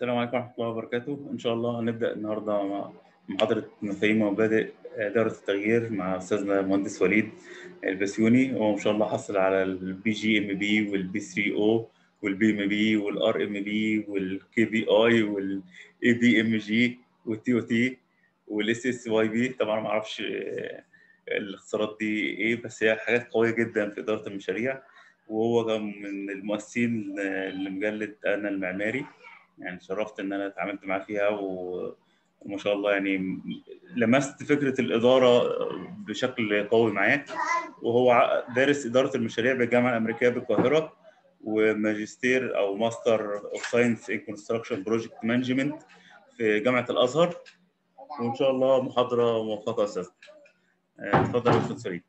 السلام عليكم ورحمة الله وبركاته إن شاء الله هنبدأ النهاردة مع محاضرة مفاهيم ومبادئ إدارة التغيير مع أستاذنا المهندس وليد البسيوني هو إن شاء الله حصل على البي جي إم بي والبي 3 أو والبي إم بي والآر إم بي والكي بي آي والإي بي إم جي والتي أو تي والاس اس واي بي طبعا ما أعرفش الاختصارات دي إيه بس هي حاجات قوية جدا في إدارة المشاريع وهو كان من المؤسسين لمجلة أنا المعماري يعني شرفت ان انا اتعاملت معاه فيها و... وما شاء الله يعني لمست فكره الاداره بشكل قوي معاه وهو دارس اداره المشاريع بالجامعه الامريكيه بالقاهره وماجستير او ماستر اوف ساينس ان كونستراكشن بروجكت مانجمنت في جامعه الازهر وان شاء الله محاضره موفقه يا استاذ اتفضل يا استاذ فريد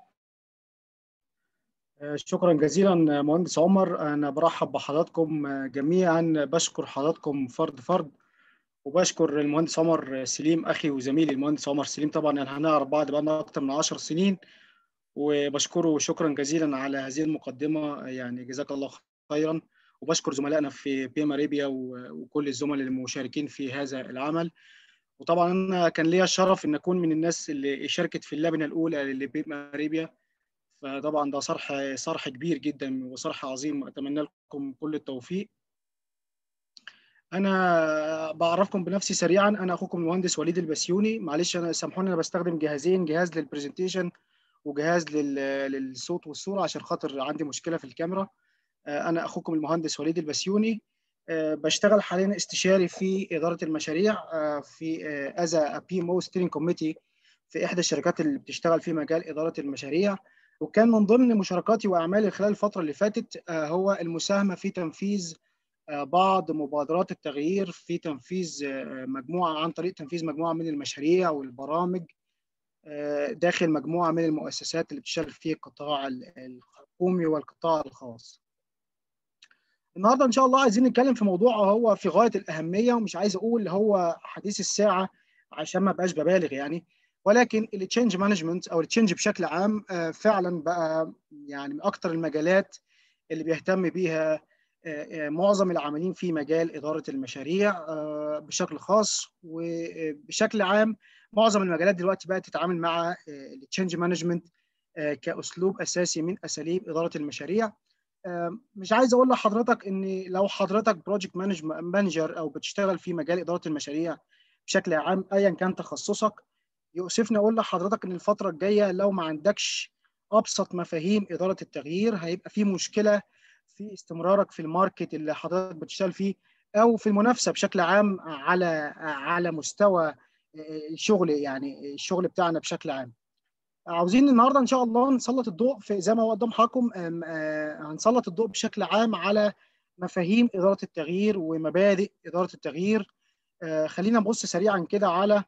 شكرا جزيلا مهندس عمر انا برحب بحضراتكم جميعا بشكر حضراتكم فرد فرد وبشكر المهندس عمر سليم اخي وزميلي المهندس عمر سليم طبعا يعني هنعرف بعض بقالنا اكتر من 10 سنين وبشكره شكرا جزيلا على هذه المقدمه يعني جزاك الله خيرا وبشكر زملائنا في بيم اريبيا وكل الزملاء المشاركين في هذا العمل وطبعا انا كان ليا الشرف ان اكون من الناس اللي شاركت في اللجنه الاولى لبيم اريبيا فطبعا ده صرح صرح كبير جدا وصرح عظيم اتمنى لكم كل التوفيق انا بعرفكم بنفسي سريعا انا اخوكم المهندس وليد البسيوني معلش انا سامحوني انا بستخدم جهازين جهاز للبرزنتيشن وجهاز للصوت والصوره عشان خاطر عندي مشكله في الكاميرا انا اخوكم المهندس وليد البسيوني بشتغل حاليا استشاري في اداره المشاريع في از بي مو ستيرنج كوميتي في احدى الشركات اللي بتشتغل في مجال اداره المشاريع وكان من ضمن مشاركاتي واعمالي خلال الفتره اللي فاتت هو المساهمه في تنفيذ بعض مبادرات التغيير في تنفيذ مجموعه عن طريق تنفيذ مجموعه من المشاريع والبرامج داخل مجموعه من المؤسسات اللي بتشتغل في القطاع الحكومي والقطاع الخاص. النهارده ان شاء الله عايزين نتكلم في موضوع هو في غايه الاهميه ومش عايز اقول هو حديث الساعه عشان ما بقاش ببالغ يعني ولكن التشينج مانجمنت او التشينج بشكل عام فعلا بقى يعني من اكثر المجالات اللي بيهتم بيها معظم العاملين في مجال اداره المشاريع بشكل خاص وبشكل عام معظم المجالات دلوقتي بقت تتعامل مع التشينج مانجمنت كاسلوب اساسي من اساليب اداره المشاريع مش عايز اقول لحضرتك ان لو حضرتك بروجكت مانجر او بتشتغل في مجال اداره المشاريع بشكل عام ايا كان تخصصك يؤسفني اقول لحضرتك ان الفتره الجايه لو ما عندكش ابسط مفاهيم اداره التغيير هيبقى في مشكله في استمرارك في الماركت اللي حضرتك بتشتغل فيه او في المنافسه بشكل عام على على مستوى الشغل يعني الشغل بتاعنا بشكل عام. عاوزين النهارده ان شاء الله نسلط الضوء في زي ما هو قدام حضراتكم هنسلط الضوء بشكل عام على مفاهيم اداره التغيير ومبادئ اداره التغيير. خلينا نبص سريعا كده على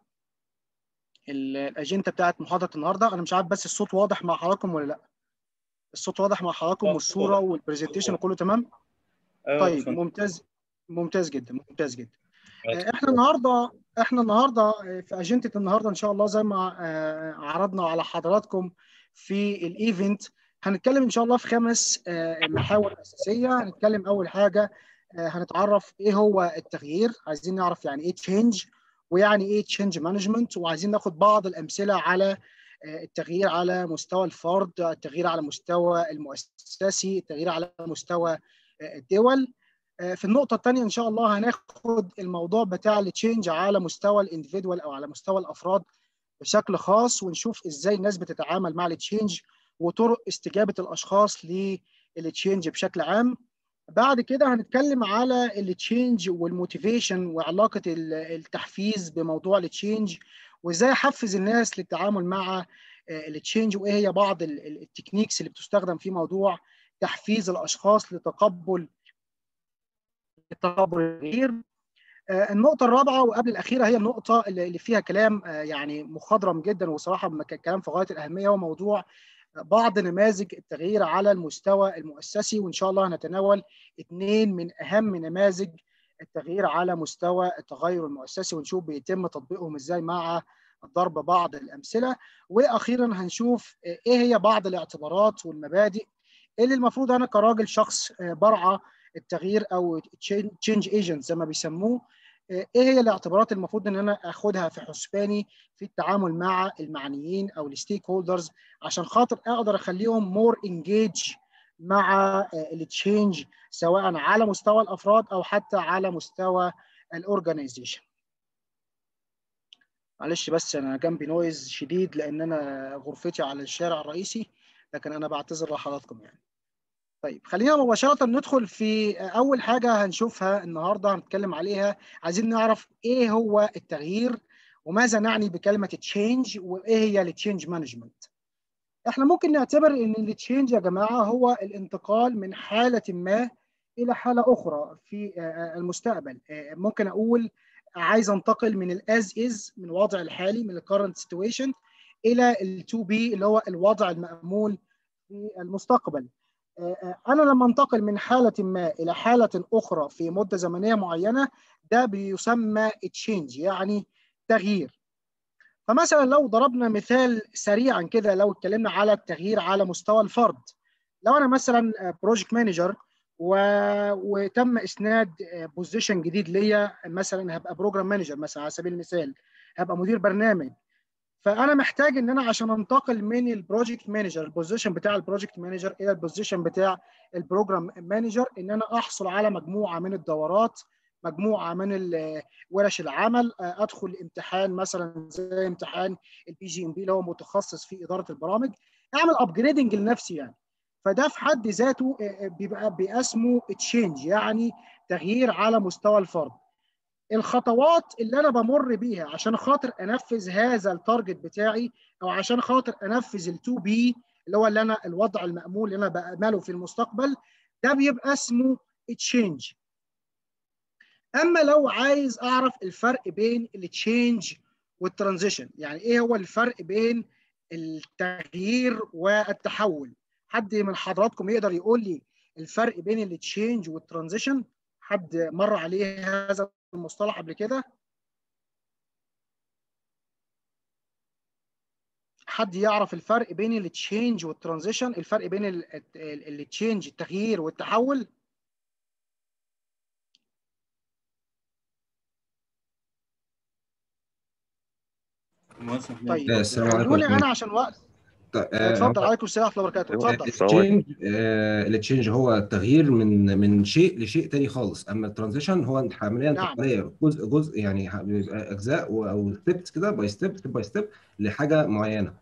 الاجنده بتاعت محاضره النهارده انا مش عارف بس الصوت واضح مع حضراتكم ولا لا الصوت واضح مع حضراتكم والصوره والبرزنتيشن وكله تمام طيب ممتاز ممتاز جدا ممتاز جدا احنا النهارده احنا النهارده في اجنده النهارده ان شاء الله زي ما عرضنا على حضراتكم في الايفنت هنتكلم ان شاء الله في خمس محاور اساسيه هنتكلم اول حاجه هنتعرف ايه هو التغيير عايزين نعرف يعني ايه تشينج ويعني ايه تشينج مانجمنت وعايزين ناخد بعض الامثله على التغيير على مستوى الفرد التغيير على مستوى المؤسسي التغيير على مستوى الدول في النقطه الثانيه ان شاء الله هناخد الموضوع بتاع التشينج على مستوى الاندفيدوال او على مستوى الافراد بشكل خاص ونشوف ازاي الناس بتتعامل مع التشينج وطرق استجابه الاشخاص للتشينج بشكل عام بعد كده هنتكلم على التشينج والموتيفيشن وعلاقه التحفيز بموضوع التشينج وازاي احفز الناس للتعامل مع التشينج وايه هي بعض التكنيكس اللي بتستخدم في موضوع تحفيز الاشخاص لتقبل تقبل التغيير النقطة الرابعة وقبل الأخيرة هي النقطة اللي فيها كلام يعني مخضرم جدا وصراحة كلام في غاية الأهمية وموضوع بعض نماذج التغيير على المستوى المؤسسي وان شاء الله هنتناول اثنين من اهم نماذج التغيير على مستوى التغير المؤسسي ونشوف بيتم تطبيقهم ازاي مع ضرب بعض الامثله واخيرا هنشوف ايه هي بعض الاعتبارات والمبادئ اللي المفروض انا كراجل شخص برعى التغيير او تشينج ايجنت زي ما بيسموه ايه هي الاعتبارات المفروض ان انا اخدها في حسباني في التعامل مع المعنيين او الستيك هولدرز عشان خاطر اقدر اخليهم مور انجيج مع التشينج سواء على مستوى الافراد او حتى على مستوى الاورجنايزيشن معلش بس انا جنبي نويز شديد لان انا غرفتي على الشارع الرئيسي لكن انا بعتذر لحضراتكم يعني طيب خلينا مباشرة ندخل في أول حاجة هنشوفها النهاردة هنتكلم عليها عايزين نعرف إيه هو التغيير وماذا نعني بكلمة تشينج وإيه هي التشينج مانجمنت إحنا ممكن نعتبر إن التشينج يا جماعة هو الانتقال من حالة ما إلى حالة أخرى في المستقبل ممكن أقول عايز أنتقل من الأز إز من الوضع الحالي من الكرنت سيتويشن إلى التو بي اللي هو الوضع المأمول في المستقبل انا لما انتقل من حاله ما الى حاله اخرى في مده زمنيه معينه ده بيسمى تشينج يعني تغيير فمثلا لو ضربنا مثال سريعا كده لو اتكلمنا على التغيير على مستوى الفرد لو انا مثلا بروجكت مانجر و... وتم اسناد بوزيشن جديد ليا مثلا هبقى بروجرام مانجر مثلا على سبيل المثال هبقى مدير برنامج فانا محتاج ان انا عشان انتقل من البروجكت مانجر البوزيشن بتاع البروجكت مانجر الى البوزيشن بتاع البروجرام مانجر ان انا احصل على مجموعه من الدورات مجموعه من ورش العمل ادخل امتحان مثلا زي امتحان البي جي ام بي اللي هو متخصص في اداره البرامج اعمل ابجريدنج لنفسي يعني فده في حد ذاته بيبقى باسمه تشينج يعني تغيير على مستوى الفرد الخطوات اللي انا بمر بيها عشان خاطر انفذ هذا التارجت بتاعي او عشان خاطر انفذ التو بي اللي هو اللي انا الوضع المامول اللي انا بامله في المستقبل ده بيبقى اسمه تشينج اما لو عايز اعرف الفرق بين التشينج والترانزيشن يعني ايه هو الفرق بين التغيير والتحول حد من حضراتكم يقدر يقول لي الفرق بين التشينج والترانزيشن حد مر عليه هذا المصطلح قبل كده حد يعرف الفرق بين التشينج والترانزيشن الفرق بين التشينج التغيير والتحول طيب السلام خلوني عليكم انا عشان وقت اتفضل عليكم السلام ورحمه الله وبركاته اتفضل التشينج التشينج هو التغيير من من شيء لشيء تاني خالص اما الترانزيشن هو عمليه نعم. انتقاليه جزء جزء يعني بيبقى اجزاء او ستيبس كده باي ستيب ستيب باي ستيب لحاجه معينه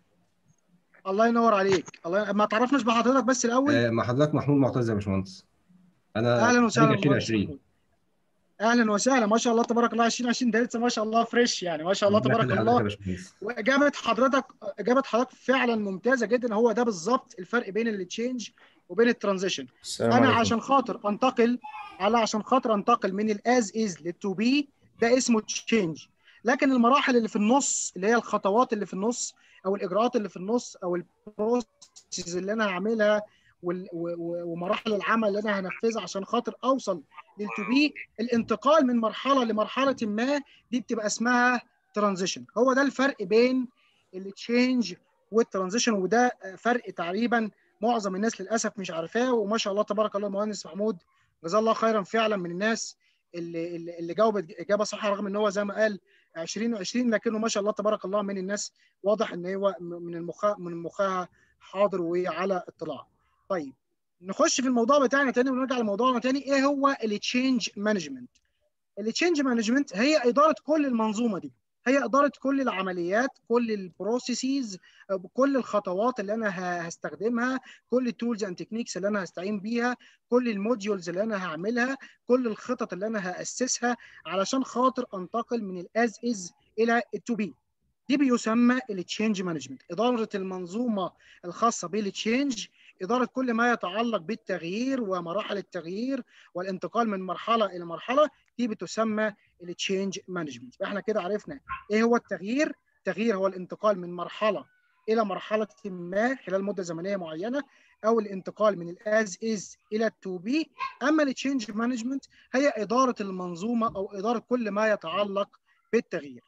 الله ينور عليك الله ما تعرفناش بحضرتك بس الاول آه، مع حضرتك محمود معتز يا باشمهندس انا اهلا وسهلا خريج بمهندس 2020 محمود. اهلا وسهلا ما شاء الله تبارك الله 2020 ده لسه ما شاء الله فريش يعني ما شاء الله ربنا تبارك يخلي حضرتك يا الله باشمهندس واجابه حضرتك اجابه حضرتك فعلا ممتازه جدا هو ده بالظبط الفرق بين التشينج وبين الترانزيشن السلام انا عليكم عشان خاطر انتقل على عشان خاطر انتقل من الاز از للتو بي ده اسمه تشينج لكن المراحل اللي في النص اللي هي الخطوات اللي في النص او الاجراءات اللي في النص او البروسيس اللي انا هعملها وال- و- و- ومراحل العمل اللي انا هنفذها عشان خاطر اوصل للتو بي الانتقال من مرحله لمرحله ما دي بتبقى اسمها ترانزيشن هو ده الفرق بين التشينج والترانزيشن وده فرق تقريبا معظم الناس للاسف مش عارفاه وما شاء الله تبارك الله المهندس محمود جزاه الله خيرا فعلا من الناس اللي اللي اللي جاوبت اجابه صح رغم ان هو زي ما قال 2020 لكنه ما شاء الله تبارك الله من الناس واضح ان هو من المخا من مخها حاضر وعلى اطلاع. طيب نخش في الموضوع بتاعنا تاني ونرجع لموضوعنا تاني ايه هو التشينج مانجمنت؟ التشينج مانجمنت هي اداره كل المنظومه دي هي اداره كل العمليات كل البروسيسز كل الخطوات اللي انا ه- هستخدمها كل التولز اند تكنيكس اللي انا هستعين بيها كل الموديولز اللي انا هعملها كل الخطط اللي انا هاسسها علشان خاطر انتقل من الاز از الى التو بي دي بيسمى التشينج مانجمنت اداره المنظومه الخاصه بالتشينج اداره كل ما يتعلق بالتغيير ومراحل التغيير والانتقال من مرحله الى مرحله دي بتسمى التشينج مانجمنت فاحنا كده عرفنا ايه هو التغيير التغيير هو الانتقال من مرحله الى مرحله ما خلال مده زمنيه معينه او الانتقال من الاز از الى التو بي اما التشينج مانجمنت هي اداره المنظومه او اداره كل ما يتعلق بالتغيير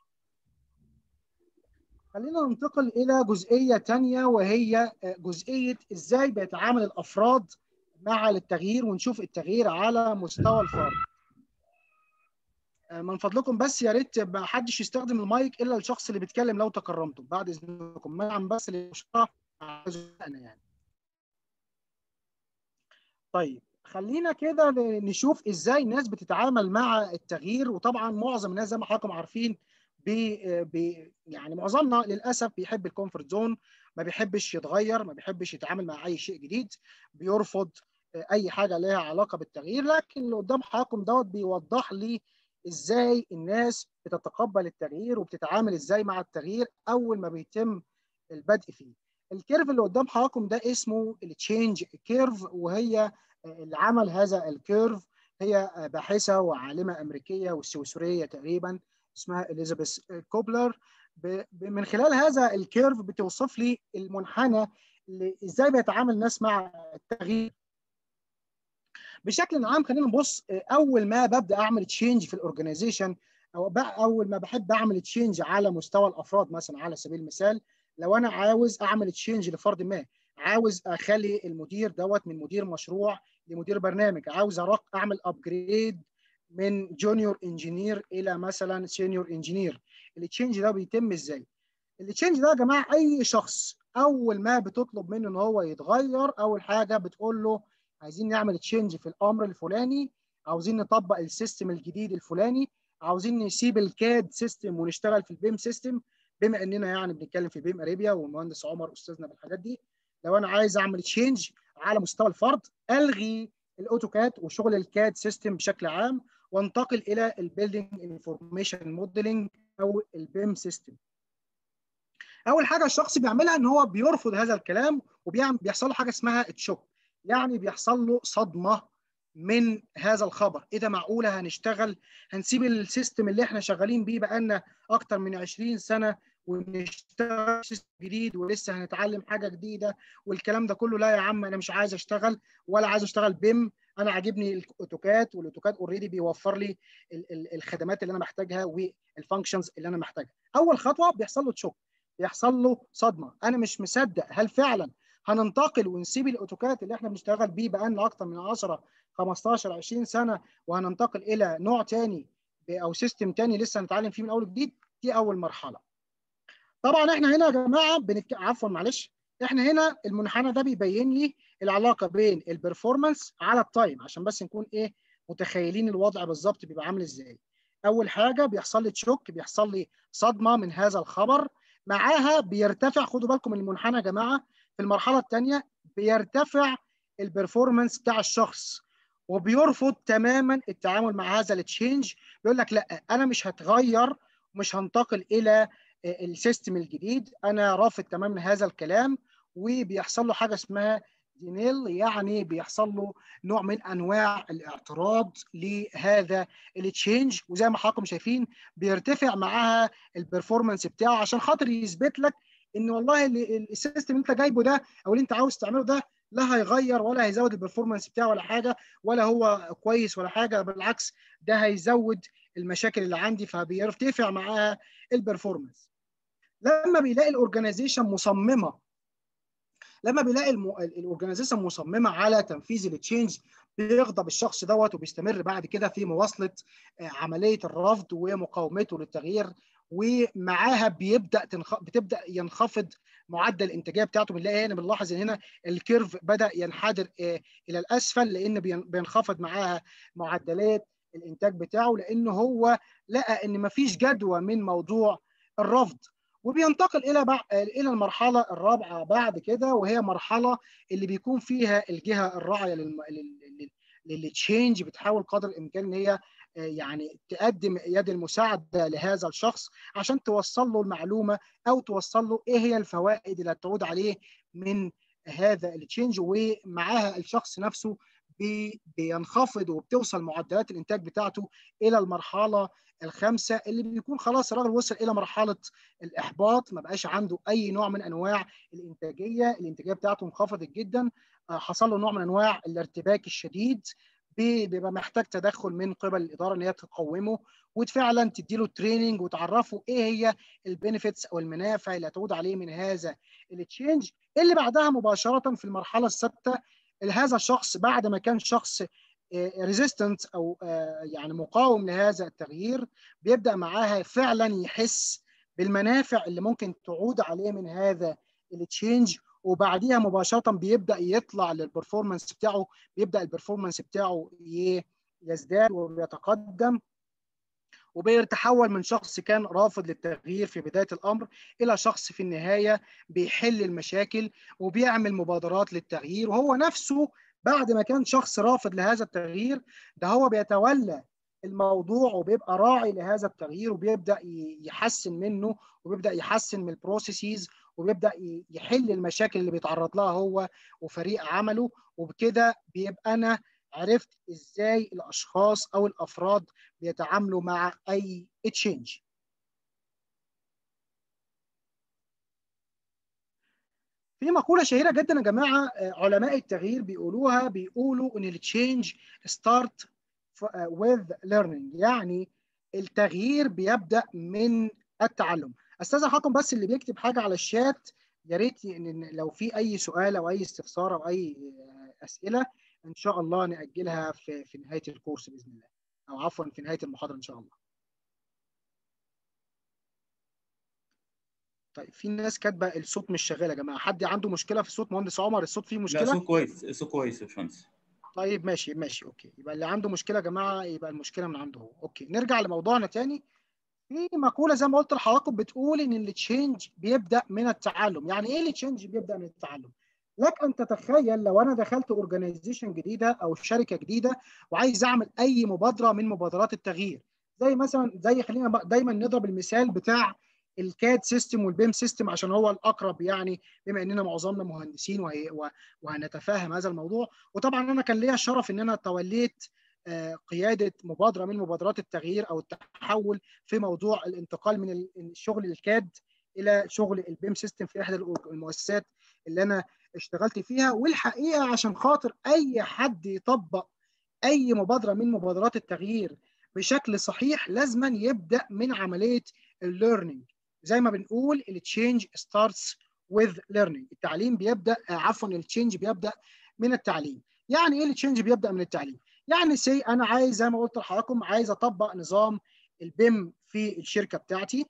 خلينا ننتقل الى جزئيه ثانيه وهي جزئيه ازاي بيتعامل الافراد مع التغيير ونشوف التغيير على مستوى الفرد من فضلكم بس يا ريت ما حدش يستخدم المايك الا الشخص اللي بيتكلم لو تكرمتم بعد اذنكم منعا بس للمشرف انا يعني طيب خلينا كده نشوف ازاي الناس بتتعامل مع التغيير وطبعا معظم الناس زي ما حضراتكم عارفين بي بي يعني معظمنا للاسف بيحب الكومفورت زون ما بيحبش يتغير ما بيحبش يتعامل مع اي شيء جديد بيرفض اي حاجه لها علاقه بالتغيير لكن اللي قدام حضراتكم دوت بيوضح لي ازاي الناس بتتقبل التغيير وبتتعامل ازاي مع التغيير اول ما بيتم البدء فيه الكيرف اللي قدام حضراتكم ده اسمه التشينج كيرف وهي اللي عمل هذا الكيرف هي باحثه وعالمه امريكيه والسويسريه تقريبا اسمها اليزابيث كوبلر من خلال هذا الكيرف بتوصف لي المنحنى ازاي بيتعامل الناس مع التغيير بشكل عام خلينا نبص اول ما ببدا اعمل تشينج في الاورجنايزيشن او اول ما بحب اعمل تشينج على مستوى الافراد مثلا على سبيل المثال لو انا عاوز اعمل تشينج لفرد ما عاوز اخلي المدير دوت من مدير مشروع لمدير برنامج عاوز اعمل ابجريد من جونيور انجينير الى مثلا سينيور انجينير التشينج ده بيتم ازاي التشينج ده يا جماعه اي شخص اول ما بتطلب منه ان هو يتغير اول حاجه بتقول له عايزين نعمل تشينج في الامر الفلاني عاوزين نطبق السيستم الجديد الفلاني عاوزين نسيب الكاد سيستم ونشتغل في البيم سيستم بما اننا يعني بنتكلم في بيم اريبيا والمهندس عمر استاذنا بالحاجات دي لو انا عايز اعمل تشينج على مستوى الفرد الغي الاوتوكاد وشغل الكاد سيستم بشكل عام وانتقل الى البيلدينج انفورميشن موديلنج او البيم سيستم اول حاجه الشخص بيعملها ان هو بيرفض هذا الكلام وبيحصل له حاجه اسمها تشوك يعني بيحصل له صدمه من هذا الخبر ايه ده معقوله هنشتغل هنسيب السيستم اللي احنا شغالين بيه بقالنا اكتر من 20 سنه ونشتغل سيستم جديد ولسه هنتعلم حاجه جديده والكلام ده كله لا يا عم انا مش عايز اشتغل ولا عايز اشتغل بيم انا عاجبني الاوتوكاد والاوتوكاد اوريدي بيوفر لي الخدمات اللي انا محتاجها والفانكشنز اللي انا محتاجها اول خطوه بيحصل له تشوك بيحصل له صدمه انا مش مصدق هل فعلا هننتقل ونسيب الاوتوكاد اللي احنا بنشتغل بيه بقالنا اكتر من 10 15 20 سنه وهننتقل الى نوع تاني او سيستم تاني لسه هنتعلم فيه من اول وجديد دي اول مرحله طبعا احنا هنا يا جماعه بنك... عفوا معلش احنا هنا المنحنى ده بيبين لي العلاقه بين البرفورمانس على التايم عشان بس نكون ايه متخيلين الوضع بالظبط بيبقى عامل ازاي اول حاجه بيحصل لي تشوك بيحصل لي صدمه من هذا الخبر معاها بيرتفع خدوا بالكم من المنحنى يا جماعه في المرحله الثانيه بيرتفع البرفورمانس بتاع الشخص وبيرفض تماما التعامل مع هذا التشينج بيقول لك لا انا مش هتغير مش هنتقل الى السيستم الجديد انا رافض تماما هذا الكلام وبيحصل له حاجه اسمها دينيل يعني بيحصل له نوع من انواع الاعتراض لهذا التشينج وزي ما حضراتكم شايفين بيرتفع معاها البرفورمانس بتاعه عشان خاطر يثبت لك ان والله السيستم اللي انت جايبه ده او اللي انت عاوز تعمله ده لا هيغير ولا هيزود البرفورمانس بتاعه ولا حاجه ولا هو كويس ولا حاجه بالعكس ده هيزود المشاكل اللي عندي فبيرتفع معاها البرفورمانس لما بيلاقي الاورجنايزيشن مصممه لما بيلاقي الاورجنايزيشن مصممه على تنفيذ التشينج بيغضب الشخص دوت وبيستمر بعد كده في مواصله عمليه الرفض ومقاومته للتغيير ومعاها بيبدا تنخ... بتبدا ينخفض معدل الانتاجيه بتاعته بنلاقي هنا بنلاحظ ان هنا الكيرف بدا ينحدر الى الاسفل لان بينخفض بينخفض معدلات الانتاج بتاعه لان هو لقى ان مفيش جدوى من موضوع الرفض وبينتقل الى بع... الى المرحله الرابعه بعد كده وهي مرحله اللي بيكون فيها الجهه الراعيه للم... لل... للتشينج بتحاول قدر الامكان ان هي يعني تقدم يد المساعده لهذا الشخص عشان توصل له المعلومه او توصل له ايه هي الفوائد اللي هتعود عليه من هذا التشينج ومعاها الشخص نفسه بي بينخفض وبتوصل معدلات الانتاج بتاعته الى المرحله الخامسه اللي بيكون خلاص الراجل وصل الى مرحله الاحباط ما بقاش عنده اي نوع من انواع الانتاجيه الانتاجيه بتاعته انخفضت جدا حصل له نوع من انواع الارتباك الشديد بيبقى محتاج تدخل من قبل الاداره ان هي تقومه وفعلا تديله تريننج وتعرفه ايه هي البينيفيتس او المنافع اللي هتعود عليه من هذا التشينج اللي بعدها مباشره في المرحله السادسه هذا الشخص بعد ما كان شخص ريزيستنت او يعني مقاوم لهذا التغيير بيبدا معاها فعلا يحس بالمنافع اللي ممكن تعود عليه من هذا التشينج وبعديها مباشره بيبدا يطلع للبرفورمانس بتاعه بيبدا البرفورمانس بتاعه يزداد وبيتقدم وبيتحول من شخص كان رافض للتغيير في بدايه الامر الى شخص في النهايه بيحل المشاكل وبيعمل مبادرات للتغيير وهو نفسه بعد ما كان شخص رافض لهذا التغيير ده هو بيتولى الموضوع وبيبقى راعي لهذا التغيير وبيبدا يحسن منه وبيبدا يحسن من البروسيسز وبيبدا يحل المشاكل اللي بيتعرض لها هو وفريق عمله وبكده بيبقى انا عرفت ازاي الاشخاص او الافراد بيتعاملوا مع اي تشينج في مقولة شهيرة جدا يا جماعة علماء التغيير بيقولوها بيقولوا ان التشينج ستارت with learning يعني التغيير بيبدأ من التعلم استاذن حضراتكم بس اللي بيكتب حاجة على الشات يا ريت ان لو في اي سؤال او اي استفسار او اي اسئلة ان شاء الله نأجلها في في نهاية الكورس بإذن الله او عفوا في نهاية المحاضرة ان شاء الله طيب في ناس كاتبه الصوت مش شغال يا جماعه حد عنده مشكله في الصوت مهندس عمر الصوت فيه مشكله لا صوت كويس صوت كويس يا باشمهندس طيب ماشي ماشي اوكي يبقى اللي عنده مشكله يا جماعه يبقى المشكله من عنده هو اوكي نرجع لموضوعنا تاني في مقوله زي ما قلت لحضراتكم بتقول ان التشينج بيبدا من التعلم يعني ايه التشينج بيبدا من التعلم لك ان تتخيل لو انا دخلت اورجانيزيشن جديده او شركه جديده وعايز اعمل اي مبادره من مبادرات التغيير زي مثلا زي خلينا دايما نضرب المثال بتاع الكاد سيستم والبيم سيستم عشان هو الاقرب يعني بما اننا معظمنا مهندسين وهي وهنتفاهم هذا الموضوع وطبعا انا كان ليا الشرف ان انا توليت قياده مبادره من مبادرات التغيير او التحول في موضوع الانتقال من الشغل الكاد الى شغل البيم سيستم في احدى المؤسسات اللي انا اشتغلت فيها والحقيقه عشان خاطر اي حد يطبق اي مبادره من مبادرات التغيير بشكل صحيح لازما يبدا من عمليه الليرنينج زي ما بنقول التشينج ستارتس with learning التعليم بيبدا عفوا التشينج بيبدا من التعليم يعني ايه التشينج بيبدا من التعليم يعني سي انا عايز زي ما قلت لحضراتكم عايز اطبق نظام البيم في الشركه بتاعتي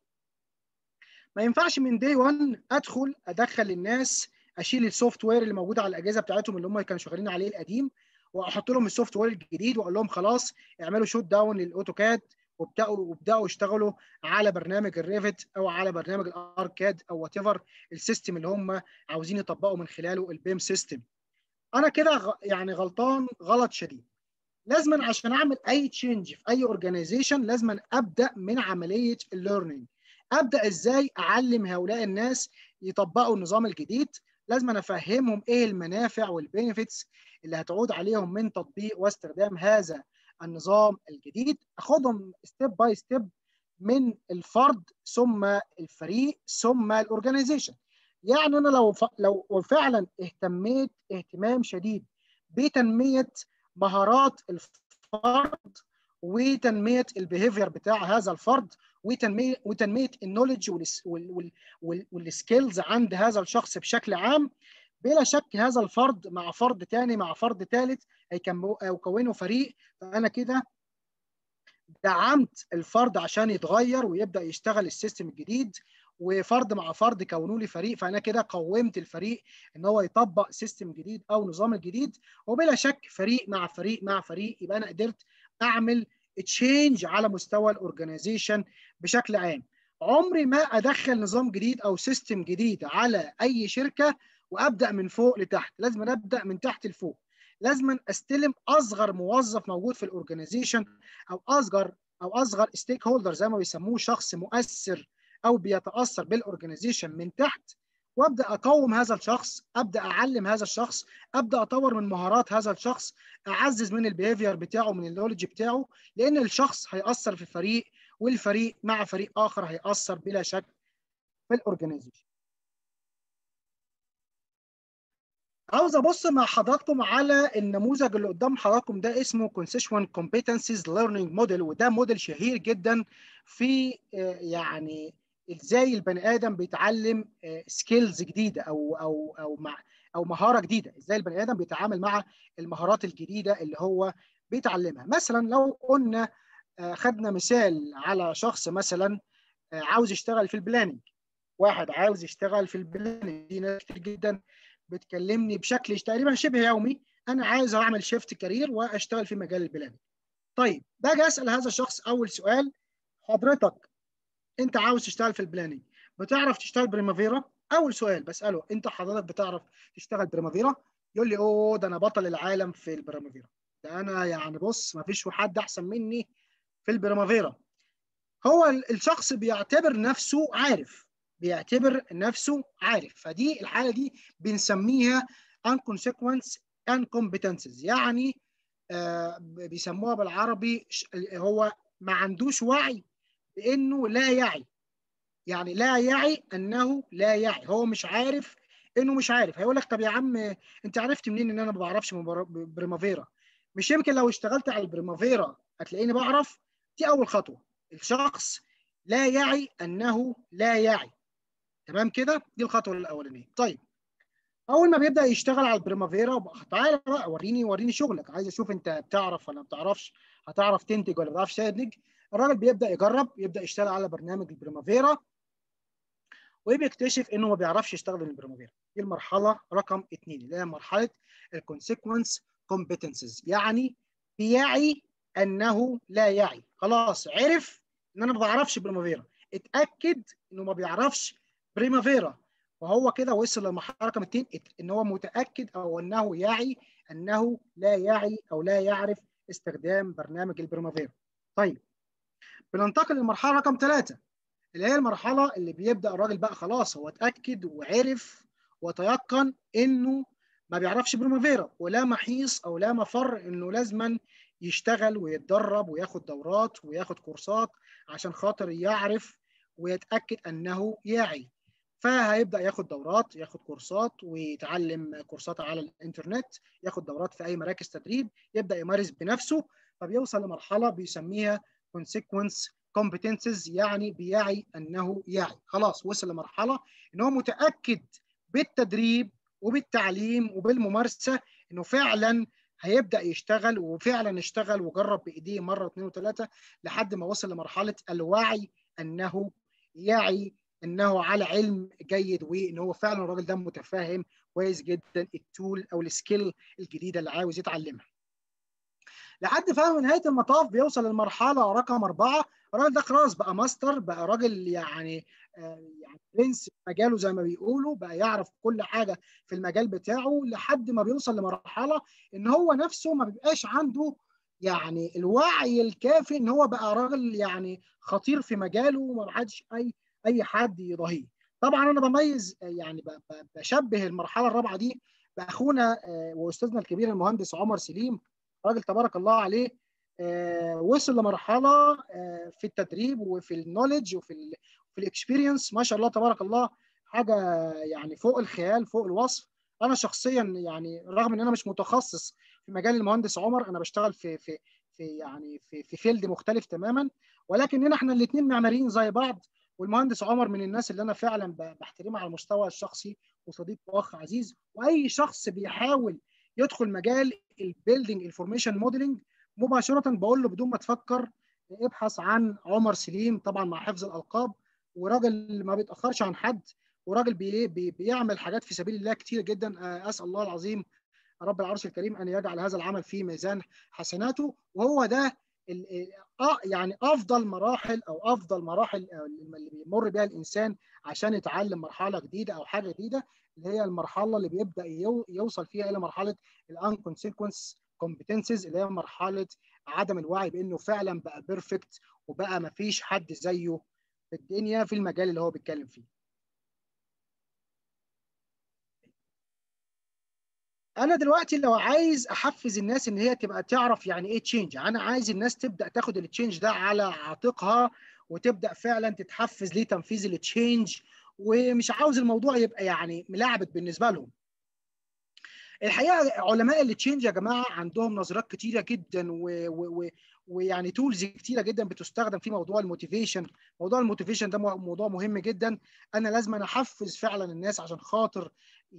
ما ينفعش من دي 1 ادخل ادخل الناس اشيل السوفت وير اللي موجود على الاجهزه بتاعتهم اللي هم كانوا شغالين عليه القديم واحط لهم السوفت وير الجديد واقول لهم خلاص اعملوا شوت داون للاوتوكاد وابداوا وابداوا يشتغلوا على برنامج الريفت او على برنامج الاركاد او وات ايفر السيستم اللي هم عاوزين يطبقوا من خلاله البيم سيستم انا كده يعني غلطان غلط شديد لازما عشان اعمل اي تشينج في اي اورجانيزيشن لازما ابدا من عمليه الليرنينج ابدا ازاي اعلم هؤلاء الناس يطبقوا النظام الجديد لازم افهمهم ايه المنافع والبينيفيتس اللي هتعود عليهم من تطبيق واستخدام هذا النظام الجديد اخدهم ستيب باي ستيب من الفرد ثم الفريق ثم الاورجانيزيشن يعني انا لو ف... لو فعلا اهتميت اهتمام شديد بتنميه مهارات الفرد وتنميه البيهيفير بتاع هذا الفرد وتنميه وتنميه النولج والسكيلز عند هذا الشخص بشكل عام بلا شك هذا الفرد مع فرد تاني مع فرد ثالث هيكونوا فريق فانا كده دعمت الفرد عشان يتغير ويبدا يشتغل السيستم الجديد وفرد مع فرد كونوا لي فريق فانا كده قومت الفريق ان هو يطبق سيستم جديد او نظام جديد وبلا شك فريق مع فريق مع فريق يبقى انا قدرت اعمل تشينج على مستوى الاورجنايزيشن بشكل عام عمري ما ادخل نظام جديد او سيستم جديد على اي شركه وابدا من فوق لتحت لازم ابدا من تحت لفوق لازم استلم اصغر موظف موجود في الاورجنايزيشن او اصغر او اصغر ستيك هولدر زي ما بيسموه شخص مؤثر او بيتاثر بالاورجنايزيشن من تحت وابدا اقوم هذا الشخص ابدا اعلم هذا الشخص ابدا اطور من مهارات هذا الشخص اعزز من البيهيفير بتاعه من النولج بتاعه لان الشخص هياثر في الفريق والفريق مع فريق اخر هياثر بلا شك في الاورجنايزيشن عاوز ابص مع حضراتكم على النموذج اللي قدام حضراتكم ده اسمه Concession Competencies Learning Model وده موديل شهير جدا في يعني ازاي البني ادم بيتعلم سكيلز جديده او او او مع او مهاره جديده ازاي البني ادم بيتعامل مع المهارات الجديده اللي هو بيتعلمها مثلا لو قلنا خدنا مثال على شخص مثلا عاوز يشتغل في البلاننج واحد عاوز يشتغل في البلاننج دي ناس كتير جدا بتكلمني بشكل تقريبا شبه يومي انا عايز اعمل شيفت كارير واشتغل في مجال البلاننج طيب باجي اسال هذا الشخص اول سؤال حضرتك انت عاوز تشتغل في البلاننج بتعرف تشتغل بريمافيرا اول سؤال بساله انت حضرتك بتعرف تشتغل بريمافيرا يقول لي اوه ده انا بطل العالم في البريمافيرا ده انا يعني بص ما فيش حد احسن مني في البريمافيرا هو الشخص بيعتبر نفسه عارف بيعتبر نفسه عارف فدي الحاله دي بنسميها unconsequence incompetences يعني آه بيسموها بالعربي هو ما عندوش وعي بانه لا يعي يعني لا يعي انه لا يعي هو مش عارف انه مش عارف هيقول لك طب يا عم انت عرفت منين ان انا ما بعرفش بريمافيرا مش يمكن لو اشتغلت على البريمافيرا هتلاقيني بعرف دي اول خطوه الشخص لا يعي انه لا يعي تمام كده دي الخطوه الاولانيه طيب اول ما بيبدا يشتغل على البريمافيرا تعالى بقى وريني وريني شغلك عايز اشوف انت بتعرف ولا ما بتعرفش هتعرف تنتج ولا ما بتعرفش تنتج الراجل بيبدا يجرب يبدا يشتغل على برنامج البريمافيرا وبيكتشف انه ما بيعرفش يشتغل البريمافيرا دي المرحله رقم اثنين اللي هي مرحله الكونسيكونس كومبتنسز يعني بيعي انه لا يعي خلاص عرف ان انا ما بعرفش بريمافيرا اتاكد انه ما بيعرفش بريمافيرا وهو كده وصل للمرحله رقم اثنين ان هو متاكد او انه يعي انه لا يعي او لا يعرف استخدام برنامج البريمافيرا طيب بننتقل للمرحله رقم ثلاثه اللي هي المرحله اللي بيبدا الراجل بقى خلاص هو اتاكد وعرف وتيقن انه ما بيعرفش بريمافيرا ولا محيص او لا مفر انه لازما يشتغل ويتدرب وياخد دورات وياخد كورسات عشان خاطر يعرف ويتاكد انه يعي فهيبدا ياخد دورات ياخد كورسات ويتعلم كورسات على الانترنت ياخد دورات في اي مراكز تدريب يبدا يمارس بنفسه فبيوصل لمرحله بيسميها consequence competences يعني بيعي انه يعي خلاص وصل لمرحله ان هو متاكد بالتدريب وبالتعليم وبالممارسه انه فعلا هيبدا يشتغل وفعلا اشتغل وجرب بايديه مره واثنين وثلاثه لحد ما وصل لمرحله الوعي انه يعي انه على علم جيد وان هو فعلا الراجل ده متفاهم كويس جدا التول او السكيل الجديده اللي عاوز يتعلمها. لحد فهم نهايه المطاف بيوصل للمرحله رقم اربعه الراجل ده خلاص بقى ماستر بقى راجل يعني آه يعني برنس في مجاله زي ما بيقولوا بقى يعرف كل حاجه في المجال بتاعه لحد ما بيوصل لمرحله ان هو نفسه ما بيبقاش عنده يعني الوعي الكافي ان هو بقى راجل يعني خطير في مجاله وما عادش اي اي حد يضاهيه طبعا انا بميز يعني بشبه المرحله الرابعه دي باخونا واستاذنا الكبير المهندس عمر سليم راجل تبارك الله عليه وصل لمرحله في التدريب وفي النولج وفي ال في الاكسبيرينس ما شاء الله تبارك الله حاجه يعني فوق الخيال فوق الوصف انا شخصيا يعني رغم ان انا مش متخصص في مجال المهندس عمر انا بشتغل في في في يعني في في فيلد مختلف تماما ولكن هنا احنا الاثنين معماريين زي بعض والمهندس عمر من الناس اللي انا فعلا بحترمها على المستوى الشخصي وصديق واخ عزيز واي شخص بيحاول يدخل مجال البيلدينج انفورميشن موديلنج مباشره بقول له بدون ما تفكر ابحث عن عمر سليم طبعا مع حفظ الالقاب وراجل ما بيتاخرش عن حد وراجل بي بي بيعمل حاجات في سبيل الله كتير جدا اسال الله العظيم رب العرش الكريم ان يجعل هذا العمل في ميزان حسناته وهو ده يعني افضل مراحل او افضل مراحل اللي بيمر بها الانسان عشان يتعلم مرحله جديده او حاجه جديده اللي هي المرحله اللي بيبدا يوصل فيها الى مرحله الانكونسيكونس كومبتنسز اللي هي مرحله عدم الوعي بانه فعلا بقى بيرفكت وبقى ما فيش حد زيه في الدنيا في المجال اللي هو بيتكلم فيه. انا دلوقتي لو عايز احفز الناس ان هي تبقى تعرف يعني ايه تشينج انا عايز الناس تبدا تاخد التشينج ده على عاتقها وتبدا فعلا تتحفز لتنفيذ التشينج ومش عاوز الموضوع يبقى يعني ملعبك بالنسبه لهم الحقيقه علماء التشينج يا جماعه عندهم نظريات كتيره جدا ويعني تولز كتيره جدا بتستخدم في موضوع الموتيفيشن موضوع الموتيفيشن ده موضوع مهم جدا انا لازم احفز فعلا الناس عشان خاطر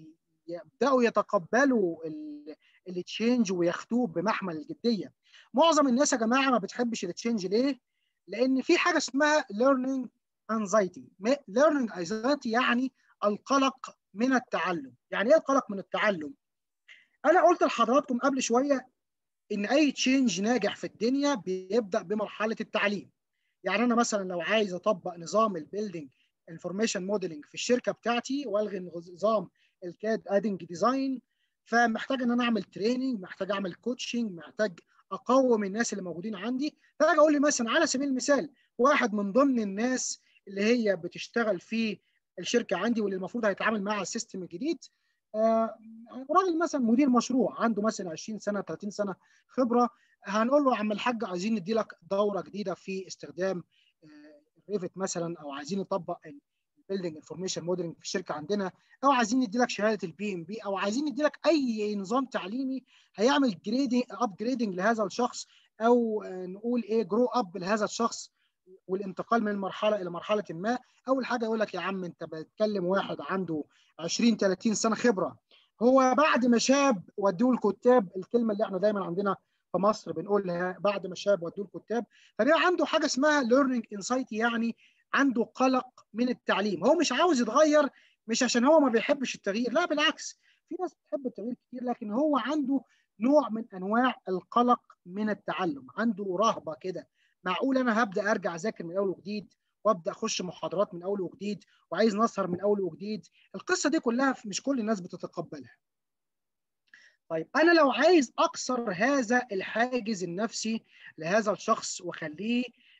يبداوا يتقبلوا التشينج وياخدوه بمحمل الجديه معظم الناس يا جماعه ما بتحبش التشينج ليه لان في حاجه اسمها learning anxiety learning anxiety يعني القلق من التعلم يعني ايه القلق من التعلم انا قلت لحضراتكم قبل شويه ان اي تشينج ناجح في الدنيا بيبدا بمرحله التعليم يعني انا مثلا لو عايز اطبق نظام البيلدينج انفورميشن موديلنج في الشركه بتاعتي والغي نظام الكاد ادنج ديزاين فمحتاج ان انا اعمل تريننج محتاج اعمل كوتشنج محتاج اقوم الناس اللي موجودين عندي فاجي اقول لي مثلا على سبيل المثال واحد من ضمن الناس اللي هي بتشتغل في الشركه عندي واللي المفروض هيتعامل مع السيستم الجديد آه راجل مثلا مدير مشروع عنده مثلا 20 سنه 30 سنه خبره هنقول له يا عم الحاج عايزين ندي لك دوره جديده في استخدام ريفت مثلا او عايزين نطبق البيلدنج انفورميشن موديلنج في الشركه عندنا او عايزين ندي لك شهاده البي ام بي او عايزين ندي لك اي نظام تعليمي هيعمل جريدنج اب جريدنج لهذا الشخص او نقول ايه جرو اب لهذا الشخص والانتقال من مرحله الى مرحله ما اول حاجه يقول لك يا عم انت بتكلم واحد عنده 20 30 سنه خبره هو بعد ما شاب ودوه الكتاب الكلمه اللي احنا دايما عندنا في مصر بنقولها بعد ما شاب ودوه الكتاب فبيبقى عنده حاجه اسمها ليرنينج انسايتي يعني عنده قلق من التعليم هو مش عاوز يتغير مش عشان هو ما بيحبش التغيير لا بالعكس في ناس بتحب التغيير كتير لكن هو عنده نوع من انواع القلق من التعلم عنده رهبه كده معقول انا هبدا ارجع اذاكر من اول وجديد وابدا اخش محاضرات من اول وجديد وعايز نسهر من اول وجديد القصه دي كلها مش كل الناس بتتقبلها طيب انا لو عايز اكسر هذا الحاجز النفسي لهذا الشخص واخليه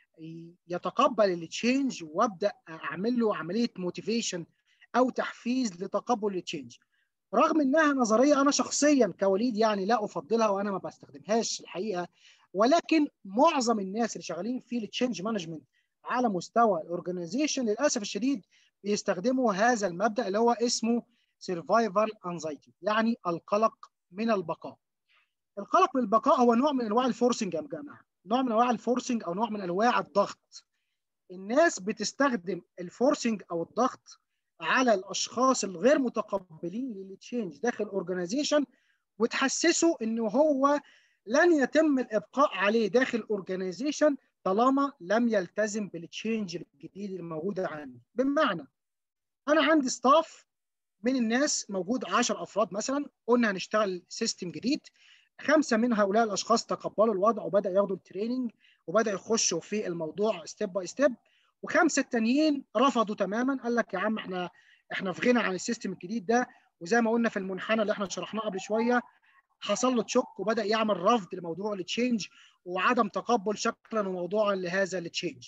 يتقبل التشينج وابدا اعمل له عمليه موتيفيشن او تحفيز لتقبل التشينج رغم انها نظريه انا شخصيا كوليد يعني لا افضلها وانا ما بستخدمهاش الحقيقه ولكن معظم الناس اللي شغالين في التشينج مانجمنت على مستوى الاورجنايزيشن للاسف الشديد بيستخدموا هذا المبدا اللي هو اسمه سرفايفل انزايتي يعني القلق من البقاء القلق من البقاء هو نوع من انواع الفورسنج يا جماعه نوع من انواع الفورسنج او نوع من انواع الضغط الناس بتستخدم الفورسنج او الضغط على الاشخاص الغير متقبلين للتشينج داخل الاورجنايزيشن وتحسسه انه هو لن يتم الابقاء عليه داخل الاورجنايزيشن طالما لم يلتزم بالتشينج الجديد الموجود عندي بمعنى انا عندي ستاف من الناس موجود 10 افراد مثلا قلنا هنشتغل سيستم جديد خمسه من هؤلاء الاشخاص تقبلوا الوضع وبدا ياخدوا التريننج وبدا يخشوا في الموضوع ستيب باي ستيب وخمسه التانيين رفضوا تماما قال لك يا عم احنا احنا في غنى عن السيستم الجديد ده وزي ما قلنا في المنحنى اللي احنا شرحناه قبل شويه حصل له تشوك وبدا يعمل رفض لموضوع التشينج وعدم تقبل شكلا وموضوعا لهذا التشينج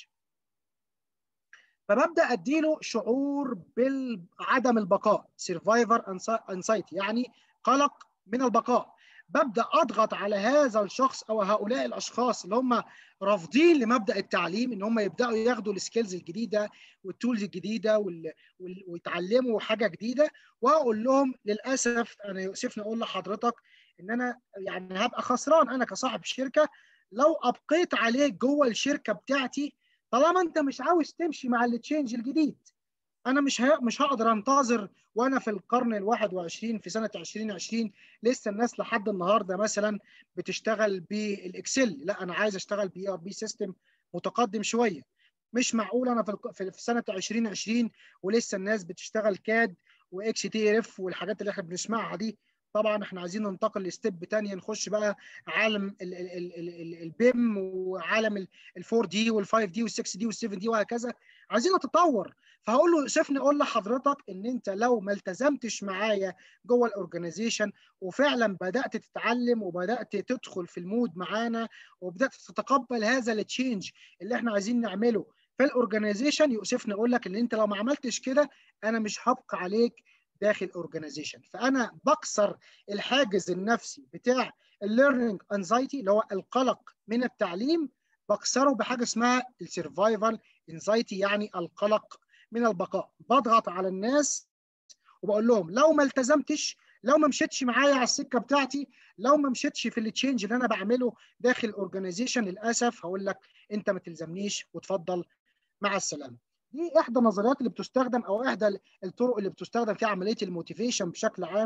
فببدا اديله شعور بعدم البقاء سرفايفر انسايتي يعني قلق من البقاء ببدا اضغط على هذا الشخص او هؤلاء الاشخاص اللي هم رافضين لمبدا التعليم ان هم يبداوا ياخدوا السكيلز الجديده والتولز الجديده وال... وال... ويتعلموا حاجه جديده واقول لهم للاسف انا يؤسفني اقول لحضرتك ان انا يعني هبقى خسران انا كصاحب الشركه لو ابقيت عليك جوه الشركه بتاعتي طالما انت مش عاوز تمشي مع التشينج الجديد انا مش ه... مش هقدر انتظر وانا في القرن ال21 في سنه 2020 لسه الناس لحد النهارده مثلا بتشتغل بالاكسل لا انا عايز اشتغل بي ار بي سيستم متقدم شويه مش معقول انا في في سنه 2020 ولسه الناس بتشتغل كاد واكس تي اف والحاجات اللي احنا بنسمعها دي طبعا احنا عايزين ننتقل لستيب ثانيه نخش بقى عالم البيم وعالم ال4 دي وال5 دي وال6 دي وال7 دي وهكذا عايزين نتطور فهقول له يوسفني اقول لحضرتك ان انت لو ما التزمتش معايا جوه الاورجنايزيشن وفعلا بدات تتعلم وبدات تدخل في المود معانا وبدات تتقبل هذا التشينج اللي احنا عايزين نعمله في الاورجنايزيشن يوسفني اقول لك ان انت لو ما عملتش كده انا مش هبقى عليك داخل اورجانيزيشن فانا بكسر الحاجز النفسي بتاع الليرنينج انزايتي اللي هو القلق من التعليم بكسره بحاجه اسمها السرفايفل انزايتي يعني القلق من البقاء بضغط على الناس وبقول لهم لو ما التزمتش لو ما مشيتش معايا على السكه بتاعتي لو ما مشيتش في التشينج اللي انا بعمله داخل الاورجانيزيشن للاسف هقول لك انت ما تلزمنيش وتفضل مع السلامه دي احدى النظريات اللي بتستخدم او احدى الطرق اللي بتستخدم في عمليه الموتيفيشن بشكل عام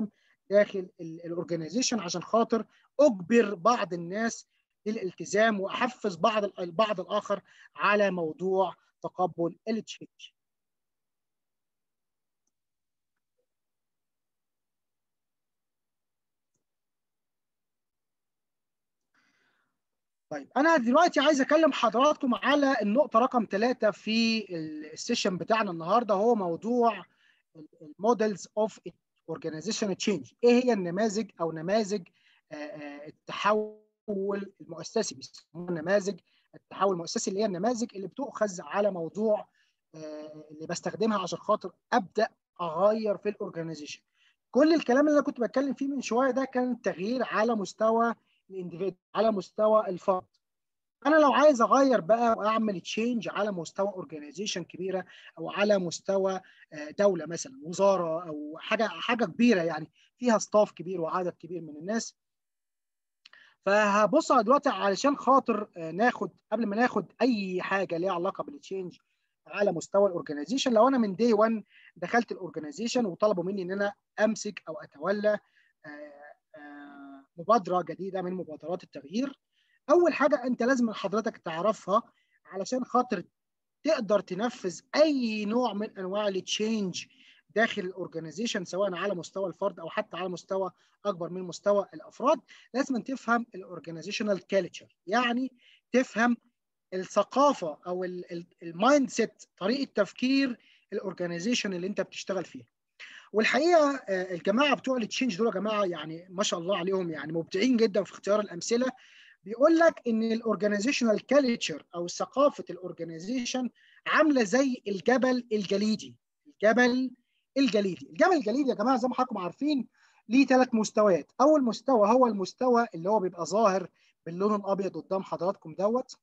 داخل الاورجنايزيشن عشان خاطر اجبر بعض الناس للالتزام واحفز بعض البعض الاخر على موضوع تقبل التشينج طيب انا دلوقتي عايز اكلم حضراتكم على النقطه رقم ثلاثة في السيشن بتاعنا النهارده هو موضوع المودلز اوف اورجانيزيشن تشينج ايه هي النماذج او نماذج التحول المؤسسي بيسموها نماذج التحول المؤسسي اللي هي النماذج اللي بتؤخذ على موضوع اللي بستخدمها عشان خاطر ابدا اغير في الاورجانيزيشن كل الكلام اللي انا كنت بتكلم فيه من شويه ده كان تغيير على مستوى الانديفيدوال على مستوى الفرد انا لو عايز اغير بقى واعمل تشينج على مستوى اورجانيزيشن كبيره او على مستوى دوله مثلا وزاره او حاجه حاجه كبيره يعني فيها ستاف كبير وعدد كبير من الناس فهبص دلوقتي علشان خاطر ناخد قبل ما ناخد اي حاجه ليها علاقه بالتشينج على مستوى الاورجانيزيشن لو انا من دي 1 دخلت الاورجانيزيشن وطلبوا مني ان انا امسك او اتولى مبادره جديده من مبادرات التغيير اول حاجه انت لازم حضرتك تعرفها علشان خاطر تقدر تنفذ اي نوع من انواع التشينج داخل الاورجانيزيشن سواء على مستوى الفرد او حتى على مستوى اكبر من مستوى الافراد لازم تفهم الاورجانيزيشنال كالتشر يعني تفهم الثقافه او المايند سيت طريقه تفكير الاورجانيزيشن اللي انت بتشتغل فيها والحقيقه الجماعه بتوع التشينج دول يا جماعه يعني ما شاء الله عليهم يعني مبدعين جدا في اختيار الامثله بيقول لك ان الاورجانيزيشنال كالتشر او ثقافه الاورجانيزيشن عامله زي الجبل الجليدي الجبل الجليدي الجبل الجليدي يا جماعه زي ما حضراتكم عارفين ليه ثلاث مستويات اول مستوى هو المستوى اللي هو بيبقى ظاهر باللون الابيض قدام حضراتكم دوت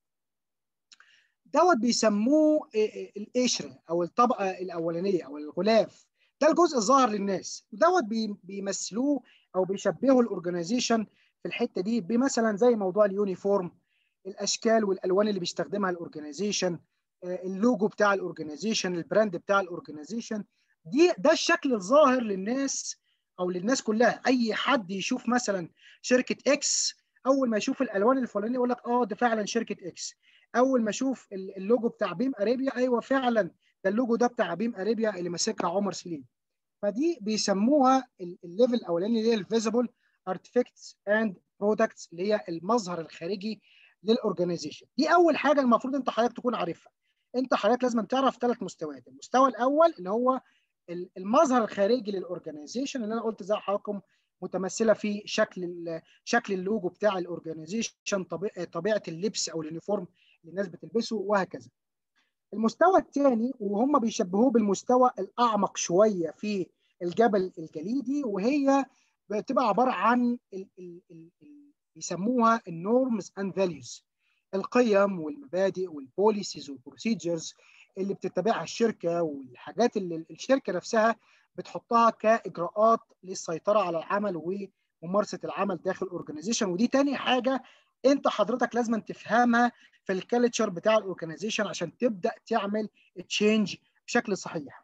دوت بيسموه القشره او الطبقه الاولانيه او الغلاف ده الجزء الظاهر للناس دوت بيمثلوه او بيشبهوا الاورجانيزيشن في الحته دي بمثلا زي موضوع اليونيفورم الاشكال والالوان اللي بيستخدمها الاورجانيزيشن اللوجو بتاع الاورجانيزيشن البراند بتاع الاورجانيزيشن دي ده الشكل الظاهر للناس او للناس كلها اي حد يشوف مثلا شركه اكس اول ما يشوف الالوان الفلانيه يقول لك اه ده فعلا شركه اكس اول ما اشوف اللوجو بتاع بيم اريبيا ايوه فعلا ده اللوجو ده بتاع بيم اريبيا اللي ماسكها عمر سليم فدي بيسموها الليفل الاولاني اللي هي الفيزبل ارتفاكتس اند برودكتس اللي هي المظهر الخارجي للاورجانيزيشن دي اول حاجه المفروض انت حضرتك تكون عارفها انت حضرتك لازم تعرف ثلاث مستويات المستوى الاول اللي هو المظهر الخارجي للاورجانيزيشن اللي انا قلت زي حضراتكم متمثله في شكل شكل اللوجو بتاع الاورجانيزيشن طبيعه اللبس او اليونيفورم اللي الناس بتلبسه وهكذا المستوى الثاني وهم بيشبهوه بالمستوى الاعمق شويه في الجبل الجليدي وهي بتبقى عباره عن ال ال ال بيسموها النورمز اند فاليوز القيم والمبادئ والبوليسيز والبروسيجرز اللي بتتبعها الشركه والحاجات اللي الشركه نفسها بتحطها كاجراءات للسيطره على العمل وممارسه العمل داخل الاورجانيزيشن ودي تاني حاجه انت حضرتك لازم تفهمها في الكالتشر بتاع الاورجانيزيشن عشان تبدا تعمل تشينج بشكل صحيح.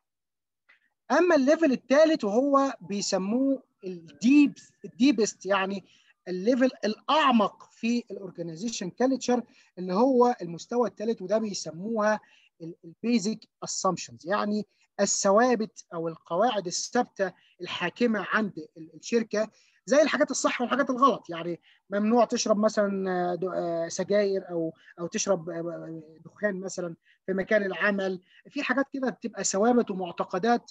اما الليفل الثالث وهو بيسموه الديب الديبست يعني الليفل الاعمق في الاورجانيزيشن كالتشر اللي هو المستوى الثالث وده بيسموها البيزك اسامبشنز يعني الثوابت او القواعد الثابته الحاكمه عند الشركه زي الحاجات الصح والحاجات الغلط يعني ممنوع تشرب مثلا سجاير او او تشرب دخان مثلا في مكان العمل في حاجات كده بتبقى ثوابت ومعتقدات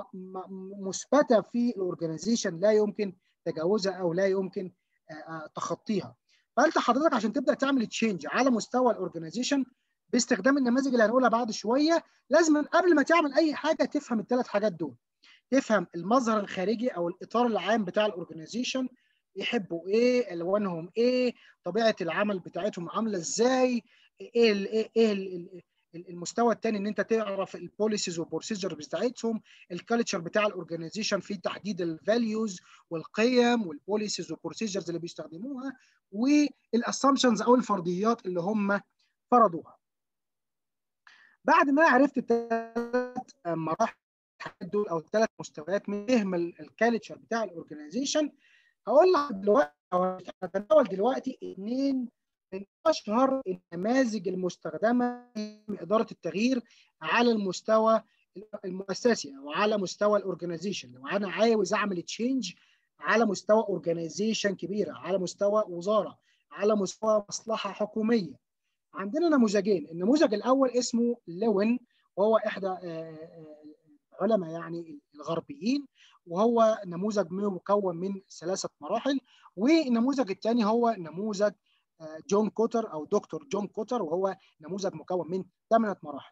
مثبته في الاورجانيزيشن لا يمكن تجاوزها او لا يمكن تخطيها فانت حضرتك عشان تبدا تعمل تشينج على مستوى الاورجانيزيشن باستخدام النماذج اللي هنقولها بعد شويه لازم قبل ما تعمل اي حاجه تفهم الثلاث حاجات دول تفهم المظهر الخارجي او الاطار العام بتاع الاورجانيزيشن يحبوا ايه الوانهم ايه طبيعه العمل بتاعتهم عامله ازاي ايه ال ايه, إيه ال المستوى الثاني ان انت تعرف البوليسيز والبروسيجر بتاعتهم الكالتشر بتاع الاورجانيزيشن في تحديد الفاليوز والقيم والبوليسيز والبروسيجرز اللي بيستخدموها والاسامبشنز او الفرضيات اللي هم فرضوها بعد ما عرفت الثلاث مراحل دول او الثلاث مستويات من فهم الكالتشر بتاع الاورجنايزيشن هقول لك دلوقتي هنتناول دلوقتي اثنين من اشهر النماذج المستخدمه في اداره التغيير على المستوى المؤسسي او على مستوى الاورجنايزيشن لو انا عاوز اعمل تشينج على مستوى اورجنايزيشن كبيره على مستوى وزاره على مستوى مصلحه حكوميه عندنا نموذجين النموذج الاول اسمه لوين وهو احدى علماء يعني الغربيين وهو نموذج مكون من ثلاثه مراحل والنموذج الثاني هو نموذج جون كوتر او دكتور جون كوتر وهو نموذج مكون من ثمانيه مراحل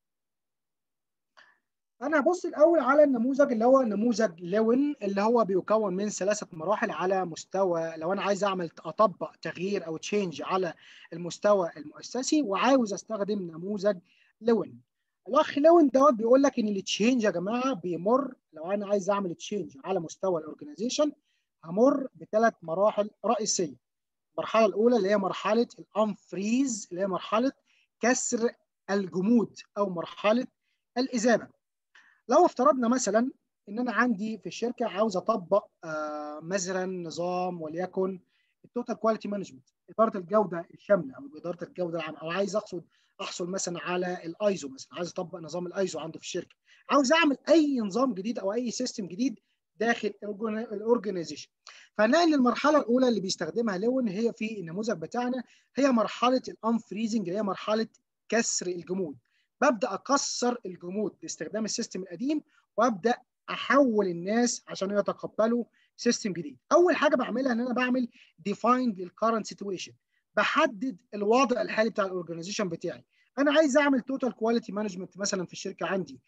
انا هبص الاول على النموذج اللي هو نموذج لوين اللي هو بيكون من ثلاثه مراحل على مستوى لو انا عايز اعمل اطبق تغيير او تشينج على المستوى المؤسسي وعاوز استخدم نموذج لوين الاخ لوين دوت بيقول لك ان التشينج يا جماعه بيمر لو انا عايز اعمل تشينج على مستوى الاورجنايزيشن همر بثلاث مراحل رئيسيه المرحله الاولى اللي هي مرحله الانفريز اللي هي مرحله كسر الجمود او مرحله الاذابه لو افترضنا مثلا ان انا عندي في الشركه عاوز اطبق آه مثلا نظام وليكن التوتال كواليتي مانجمنت اداره الجوده الشامله او اداره الجوده العامه او عايز اقصد احصل مثلا على الايزو مثلا عايز اطبق نظام الايزو عنده في الشركه عاوز اعمل اي نظام جديد او اي سيستم جديد داخل الاورجنايزيشن فنلاقي ان المرحله الاولى اللي بيستخدمها لون هي في النموذج بتاعنا هي مرحله الانفريزنج اللي هي مرحله كسر الجمود ببدا اكسر الجمود باستخدام السيستم القديم وابدا احول الناس عشان يتقبلوا سيستم جديد اول حاجه بعملها ان انا بعمل ديفاين للكرنت سيتويشن بحدد الوضع الحالي بتاع الاورجنايزيشن بتاعي انا عايز اعمل توتال كواليتي مانجمنت مثلا في الشركه عندي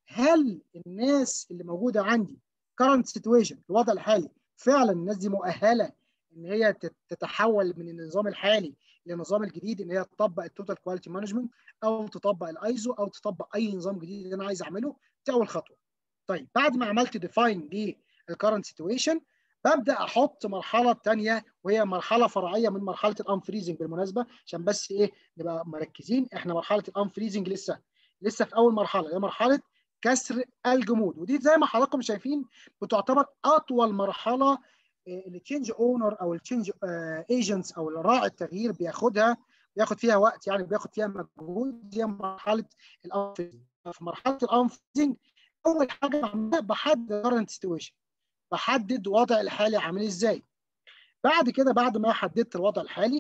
هل الناس اللي موجوده عندي كرنت سيتويشن الوضع الحالي فعلا الناس دي مؤهله ان هي تتحول من النظام الحالي للنظام الجديد ان هي تطبق التوتال كواليتي مانجمنت او تطبق الايزو او تطبق اي نظام جديد انا عايز اعمله دي اول خطوه طيب بعد ما عملت ديفاين للكرنت سيتويشن ببدا احط مرحله ثانيه وهي مرحله فرعيه من مرحله الانفريزنج بالمناسبه عشان بس ايه نبقى مركزين احنا مرحله الانفريزنج لسه لسه في اول مرحله هي مرحله كسر الجمود ودي زي ما حضراتكم شايفين بتعتبر اطول مرحله التشينج اونر او التشينج ايجنتس او راعي التغيير بياخدها بياخد فيها وقت يعني بياخد فيها مجهود هي مرحله الانفريزنج في مرحله الانفريزنج اول حاجه بعملها بحدد الكرنت سيتويشن بحدد وضع الحالي عامل ازاي بعد كده بعد ما حددت الوضع الحالي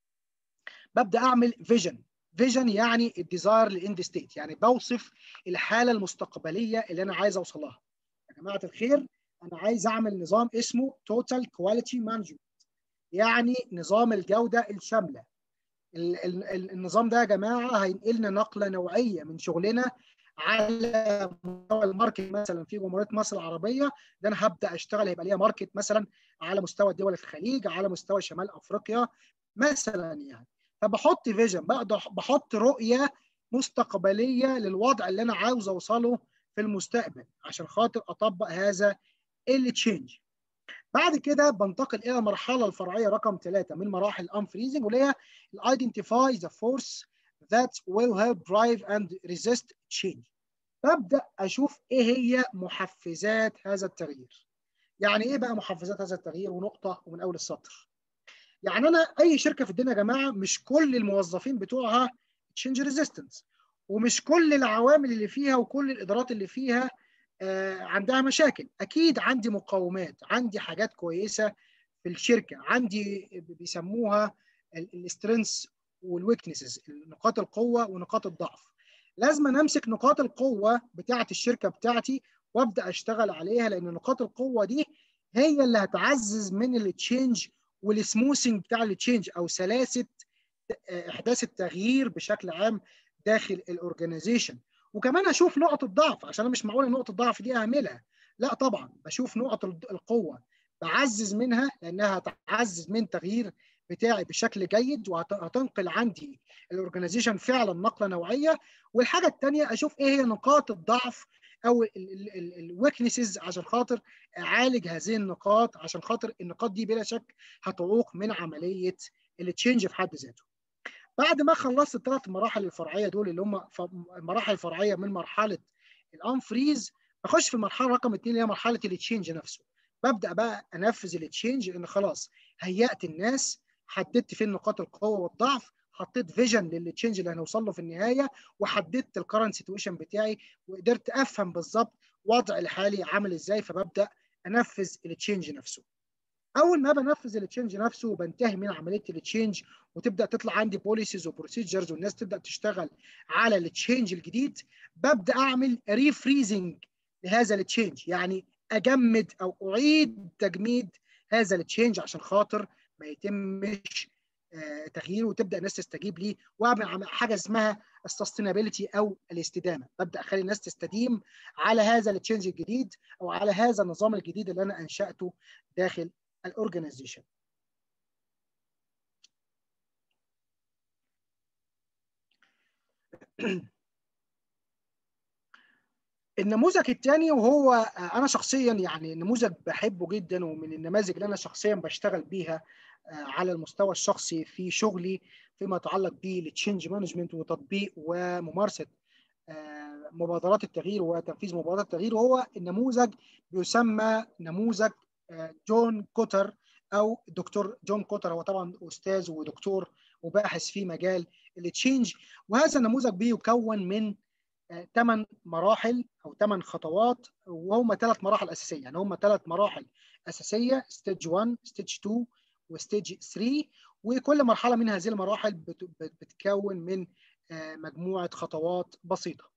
ببدا اعمل فيجن فيجن يعني الديزاير لاند ستيت يعني بوصف الحاله المستقبليه اللي انا عايز اوصل لها يا جماعه الخير انا عايز اعمل نظام اسمه توتال كواليتي مانجمنت يعني نظام الجوده الشامله النظام ده يا جماعه هينقلنا نقله نوعيه من شغلنا على مستوى الماركت مثلا في جمهوريه مصر العربيه ده انا هبدا اشتغل هيبقى ليا ماركت مثلا على مستوى دول الخليج على مستوى شمال افريقيا مثلا يعني فبحط فيجن بقدر بحط رؤيه مستقبليه للوضع اللي انا عاوز اوصله في المستقبل عشان خاطر اطبق هذا التشينج بعد كده بنتقل الى المرحله الفرعيه رقم ثلاثه من مراحل الانفريزنج واللي هي الايدنتيفاي ذا فورس that will help drive and resist change ببدا اشوف ايه هي محفزات هذا التغيير يعني ايه بقى محفزات هذا التغيير ونقطه ومن اول السطر يعني انا اي شركه في الدنيا يا جماعه مش كل الموظفين بتوعها تشينج ريزيستنس ومش كل العوامل اللي فيها وكل الادارات اللي فيها آه عندها مشاكل اكيد عندي مقومات عندي حاجات كويسه في الشركه عندي بيسموها السترينثs والويكنسز نقاط القوه ونقاط الضعف لازم امسك نقاط القوه بتاعه الشركه بتاعتي وابدا اشتغل عليها لان نقاط القوه دي هي اللي هتعزز من التشينج والسموثنج بتاع التشينج او سلاسه احداث التغيير بشكل عام داخل الاورجنايزيشن وكمان اشوف نقط الضعف عشان انا مش معقول نقط الضعف دي اهملها لا طبعا بشوف نقط القوه بعزز منها لانها هتعزز من تغيير بتاعي بشكل جيد وهتنقل عندي الاورجنايزيشن فعلا نقله نوعيه والحاجه الثانيه اشوف ايه هي نقاط الضعف او الويكنسز عشان خاطر اعالج هذه النقاط عشان خاطر النقاط دي بلا شك هتعوق من عمليه التشينج في حد ذاته. بعد ما خلصت الثلاث مراحل الفرعيه دول اللي هم المراحل الفرعيه من مرحله الانفريز اخش في المرحله رقم اثنين اللي هي مرحله التشينج نفسه ببدا بقى انفذ التشينج لان خلاص هيأت الناس حددت فين نقاط القوه والضعف حطيت فيجن للتشينج اللي هنوصل له في النهايه وحددت الكرنت سيتويشن بتاعي وقدرت افهم بالظبط وضع الحالي عامل ازاي فببدا انفذ التشينج نفسه اول ما بنفذ التشينج نفسه وبنتهي من عمليه التشينج وتبدا تطلع عندي بوليسيز وبروسيجرز والناس تبدا تشتغل على التشينج الجديد ببدا اعمل ريفريزنج لهذا التشينج يعني اجمد او اعيد تجميد هذا التشينج عشان خاطر ما يتمش تغييره وتبدا الناس تستجيب ليه واعمل حاجه اسمها السستينابيلتي او الاستدامه ببدا اخلي الناس تستديم على هذا التشينج الجديد او على هذا النظام الجديد اللي انا انشاته داخل الاورجنايزيشن النموذج الثاني وهو انا شخصيا يعني نموذج بحبه جدا ومن النماذج اللي انا شخصيا بشتغل بيها على المستوى الشخصي في شغلي فيما يتعلق بالتشينج مانجمنت وتطبيق وممارسه مبادرات التغيير وتنفيذ مبادرات التغيير وهو النموذج بيسمى نموذج جون كوتر او الدكتور جون كوتر هو طبعا استاذ ودكتور وباحث في مجال التشينج وهذا النموذج بيكون من ثمان مراحل او ثمان خطوات وهم ثلاث مراحل اساسيه يعني هم ثلاث مراحل اساسيه ستيج 1 ستيج 2 وستيج 3 وكل مرحله من هذه المراحل بتكون من مجموعه خطوات بسيطه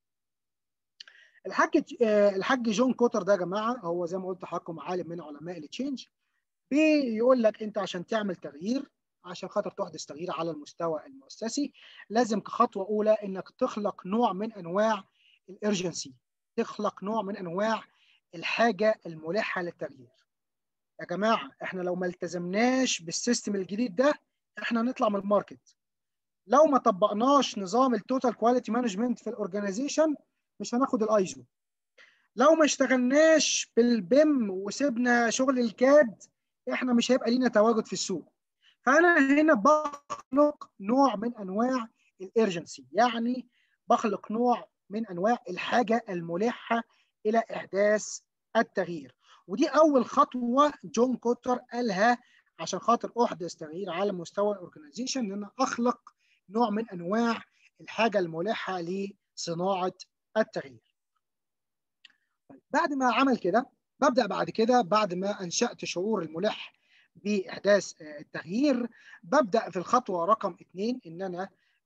الحاج الحاج جون كوتر ده يا جماعه هو زي ما قلت لحضراتكم عالم من علماء التشينج بيقول لك انت عشان تعمل تغيير عشان خاطر تحدث تغيير على المستوى المؤسسي لازم كخطوه اولى انك تخلق نوع من انواع الارجنسي تخلق نوع من انواع الحاجه الملحه للتغيير يا جماعه احنا لو ما التزمناش بالسيستم الجديد ده احنا هنطلع من الماركت لو ما طبقناش نظام التوتال كواليتي مانجمنت في الاورجنايزيشن مش هناخد الايزو لو ما اشتغلناش بالبيم وسيبنا شغل الكاد احنا مش هيبقى لينا تواجد في السوق فانا هنا بخلق نوع من انواع الارجنسي يعني بخلق نوع من انواع الحاجه الملحه الى احداث التغيير ودي اول خطوه جون كوتر قالها عشان خاطر احدث تغيير على مستوى الاورجنايزيشن ان انا اخلق نوع من انواع الحاجه الملحه لصناعه التغيير بعد ما عمل كده ببدا بعد كده بعد ما انشات شعور الملح باحداث التغيير ببدا في الخطوه رقم اثنين ان انا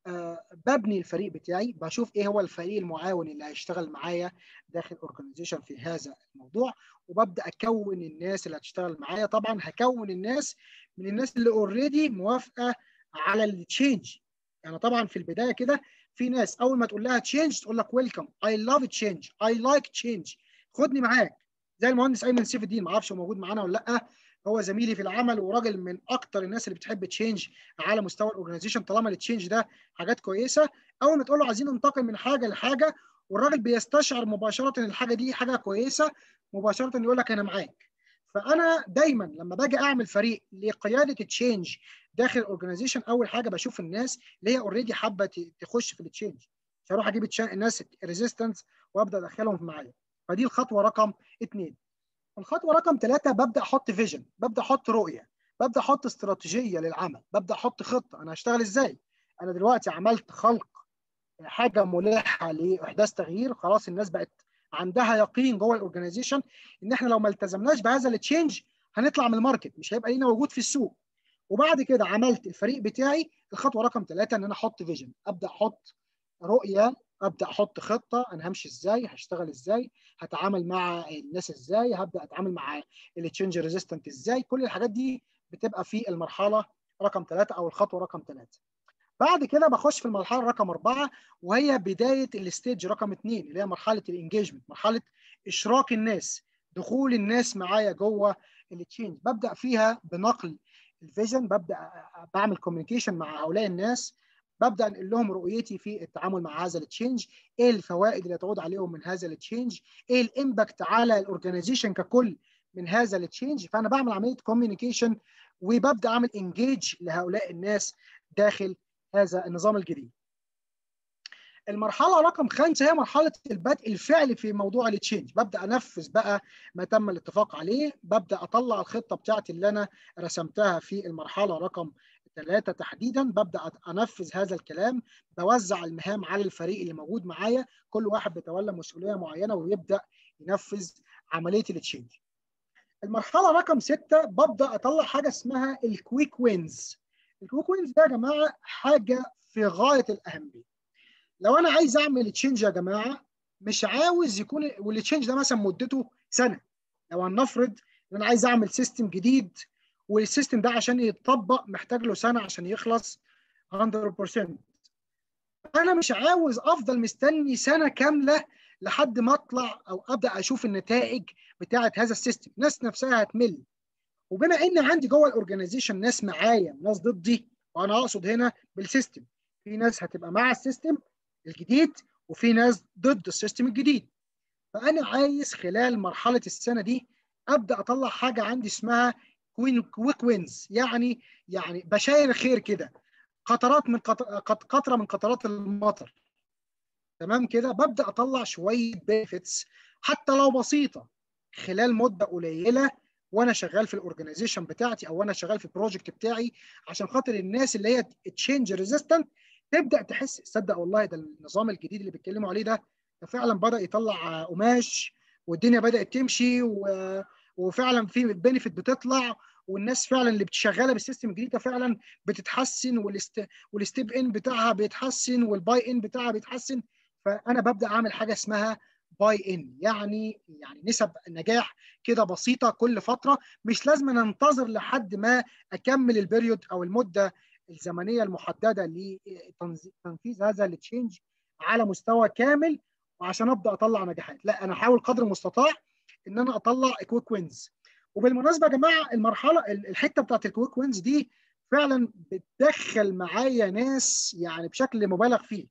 ببني الفريق بتاعي بشوف ايه هو الفريق المعاون اللي هيشتغل معايا داخل اورجانيزيشن في هذا الموضوع وببدا اكون الناس اللي هتشتغل معايا طبعا هكون الناس من الناس اللي اوريدي موافقه على التشينج يعني طبعا في البدايه كده في ناس اول ما تقول لها تشينج تقول لك ويلكم اي لاف تشينج اي لايك تشينج خدني معاك زي المهندس ايمن سيف الدين ما اعرفش هو موجود معانا ولا لا هو زميلي في العمل وراجل من اكتر الناس اللي بتحب تشينج على مستوى الاورجنايزيشن طالما التشينج ده حاجات كويسه اول ما تقول له عايزين ننتقل من حاجه لحاجه والراجل بيستشعر مباشره ان الحاجه دي حاجه كويسه مباشره يقول لك انا معاك فانا دايما لما باجي اعمل فريق لقياده التشينج داخل الاورجنايزيشن اول حاجه بشوف الناس اللي هي اوريدي حابه تخش في التشينج مش هروح اجيب الناس ريزيستنس وابدا ادخلهم معايا فدي الخطوه رقم اثنين الخطوه رقم ثلاثه ببدا احط فيجن ببدا احط رؤيه ببدا احط استراتيجيه للعمل ببدا احط خطه انا هشتغل ازاي انا دلوقتي عملت خلق حاجه ملحه لاحداث تغيير خلاص الناس بقت عندها يقين جوه الاورجنايزيشن ان احنا لو ما التزمناش بهذا التشينج هنطلع من الماركت مش هيبقى لينا وجود في السوق وبعد كده عملت الفريق بتاعي الخطوه رقم ثلاثه ان انا احط فيجن ابدا احط رؤيه ابدا احط خطه انا همشي ازاي هشتغل ازاي هتعامل مع الناس ازاي هبدا اتعامل مع التشينج ريزيستنت ازاي كل الحاجات دي بتبقى في المرحله رقم ثلاثة او الخطوه رقم ثلاثة بعد كده بخش في المرحله رقم أربعة وهي بدايه الستيج رقم اثنين اللي هي مرحله الانجيجمنت مرحله اشراك الناس دخول الناس معايا جوه التشينج ببدا فيها بنقل الفيجن ببدا بعمل كوميونيكيشن مع هؤلاء الناس ببدا انقل لهم رؤيتي في التعامل مع هذا التشينج ايه الفوائد اللي تعود عليهم من هذا التشينج ايه الامباكت على الاورجنايزيشن ككل من هذا التشينج فانا بعمل عمليه كوميونيكيشن وببدا اعمل انجيج لهؤلاء الناس داخل هذا النظام الجديد المرحله رقم خمسه هي مرحله البدء الفعلي في موضوع التشينج ببدا انفذ بقى ما تم الاتفاق عليه ببدا اطلع الخطه بتاعتي اللي انا رسمتها في المرحله رقم ثلاثة تحديدا ببدا انفذ هذا الكلام بوزع المهام على الفريق اللي موجود معايا كل واحد بيتولى مسؤوليه معينه ويبدا ينفذ عمليه التشينج المرحله رقم ستة ببدا اطلع حاجه اسمها الكويك وينز الكويك وينز ده يا جماعه حاجه في غايه الاهميه لو انا عايز اعمل تشينج يا جماعه مش عاوز يكون والتشينج ده مثلا مدته سنه لو هنفرض ان انا عايز اعمل سيستم جديد والسيستم ده عشان يتطبق محتاج له سنه عشان يخلص 100% انا مش عاوز افضل مستني سنه كامله لحد ما اطلع او ابدا اشوف النتائج بتاعه هذا السيستم الناس نفسها هتمل وبما ان عندي جوه الاورجنايزيشن ناس معايا وناس ضدي وانا اقصد هنا بالسيستم في ناس هتبقى مع السيستم الجديد وفي ناس ضد السيستم الجديد فانا عايز خلال مرحله السنه دي ابدا اطلع حاجه عندي اسمها كوين كويك وينز يعني يعني بشاير خير كده قطرات من قطره من قطرات المطر تمام كده ببدا اطلع شويه بينفيتس حتى لو بسيطه خلال مده قليله وانا شغال في الاورجنايزيشن بتاعتي او وانا شغال في البروجكت بتاعي عشان خاطر الناس اللي هي تشينج ريزيستنت تبدا تحس تصدق والله ده النظام الجديد اللي بيتكلموا عليه ده ده فعلا بدا يطلع قماش والدنيا بدات تمشي و... وفعلا في بنفيت بتطلع والناس فعلا اللي شغاله بالسيستم الجديد ده فعلا بتتحسن والست... والستيب ان بتاعها بيتحسن والباي ان بتاعها بيتحسن فانا ببدا اعمل حاجه اسمها باي ان يعني يعني نسب نجاح كده بسيطه كل فتره مش لازم ننتظر لحد ما اكمل البريود او المده الزمنيه المحدده لتنفيذ هذا التشينج على مستوى كامل وعشان ابدا اطلع نجاحات لا انا احاول قدر المستطاع ان انا اطلع كويك وينز وبالمناسبه يا جماعه المرحله الحته بتاعت الكويك وينز دي فعلا بتدخل معايا ناس يعني بشكل مبالغ فيه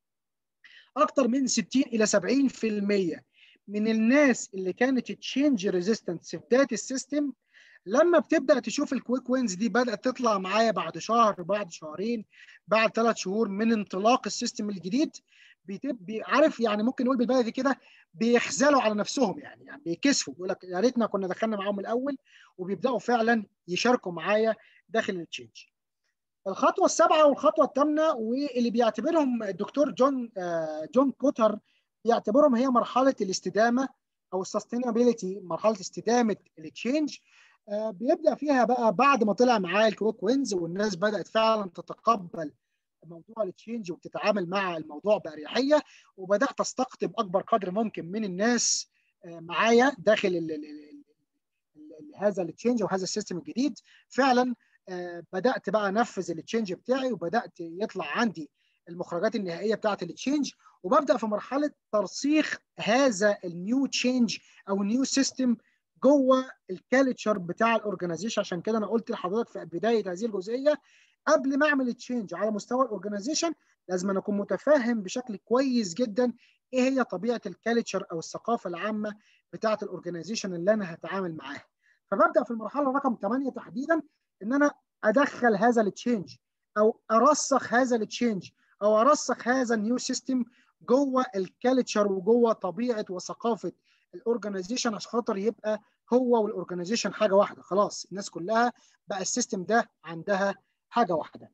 اكتر من 60 الى 70% من الناس اللي كانت تشينج ريزيستنت في بدايه السيستم لما بتبدا تشوف الكويك وينز دي بدات تطلع معايا بعد شهر بعد شهرين بعد ثلاث شهور من انطلاق السيستم الجديد بتبقى عارف يعني ممكن نقول بالبلدي كده بيخزلوا على نفسهم يعني, يعني بيكسفوا يقول لك يا ريتنا كنا دخلنا معاهم الاول وبيبداوا فعلا يشاركوا معايا داخل التشينج. الخطوه السابعه والخطوه الثامنه واللي بيعتبرهم الدكتور جون جون كوتر بيعتبرهم هي مرحله الاستدامه او السستينابيلتي مرحله استدامه التشينج بيبدا فيها بقى بعد ما طلع معاه الكويك وينز والناس بدات فعلا تتقبل موضوع التشينج وبتتعامل مع الموضوع باريحيه وبدات استقطب اكبر قدر ممكن من الناس معايا داخل ال ال ال هذا التشينج وهذا السيستم الجديد فعلا بدات بقى انفذ التشينج بتاعي وبدات يطلع عندي المخرجات النهائيه بتاعه التشينج وببدا في مرحله ترسيخ هذا النيو تشينج او النيو سيستم جوه الكالتشر بتاع الاورجنايزيشن عشان كده انا قلت لحضرتك في بدايه هذه الجزئيه قبل ما اعمل تشينج على مستوى الاورجنايزيشن لازم أنا اكون متفاهم بشكل كويس جدا ايه هي طبيعه الكالتشر او الثقافه العامه بتاعه الاورجنايزيشن اللي انا هتعامل معاها فببدا في المرحله رقم 8 تحديدا ان انا ادخل هذا التشينج او ارسخ هذا التشينج او ارسخ هذا النيو سيستم جوه الكالتشر وجوه طبيعه وثقافه الاورجنايزيشن عشان خاطر يبقى هو والاورجنايزيشن حاجه واحده خلاص الناس كلها بقى السيستم ده عندها حاجه واحده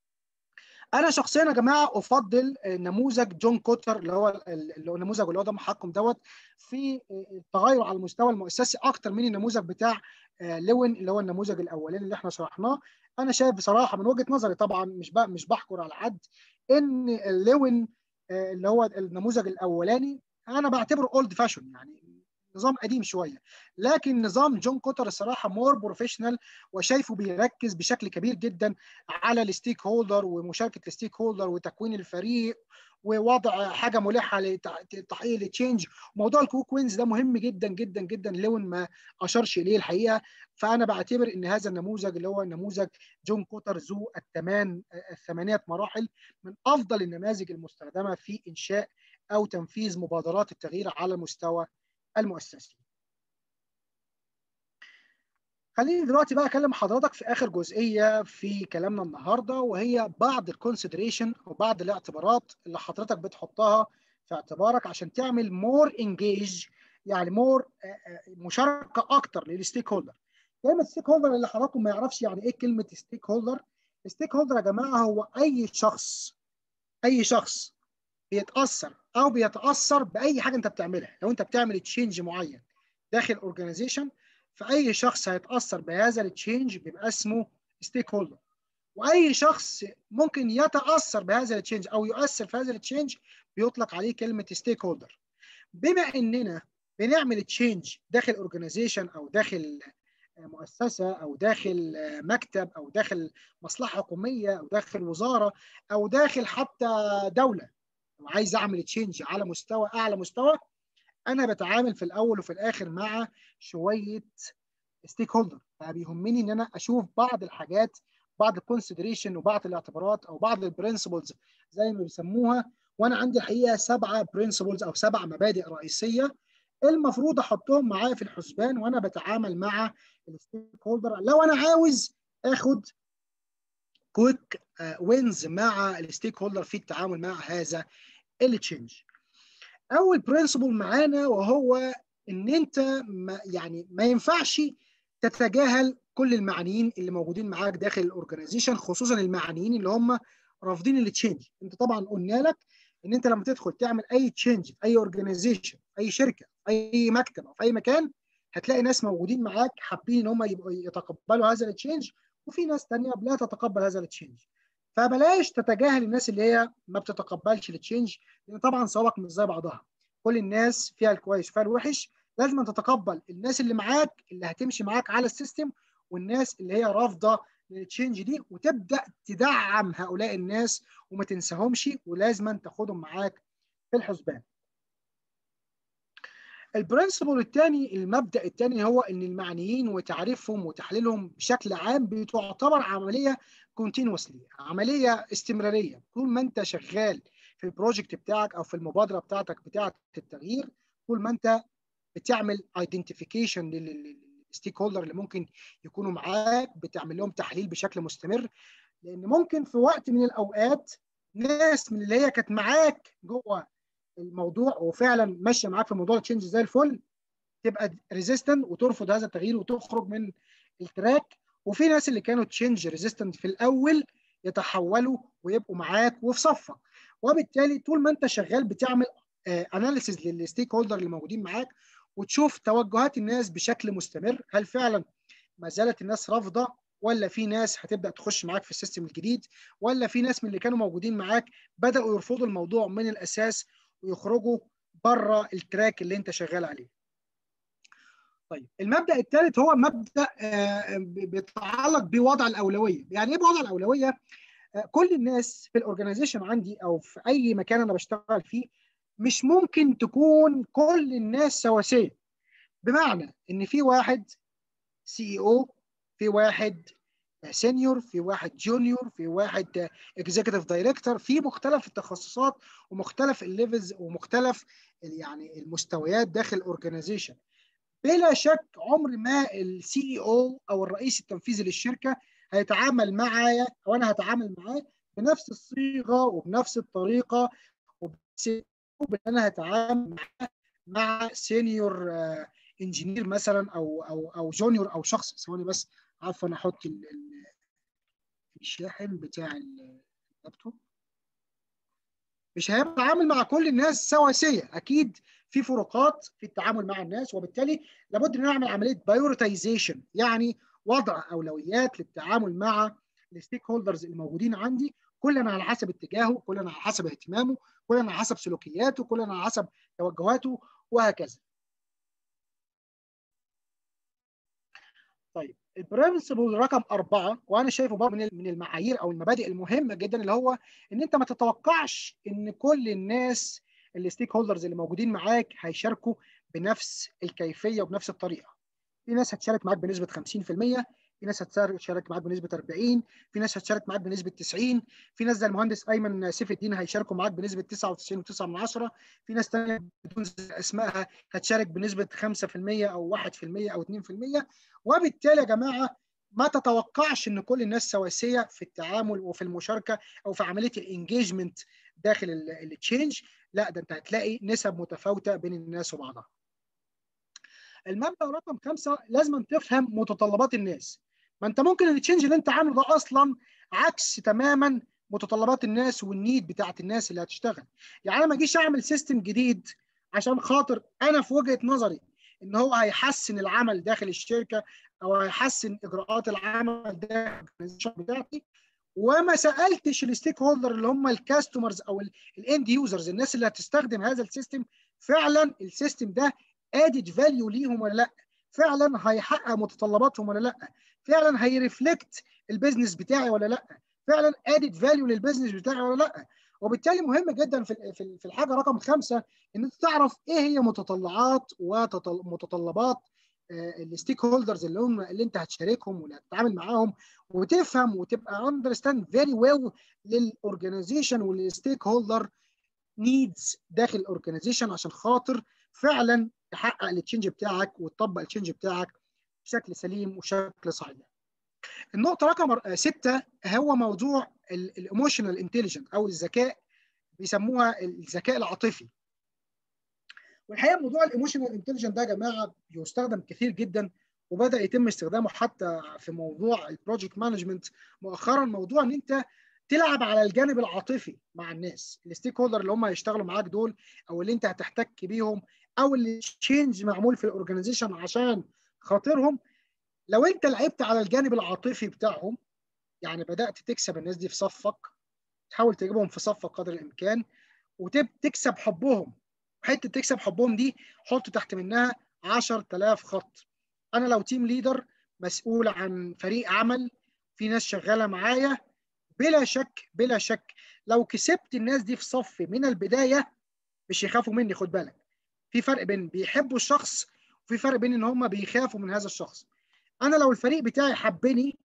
انا شخصيا يا جماعه افضل نموذج جون كوتر اللي هو اللي هو النموذج اللي هو ده محكم دوت في التغير على المستوى المؤسسي اكتر من النموذج بتاع لوين اللي هو النموذج الاولاني اللي احنا شرحناه انا شايف بصراحه من وجهه نظري طبعا مش مش بحكر على حد ان لوين اللي هو النموذج الاولاني انا بعتبره اولد فاشون يعني نظام قديم شويه لكن نظام جون كوتر الصراحه مور بروفيشنال وشايفه بيركز بشكل كبير جدا على الستيك هولدر ومشاركه الستيك هولدر وتكوين الفريق ووضع حاجه ملحه لتحقيق التشينج موضوع الكوك وينز ده مهم جدا جدا جدا لون ما اشارش اليه الحقيقه فانا بعتبر ان هذا النموذج اللي هو نموذج جون كوتر ذو الثمان الثمانيه مراحل من افضل النماذج المستخدمه في انشاء او تنفيذ مبادرات التغيير على المستوى المؤسسي. خليني دلوقتي بقى اكلم حضرتك في اخر جزئيه في كلامنا النهارده وهي بعض الكونسيدريشن او بعض الاعتبارات اللي حضرتك بتحطها في اعتبارك عشان تعمل مور انجيج يعني مور مشاركه اكتر للستيك هولدر كلمه ستيك هولدر اللي حضراتكم ما يعرفش يعني ايه كلمه ستيك هولدر ستيك هولدر يا جماعه هو اي شخص اي شخص بيتاثر او بيتاثر باي حاجه انت بتعملها لو انت بتعمل تشينج معين داخل اورجانيزيشن فاي شخص هيتاثر بهذا التشينج بيبقى اسمه ستيك هولدر واي شخص ممكن يتاثر بهذا التشينج او يؤثر في هذا التشينج بيطلق عليه كلمه ستيك هولدر بما اننا بنعمل تشينج داخل اورجانيزيشن او داخل مؤسسه او داخل مكتب او داخل مصلحه حكوميه او داخل وزاره او داخل حتى دوله لو عايز اعمل تشينج على مستوى اعلى مستوى انا بتعامل في الاول وفي الاخر مع شويه ستيك هولدر فبيهمني ان انا اشوف بعض الحاجات بعض الكونسيدريشن وبعض الاعتبارات او بعض البرنسبلز زي ما بيسموها وانا عندي الحقيقه سبعه برنسبلز او سبع مبادئ رئيسيه المفروض احطهم معايا في الحسبان وانا بتعامل مع الستيك هولدر لو انا عاوز اخد كويك وينز مع الستيك هولدر في التعامل مع هذا التشينج اول برنسبل معانا وهو ان انت ما يعني ما ينفعش تتجاهل كل المعنيين اللي موجودين معاك داخل الاورجنايزيشن خصوصا المعنيين اللي هم رافضين التشينج انت طبعا قلنا لك ان انت لما تدخل تعمل اي تشينج في اي اورجنايزيشن اي شركه اي مكتب او في اي مكان هتلاقي ناس موجودين معاك حابين ان هم يبقوا يتقبلوا هذا التشينج وفي ناس ثانيه لا تتقبل هذا التشينج فبلاش تتجاهل الناس اللي هي ما بتتقبلش التشينج لان طبعا صوابك مش زي بعضها كل الناس فيها الكويس وفيها الوحش لازم تتقبل الناس اللي معاك اللي هتمشي معاك على السيستم والناس اللي هي رافضه للتشينج دي وتبدا تدعم هؤلاء الناس وما تنساهمش ولازم تاخدهم معاك في الحسبان. البرنسبل الثاني المبدا الثاني هو ان المعنيين وتعريفهم وتحليلهم بشكل عام بتعتبر عمليه كونتينوسلي عمليه استمراريه طول ما انت شغال في البروجكت بتاعك او في المبادره بتاعتك بتاعه التغيير طول ما انت بتعمل ايدنتيفيكيشن للستيك هولدر اللي ممكن يكونوا معاك بتعمل لهم تحليل بشكل مستمر لان ممكن في وقت من الاوقات ناس من اللي هي كانت معاك جوه الموضوع وفعلا ماشيه معاك في موضوع التشينج زي الفل تبقى ريزيستنت وترفض هذا التغيير وتخرج من التراك وفي ناس اللي كانوا تشينج ريزيستنت في الاول يتحولوا ويبقوا معاك وفي صفك وبالتالي طول ما انت شغال بتعمل اناليسيز للستيك هولدر اللي موجودين معاك وتشوف توجهات الناس بشكل مستمر هل فعلا ما زالت الناس رافضه ولا في ناس هتبدا تخش معاك في السيستم الجديد ولا في ناس من اللي كانوا موجودين معاك بداوا يرفضوا الموضوع من الاساس ويخرجوا بره التراك اللي انت شغال عليه. طيب المبدا الثالث هو مبدا بيتعلق بوضع الاولويه، يعني ايه بوضع الاولويه؟ كل الناس في الاورجنايزيشن عندي او في اي مكان انا بشتغل فيه مش ممكن تكون كل الناس سواسيه بمعنى ان في واحد سي اي او في واحد سينيور في واحد جونيور في واحد اكزيكتيف دايركتور في مختلف التخصصات ومختلف الليفلز ومختلف يعني المستويات داخل الاورجنايزيشن بلا شك عمر ما السي اي او او الرئيس التنفيذي للشركه هيتعامل معايا او انا هتعامل معاه بنفس الصيغه وبنفس الطريقه وبنفس بان انا هتعامل مع مع سينيور انجينير مثلا او او او جونيور او شخص ثواني بس عفوا احط الشاحن بتاع اللابتوب مش هيبقى تعامل مع كل الناس سواسيه اكيد في فروقات في التعامل مع الناس وبالتالي لابد ان نعمل عمليه بايورتايزيشن يعني وضع اولويات للتعامل مع الستيك هولدرز الموجودين عندي كلنا على حسب اتجاهه كلنا على حسب اهتمامه كلنا على حسب سلوكياته كلنا على حسب توجهاته وهكذا طيب البرنسبل رقم أربعة وأنا شايفه برضه من من المعايير أو المبادئ المهمة جدا اللي هو إن أنت ما تتوقعش إن كل الناس الستيك هولدرز اللي موجودين معاك هيشاركوا بنفس الكيفية وبنفس الطريقة. في ناس هتشارك معاك بنسبة 50%، في ناس هتشارك معاك بنسبه 40 في ناس هتشارك معاك بنسبه 90 في ناس زي المهندس ايمن سيف الدين هيشاركوا معاك بنسبه 99.9 في ناس ثانيه بدون اسمائها هتشارك بنسبه 5% او 1% او 2% وبالتالي يا جماعه ما تتوقعش ان كل الناس سواسيه في التعامل وفي المشاركه او في عمليه الانجيجمنت داخل التشينج لا ده انت هتلاقي نسب متفاوته بين الناس وبعضها المبدا رقم خمسه لازم تفهم متطلبات الناس ما انت ممكن التشينج اللي انت عامله ده اصلا عكس تماما متطلبات الناس والنيد بتاعت الناس اللي هتشتغل يعني انا ما اجيش اعمل سيستم جديد عشان خاطر انا في وجهه نظري ان هو هيحسن العمل داخل الشركه او هيحسن اجراءات العمل داخل بتاعتي وما سالتش الستيك هولدر اللي هم الكاستمرز او الاند يوزرز الناس اللي هتستخدم هذا السيستم فعلا السيستم ده ادد فاليو ليهم ولا لا فعلا هيحقق متطلباتهم ولا لا فعلا هيرفلكت البيزنس بتاعي ولا لا فعلا ادد فاليو للبيزنس بتاعي ولا لا وبالتالي مهم جدا في في الحاجه رقم خمسه ان انت تعرف ايه هي متطلعات ومتطلبات الستيك هولدرز اللي هم اللي انت هتشاركهم واللي هتتعامل معاهم وتفهم وتبقى اندرستاند فيري ويل للاورجنايزيشن والستيك هولدر نيدز داخل الاورجنايزيشن عشان خاطر فعلا تحقق التشنج بتاعك وتطبق التشنج بتاعك بشكل سليم وشكل صحيح. النقطه رقم سته هو موضوع الايموشنال انتليجنت او الذكاء بيسموها الذكاء العاطفي. والحقيقه موضوع الايموشنال انتليجنت ده يا جماعه بيستخدم كثير جدا وبدا يتم استخدامه حتى في موضوع البروجكت مانجمنت مؤخرا موضوع ان انت تلعب على الجانب العاطفي مع الناس الستيك هولدر اللي هم هيشتغلوا معاك دول او اللي انت هتحتك بيهم او اللي تشينج معمول في الاورجنايزيشن عشان خاطرهم لو انت لعبت على الجانب العاطفي بتاعهم يعني بدات تكسب الناس دي في صفك تحاول تجيبهم في صفك قدر الامكان وتكسب حبهم حته تكسب حبهم دي حط تحت منها 10000 خط انا لو تيم ليدر مسؤول عن فريق عمل في ناس شغاله معايا بلا شك بلا شك لو كسبت الناس دي في صفي من البدايه مش يخافوا مني خد بالك في فرق بين بيحبوا الشخص وفي فرق بين ان هم بيخافوا من هذا الشخص انا لو الفريق بتاعي حبني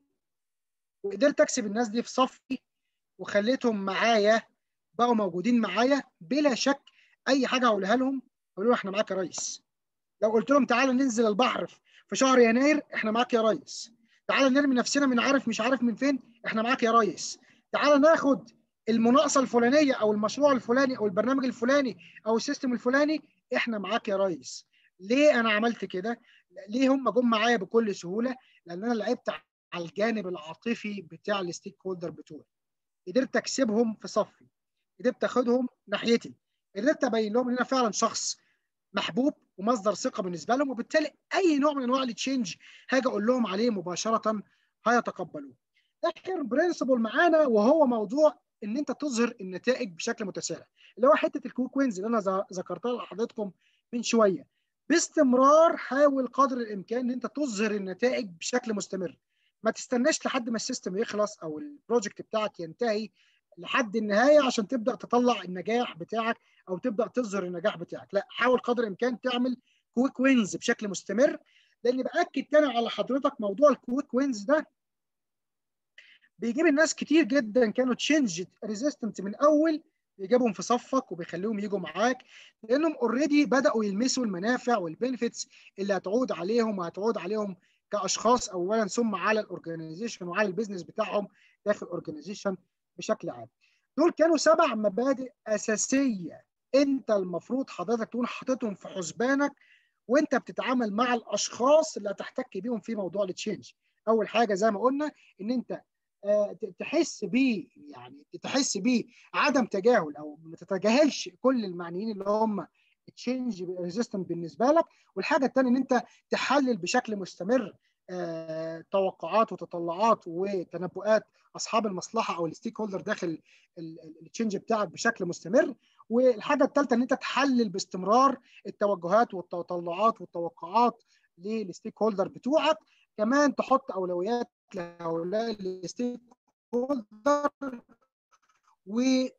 وقدرت اكسب الناس دي في صفي وخليتهم معايا بقوا موجودين معايا بلا شك اي حاجه هقولها لهم يقولوا احنا معاك يا ريس لو قلت لهم تعالى ننزل البحر في شهر يناير احنا معاك يا ريس تعالى نرمي نفسنا من عارف مش عارف من فين احنا معاك يا ريس تعالى ناخد المناقصه الفلانيه او المشروع الفلاني او البرنامج الفلاني او السيستم الفلاني احنا معاك يا ريس ليه انا عملت كده ليه هم جم معايا بكل سهوله لان انا لعبت على الجانب العاطفي بتاع الستيك هولدر بتوعي قدرت اكسبهم في صفي قدرت اخدهم ناحيتي قدرت ابين لهم ان انا فعلا شخص محبوب ومصدر ثقه بالنسبه لهم وبالتالي اي نوع من انواع التشينج هاجي اقول لهم عليه مباشره هيتقبلوه. اخر برنسبل معانا وهو موضوع ان انت تظهر النتائج بشكل متسارع اللي هو حته الكويك وينز اللي انا ذكرتها لحضراتكم من شويه. باستمرار حاول قدر الامكان ان انت تظهر النتائج بشكل مستمر. ما تستناش لحد ما السيستم يخلص او البروجكت بتاعك ينتهي لحد النهايه عشان تبدا تطلع النجاح بتاعك او تبدا تظهر النجاح بتاعك لا حاول قدر الامكان تعمل كويك وينز بشكل مستمر لان باكد تاني على حضرتك موضوع الكويك وينز ده بيجيب الناس كتير جدا كانوا تشينج ريزيستنت من اول بيجيبهم في صفك وبيخليهم يجوا معاك لانهم اوريدي بداوا يلمسوا المنافع والبنفيتس اللي هتعود عليهم وهتعود عليهم كاشخاص اولا ثم على الاورجنايزيشن وعلى البيزنس بتاعهم داخل الاورجنايزيشن بشكل عام. دول كانوا سبع مبادئ اساسيه انت المفروض حضرتك تكون حاططهم في حسبانك وانت بتتعامل مع الاشخاص اللي هتحتك بيهم في موضوع التشينج. اول حاجه زي ما قلنا ان انت تحس بيه يعني تحس بيه عدم تجاهل او ما تتجاهلش كل المعنيين اللي هم تشينج ريزيستنت بالنسبه لك والحاجه الثانيه ان انت تحلل بشكل مستمر آه، توقعات وتطلعات وتنبؤات اصحاب المصلحه او الستيك هولدر داخل التشينج بتاعك بشكل مستمر والحاجه الثالثه ان انت تحلل باستمرار التوجهات والتطلعات والتوقعات للستيك هولدر بتوعك كمان تحط اولويات لهؤلاء الستيك هولدر و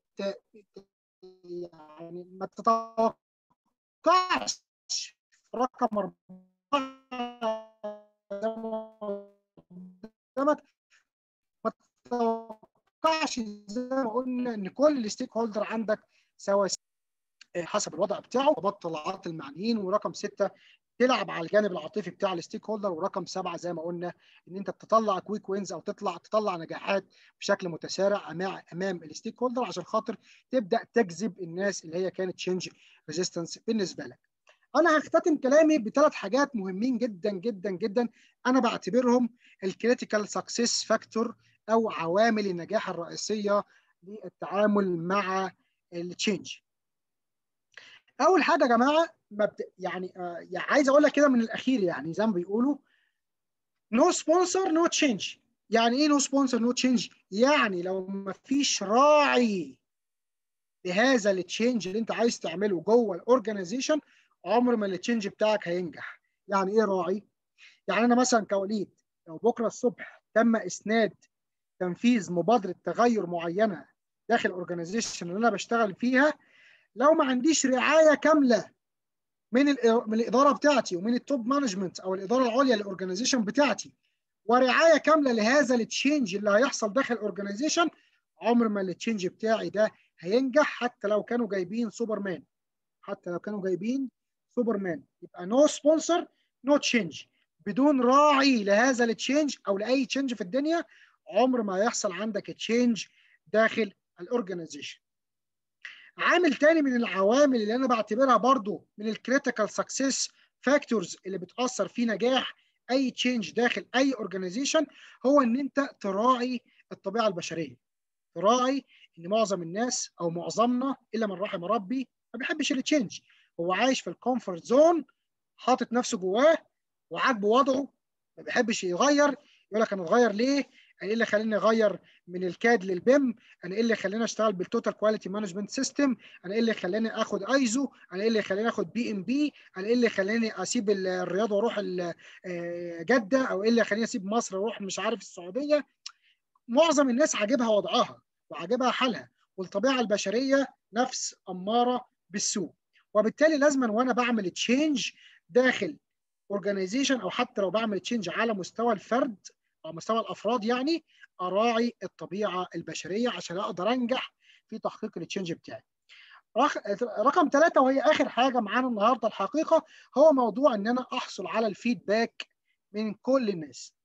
يعني ما تتوقعش رقم أربعة قدامك ما تتوقعش زي ما قلنا ان كل الستيك هولدر عندك سوا حسب الوضع بتاعه وبطلعات المعنيين ورقم سته تلعب على الجانب العاطفي بتاع الستيك هولدر ورقم سبعه زي ما قلنا ان انت تطلع كويك وينز او تطلع تطلع نجاحات بشكل متسارع امام امام الستيك هولدر عشان خاطر تبدا تجذب الناس اللي هي كانت تشينج ريزيستنس بالنسبه لك. انا هختتم كلامي بثلاث حاجات مهمين جدا جدا جدا انا بعتبرهم الكريتيكال سكسس فاكتور او عوامل النجاح الرئيسيه للتعامل مع التشينج. اول حاجه يا جماعه مبت... يعني آه يعني عايز اقول لك كده من الاخير يعني زي ما بيقولوا نو سبونسر نو تشينج يعني ايه نو سبونسر نو تشينج يعني لو ما فيش راعي لهذا التشينج اللي انت عايز تعمله جوه الاورجنايزيشن عمر ما التشينج بتاعك هينجح يعني ايه راعي يعني انا مثلا كوليد لو بكره الصبح تم اسناد تنفيذ مبادره تغير معينه داخل الاورجنايزيشن اللي انا بشتغل فيها لو ما عنديش رعايه كامله من من الاداره بتاعتي ومن التوب مانجمنت او الاداره العليا للاورجنايزيشن بتاعتي ورعايه كامله لهذا التشينج اللي هيحصل داخل الاورجنايزيشن عمر ما التشينج بتاعي ده هينجح حتى لو كانوا جايبين سوبرمان حتى لو كانوا جايبين سوبرمان يبقى نو سبونسر نو تشينج بدون راعي لهذا التشينج او لاي تشينج في الدنيا عمر ما هيحصل عندك تشينج داخل الاورجنايزيشن عامل تاني من العوامل اللي انا بعتبرها برضو من الكريتيكال سكسس فاكتورز اللي بتاثر في نجاح اي تشينج داخل اي اورجانيزيشن هو ان انت تراعي الطبيعه البشريه تراعي ان معظم الناس او معظمنا الا من رحم ربي ما بيحبش التشينج هو عايش في الكومفورت زون حاطط نفسه جواه وعاجبه وضعه ما بيحبش يغير يقول لك انا اتغير ليه انا ايه اللي خلاني اغير من الكاد للبيم انا ايه اللي خلاني اشتغل بالتوتال كواليتي مانجمنت سيستم انا ايه اللي خلاني اخد ايزو انا ايه اللي خلاني اخد بي ام بي انا ايه اللي خلاني اسيب الرياضه واروح جده او ايه اللي خلاني اسيب مصر واروح مش عارف السعوديه معظم الناس عاجبها وضعها وعاجبها حالها والطبيعه البشريه نفس اماره بالسوء وبالتالي لازما وانا بعمل تشينج داخل اورجانيزيشن او حتى لو بعمل تشينج على مستوى الفرد او مستوى الافراد يعني اراعي الطبيعه البشريه عشان اقدر انجح في تحقيق التشينج بتاعي. رقم ثلاثة وهي آخر حاجة معانا النهاردة الحقيقة هو موضوع إن أنا أحصل على الفيدباك من كل الناس.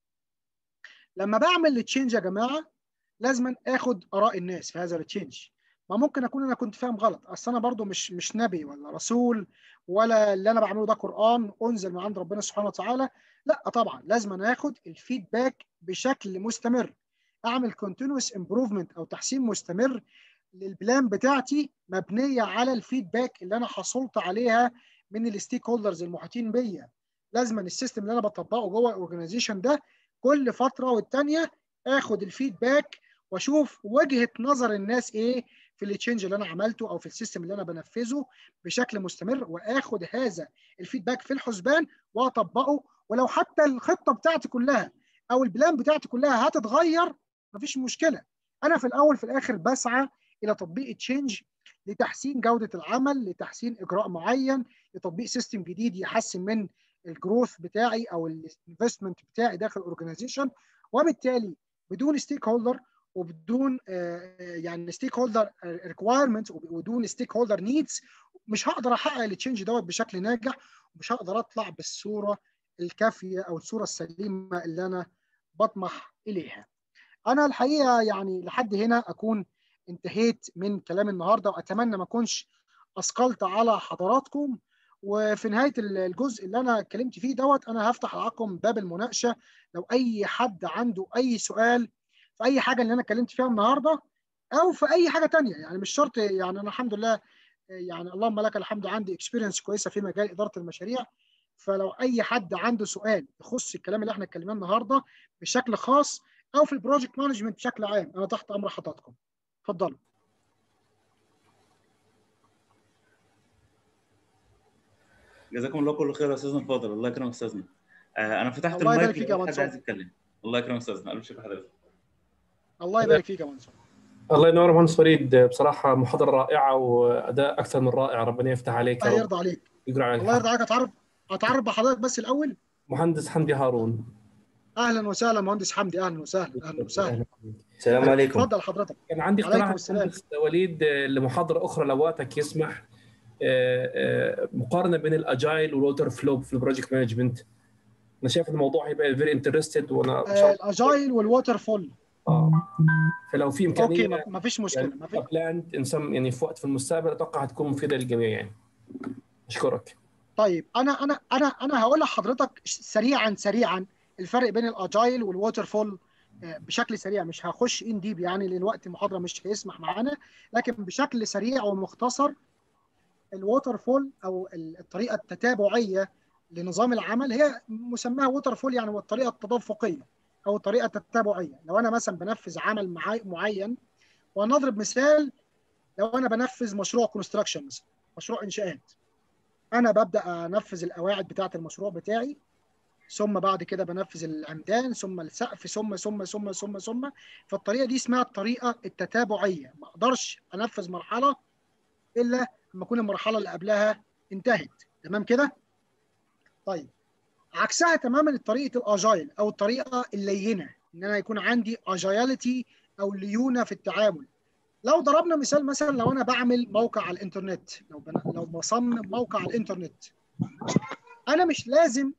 لما بعمل التشينج يا جماعة لازم آخد آراء الناس في هذا التشينج. ما ممكن أكون أنا كنت فاهم غلط، أصل أنا برضو مش مش نبي ولا رسول ولا اللي أنا بعمله ده قرآن أنزل من عند ربنا سبحانه وتعالى، لا طبعا لازم أنا آخد الفيدباك بشكل مستمر. أعمل continuous improvement أو تحسين مستمر للبلان بتاعتي مبنيه على الفيدباك اللي انا حصلت عليها من الستيك هولدرز المحيطين بيا لازم السيستم اللي انا بطبقه جوه الاورجنايزيشن ده كل فتره والتانيه اخد الفيدباك واشوف وجهه نظر الناس ايه في التشينج اللي انا عملته او في السيستم اللي انا بنفذه بشكل مستمر واخد هذا الفيدباك في الحسبان واطبقه ولو حتى الخطه بتاعتي كلها او البلان بتاعتي كلها هتتغير مفيش مشكله انا في الاول في الاخر بسعى الى تطبيق تشينج لتحسين جوده العمل لتحسين اجراء معين لتطبيق سيستم جديد يحسن من الجروث بتاعي او الانفستمنت بتاعي داخل الاورجنايزيشن وبالتالي بدون ستيك هولدر وبدون يعني ستيك هولدر ريكوايرمنت وبدون ستيك هولدر نيدز مش هقدر احقق التشينج دوت بشكل ناجح ومش هقدر اطلع بالصوره الكافيه او الصوره السليمه اللي انا بطمح اليها. انا الحقيقه يعني لحد هنا اكون انتهيت من كلام النهارده واتمنى ما اكونش اثقلت على حضراتكم وفي نهايه الجزء اللي انا اتكلمت فيه دوت انا هفتح معاكم باب المناقشه لو اي حد عنده اي سؤال في اي حاجه اللي انا اتكلمت فيها النهارده او في اي حاجه تانية يعني مش شرط يعني انا الحمد لله يعني اللهم لك الحمد عندي اكسبيرينس كويسه في مجال اداره المشاريع فلو اي حد عنده سؤال يخص الكلام اللي احنا اتكلمناه النهارده بشكل خاص او في البروجكت مانجمنت بشكل عام انا تحت امر حضراتكم اتفضلوا جزاكم الله كل خير يا استاذنا الفاضل الله يكرمك استاذنا آه انا فتحت الله يبارك المايك فيك يا لو حد منصور. عايز يتكلم الله يكرمك استاذنا الف شكر حضرتك الله يبارك فيك يا منصور الله ينور مهندس وليد بصراحة محاضرة رائعة وأداء أكثر من رائع ربنا يفتح عليك يا الله رب يرضى عليك يقرأ على الله الحق يرضى عليك اتعرف اتعرف بحضرتك بس الاول مهندس حمدي هارون اهلا وسهلا مهندس حمدي اهلا وسهلا اهلا وسهلا السلام عليكم اتفضل حضرتك كان عندي عليكم اقتراح السلام. مهندس وليد آه، لمحاضره اخرى لو وقتك يسمح آه، آه، مقارنه بين الاجايل والووتر فلو في البروجكت مانجمنت انا شايف الموضوع هيبقى فيري انترستد وانا إن شاء آه، الاجايل والووتر فول آه. فلو في اوكي امكانيه ما ما فيش مشكله ما في بلاند انسان يعني في وقت في المستقبل اتوقع هتكون مفيده للجميع يعني اشكرك طيب انا انا انا انا هقول لحضرتك سريعا سريعا الفرق بين الاجايل والووتر فول آه، بشكل سريع مش هخش ان ديب يعني لان وقت المحاضره مش هيسمح معانا لكن بشكل سريع ومختصر الووتر فول او الطريقه التتابعيه لنظام العمل هي مسماها ووتر فول يعني هو الطريقه التدفقيه او الطريقه التتابعيه لو انا مثلا بنفذ عمل معي- معين ونضرب مثال لو انا بنفذ مشروع كونستراكشن مثلا مشروع انشاءات انا ببدا انفذ القواعد بتاعه المشروع بتاعي ثم بعد كده بنفذ العمدان ثم السقف ثم ثم ثم ثم ثم فالطريقه دي اسمها الطريقه التتابعيه ما اقدرش انفذ مرحله الا لما اكون المرحله اللي قبلها انتهت تمام كده طيب عكسها تماما طريقه الاجايل او الطريقه اللينه ان انا يكون عندي اجايلتي او ليونه في التعامل لو ضربنا مثال مثلا لو انا بعمل موقع على الانترنت لو بن... لو بصمم موقع على الانترنت انا مش لازم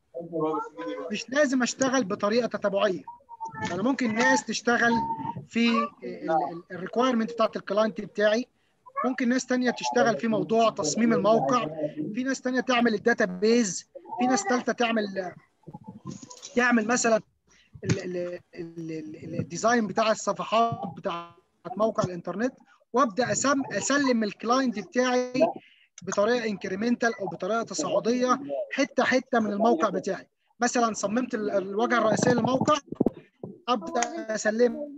مش لازم اشتغل بطريقه تتابعيه انا ممكن ناس تشتغل في الريكوايرمنت بتاعت الكلاينت بتاعي ممكن ناس تانية تشتغل في موضوع تصميم الموقع في ناس تانية تعمل الداتا بيز في ناس ثالثه تعمل تعمل مثلا ال- ال- ال- ال- الديزاين بتاع الصفحات بتاعت موقع الانترنت وابدا أسم اسلم الكلاينت بتاعي بطريقه انكريمنتال او بطريقه تصاعديه حته حته من الموقع بتاعي مثلا صممت ال- الواجهه الرئيسيه للموقع ابدا اسلم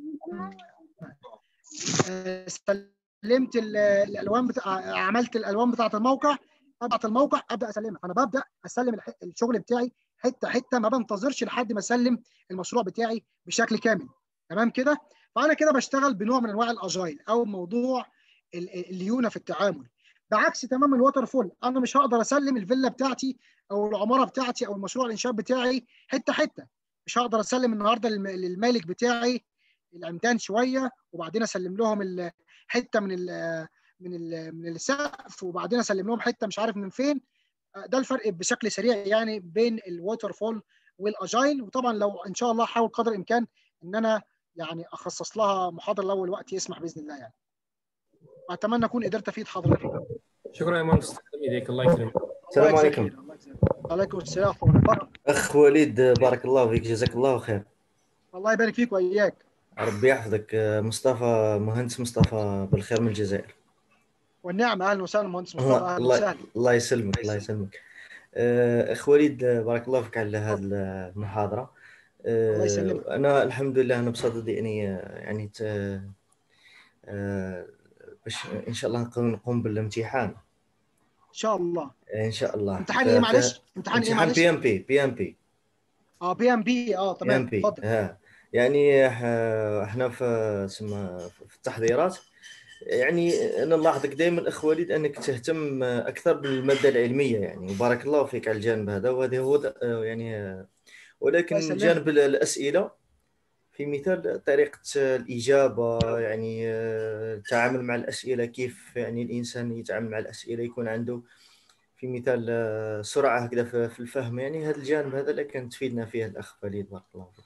آه، سلمت ال- الالوان بتاع عملت الالوان بتاعه الموقع ابعت الموقع ابدا اسلمها فانا ببدا اسلم الح- الشغل بتاعي حته حته ما بنتظرش لحد ما اسلم المشروع بتاعي بشكل كامل تمام كده فانا كده بشتغل بنوع من انواع الاجايل او موضوع ال- ال- الليونه في التعامل بعكس تماما الوتر فول انا مش هقدر اسلم الفيلا بتاعتي او العماره بتاعتي او المشروع الانشاء بتاعي حته حته مش هقدر اسلم النهارده للم- للمالك بتاعي العمدان شويه وبعدين اسلم لهم ال- حته من ال من ال من السقف وبعدين اسلم لهم حته مش عارف من فين ده الفرق بشكل سريع يعني بين الووتر فول والاجايل وطبعا لو ان شاء الله احاول قدر الامكان ان انا يعني اخصص لها محاضره لو الوقت يسمح باذن الله يعني اتمنى اكون قدرت افيد حضرتك شكرا يا مهندس تسلم ايديك الله يكرمك السلام الله يجزاك عليكم خير، الله يجزاك خير. عليكم السلام ورحمه الله وبركاته. اخ وليد بارك الله فيك جزاك الله خير الله يبارك فيك واياك ربي يحفظك مصطفى مهندس مصطفى بالخير من الجزائر والنعمه اهلا وسهلا مهندس مصطفى اهلا الله وسهلا الله يسلمك الله يسلمك آه، اخ وليد آه، بارك الله فيك على هذه المحاضره آه، الله يسلمك. انا الحمد لله انا بصددي اني آه، يعني ت- آه، باش ان شاء الله نقوم نقوم بالامتحان ان شاء الله ان شاء الله امتحان ف- ايه ف- معلش امتحان ايه امتحان معلش بي ام بي بي ام بي اه بي ام بي اه بي تمام ام بي اتفضل ها يعني ح- احنا في سما في التحضيرات يعني انا نلاحظك دائما اخ وليد انك تهتم اكثر بالماده العلميه يعني وبارك الله فيك على الجانب هذا وهذا هو د- يعني ولكن الله يسلمك. جانب ال- الاسئله في مثال طريقه الاجابه يعني التعامل مع الاسئله كيف يعني الانسان يتعامل مع الاسئله يكون عنده في مثال آه، سرعه هكذا في في الفهم يعني هذا الجانب هذا اللي كان تفيدنا فيه الاخ وليد بارك الله فيك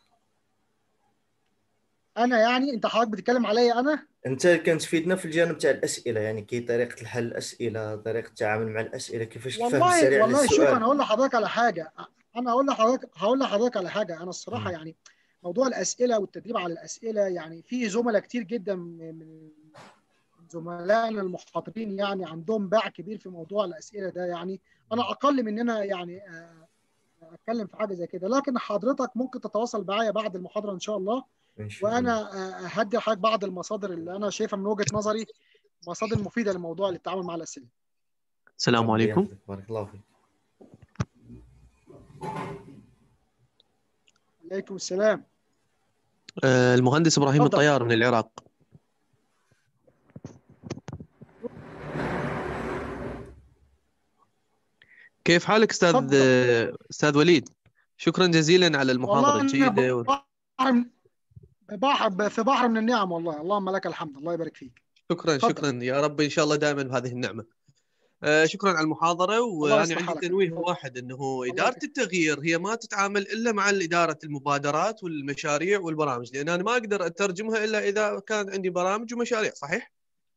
انا يعني انت حضرتك بتتكلم عليا انا انت كان تفيدنا في الجانب تاع الاسئله يعني كي طريقه الحل الاسئله طريقه التعامل مع الاسئله كيفاش تفهم والله سريع والله شوف للسؤال انا هقول لحضرتك على حاجه انا هقول لحضرتك هقول لحضرتك على حاجه انا الصراحه مم. يعني موضوع الاسئله والتدريب على الاسئله يعني في زملاء كتير جدا من من زملائنا المحاضرين يعني عندهم باع كبير في موضوع الاسئله ده يعني انا اقل مننا يعني آه، اتكلم في حاجه زي كده لكن حضرتك ممكن تتواصل معايا بعد المحاضره ان شاء الله ان شاء الله وانا آه، هدي لحضرتك بعض المصادر اللي انا شايفها من وجهه نظري مصادر مفيده للموضوع للتعامل مع الاسئله السلام ربي عليكم يحفظك، بارك الله فيك عليكم السلام آه، المهندس إبراهيم تفضل. الطيار من العراق كيف حالك أستاذ تفضل. آه، أستاذ وليد شكرا جزيلا على المحاضره والله الجيده أنا و... بحر من- بحر في بحر من النعم والله اللهم لك الحمد الله يبارك فيك شكرا تفضل. شكرا يا رب ان شاء الله دائما بهذه النعمه آه، شكرا على المحاضره وانا يصلح عندي حالك. تنويه تفضل. واحد انه اداره يبارك. التغيير هي ما تتعامل الا مع اداره المبادرات والمشاريع والبرامج لان انا ما اقدر اترجمها الا اذا كان عندي برامج ومشاريع صحيح؟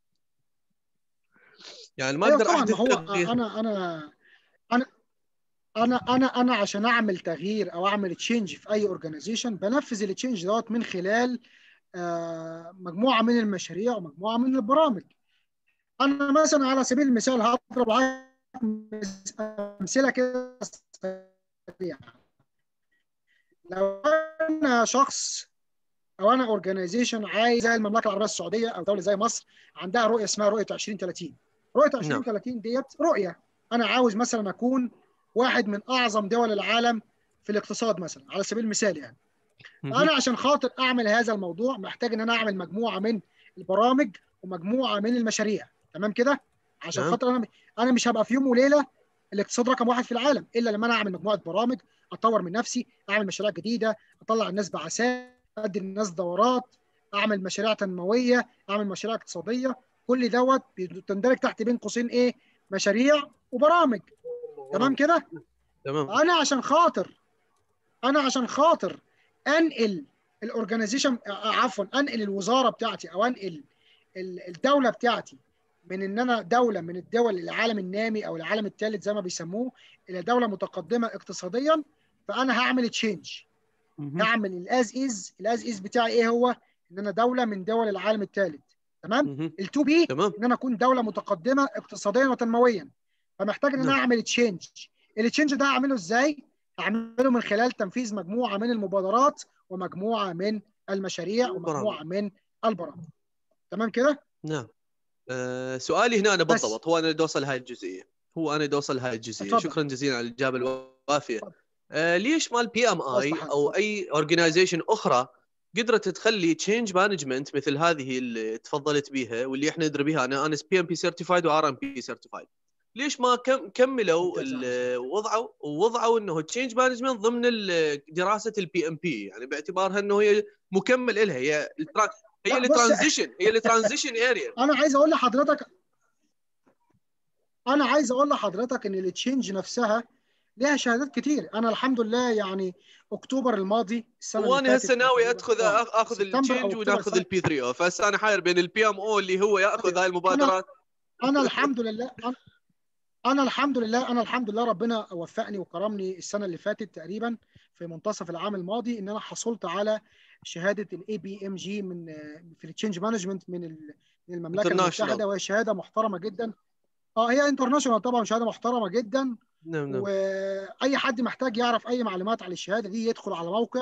يعني ما ايوه اقدر طبعا احدث ما هو تغيير انا انا انا انا انا انا عشان اعمل تغيير او اعمل تشينج في اي اورجانيزيشن بنفذ التشينج دوت من خلال آه، مجموعه من المشاريع ومجموعه من البرامج انا مثلا على سبيل المثال هضرب معاك امثله كده سريعه لو انا شخص او انا اورجانيزيشن عايز زي المملكه العربيه السعوديه او دوله زي مصر عندها رؤيه اسمها رؤيه 2030 رؤيه 2030 ديت رؤيه انا عاوز مثلا اكون واحد من اعظم دول العالم في الاقتصاد مثلا على سبيل المثال يعني مهم. انا عشان خاطر اعمل هذا الموضوع محتاج ان انا اعمل مجموعه من البرامج ومجموعه من المشاريع تمام كده عشان تمام. خاطر انا انا مش هبقى في يوم وليله الاقتصاد رقم واحد في العالم الا لما انا اعمل مجموعه برامج اطور من نفسي اعمل مشاريع جديده اطلع الناس بعثات ادي الناس دورات اعمل مشاريع تنمويه اعمل مشاريع اقتصاديه كل دوت بتندرج تحت بين قوسين ايه مشاريع وبرامج تمام كده تمام انا عشان خاطر انا عشان خاطر انقل الاورجانيزيشن عفوا انقل الوزاره بتاعتي او انقل ال- الدوله بتاعتي من ان انا دوله من الدول العالم النامي او العالم الثالث زي ما بيسموه الى دوله متقدمه اقتصاديا فانا هعمل تشينج مهم. هعمل الاز از الاز از بتاعي ايه هو ان انا دوله من دول العالم الثالث تمام مهم. ال2 بي تمام ان انا اكون دوله متقدمه اقتصاديا وتنمويا فمحتاج ان انا نعم. اعمل تشينج التشينج ده اعمله ازاي اعمله من خلال تنفيذ مجموعه من المبادرات ومجموعه من المشاريع ومجموعه من البرامج تمام كده نعم آه، سؤالي هنا انا بس. بالضبط هو انا بدي اوصل هاي الجزئيه هو انا بدي اوصل هاي الجزئيه اتفضل. شكرا جزيلا على الاجابه الوافيه اتفضل. آه، ليش ما البي ام اي أصلح. او اي اورجنايزيشن اخرى قدرت تخلي تشينج مانجمنت مثل هذه اللي تفضلت بها واللي احنا ندري بها انا انا بي ام بي سيرتيفايد وار ام بي سيرتيفايد ليش ما كم كملوا ممتاز. ال- وضعوا وضعوا انه تشينج مانجمنت ضمن ال- دراسه البي ام بي يعني باعتبارها انه هي مكمل لها هي الترا- هي لا، بص- الترانزيشن هي الترانزيشن اريا انا عايز اقول لحضرتك انا عايز اقول لحضرتك ان التشينج نفسها ليها شهادات كتير انا الحمد لله يعني اكتوبر الماضي السنه اللي وانا فاتت هسه ناوي تقريباً، ادخل آه، آخ- اخذ سبتمبر أو التشينج أكتوبر وناخذ السنة- البي 3 او فهسه انا حاير بين البي ام او اللي هو ياخذ هاي المبادرات انا الحمد لله أنا- انا الحمد لله انا الحمد لله ربنا وفقني وكرمني السنه اللي فاتت تقريبا في منتصف العام الماضي ان انا حصلت على شهاده الاي بي ام جي من في التشينج مانجمنت من ال- من المملكه International. المتحده وهي شهاده محترمه جدا اه هي انترناشونال طبعا شهاده محترمه جدا نعم نعم واي حد محتاج يعرف اي معلومات عن الشهاده دي يدخل على موقع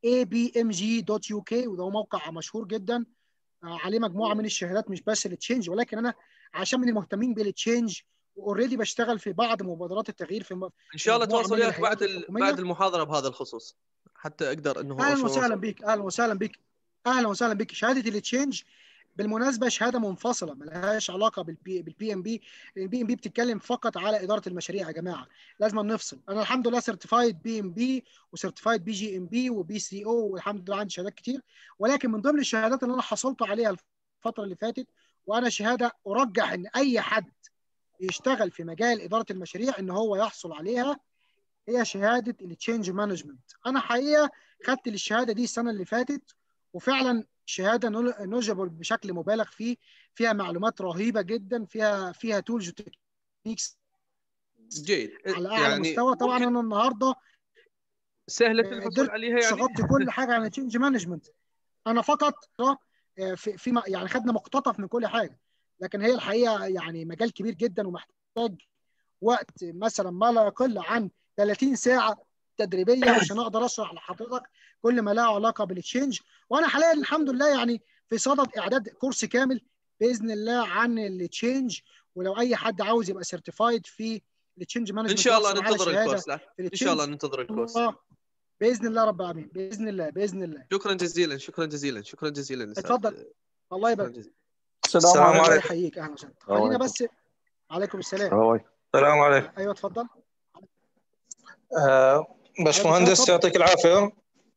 abmg.uk وده موقع مشهور جدا آه، عليه مجموعه من الشهادات مش بس التشينج ولكن انا عشان من المهتمين بالتشينج واوريدي بشتغل في بعض مبادرات التغيير في م- ان شاء الله مجموعة تواصل من وياك بعد الهيئات ال- الحكومية. بعد المحاضره بهذا الخصوص حتى اقدر انه اهلا شو وسهلا أوصل. بك اهلا وسهلا بك اهلا وسهلا بك شهاده التشينج بالمناسبه شهاده منفصله ملهاش علاقه بالبي بالبي ام بي البي ام بي بتتكلم فقط على اداره المشاريع يا جماعه لازم نفصل انا الحمد لله سيرتيفايد بي ام بي وسيرتيفايد بي جي ام بي وبي سي او والحمد لله عندي شهادات كتير ولكن من ضمن الشهادات اللي انا حصلت عليها الفتره اللي فاتت وانا شهاده ارجح ان اي حد يشتغل في مجال اداره المشاريع ان هو يحصل عليها هي شهاده التشينج مانجمنت انا حقيقه خدت الشهاده دي السنه اللي فاتت وفعلا شهاده نوجبل بشكل مبالغ فيه فيها معلومات رهيبه جدا فيها فيها تولز وتكنيكس جيد على اعلى يعني مستوى طبعا ممكن انا النهارده سهله الحصول قدرت عليها يعني شغلت كل حاجه عن التشينج مانجمنت انا فقط آه، في في يعني خدنا مقتطف من كل حاجه لكن هي الحقيقه يعني مجال كبير جدا ومحتاج وقت مثلا ما لا يقل عن 30 ساعه تدريبيه عشان اقدر اشرح لحضرتك كل ما له علاقه بالتشينج وانا حاليا الحمد لله يعني في صدد اعداد كورس كامل باذن الله عن التشينج ولو اي حد عاوز يبقى سيرتيفايد في التشينج مانجمنت ان شاء الله يحصل على ننتظر شهادة الكورس لا. في ان شاء الله التشينج. ننتظر الكورس الله باذن الله رب العالمين باذن الله باذن الله شكرا جزيلا شكرا جزيلا شكرا جزيلا أستاذ. اتفضل. الله شكرا يبارك جزيلا السلام الله عليكم يحييك اهلا وسهلا السلام خلينا عليكم. بس عليكم السلام السلام عليكم ايوه اتفضل آه باشمهندس يعطيك العافيه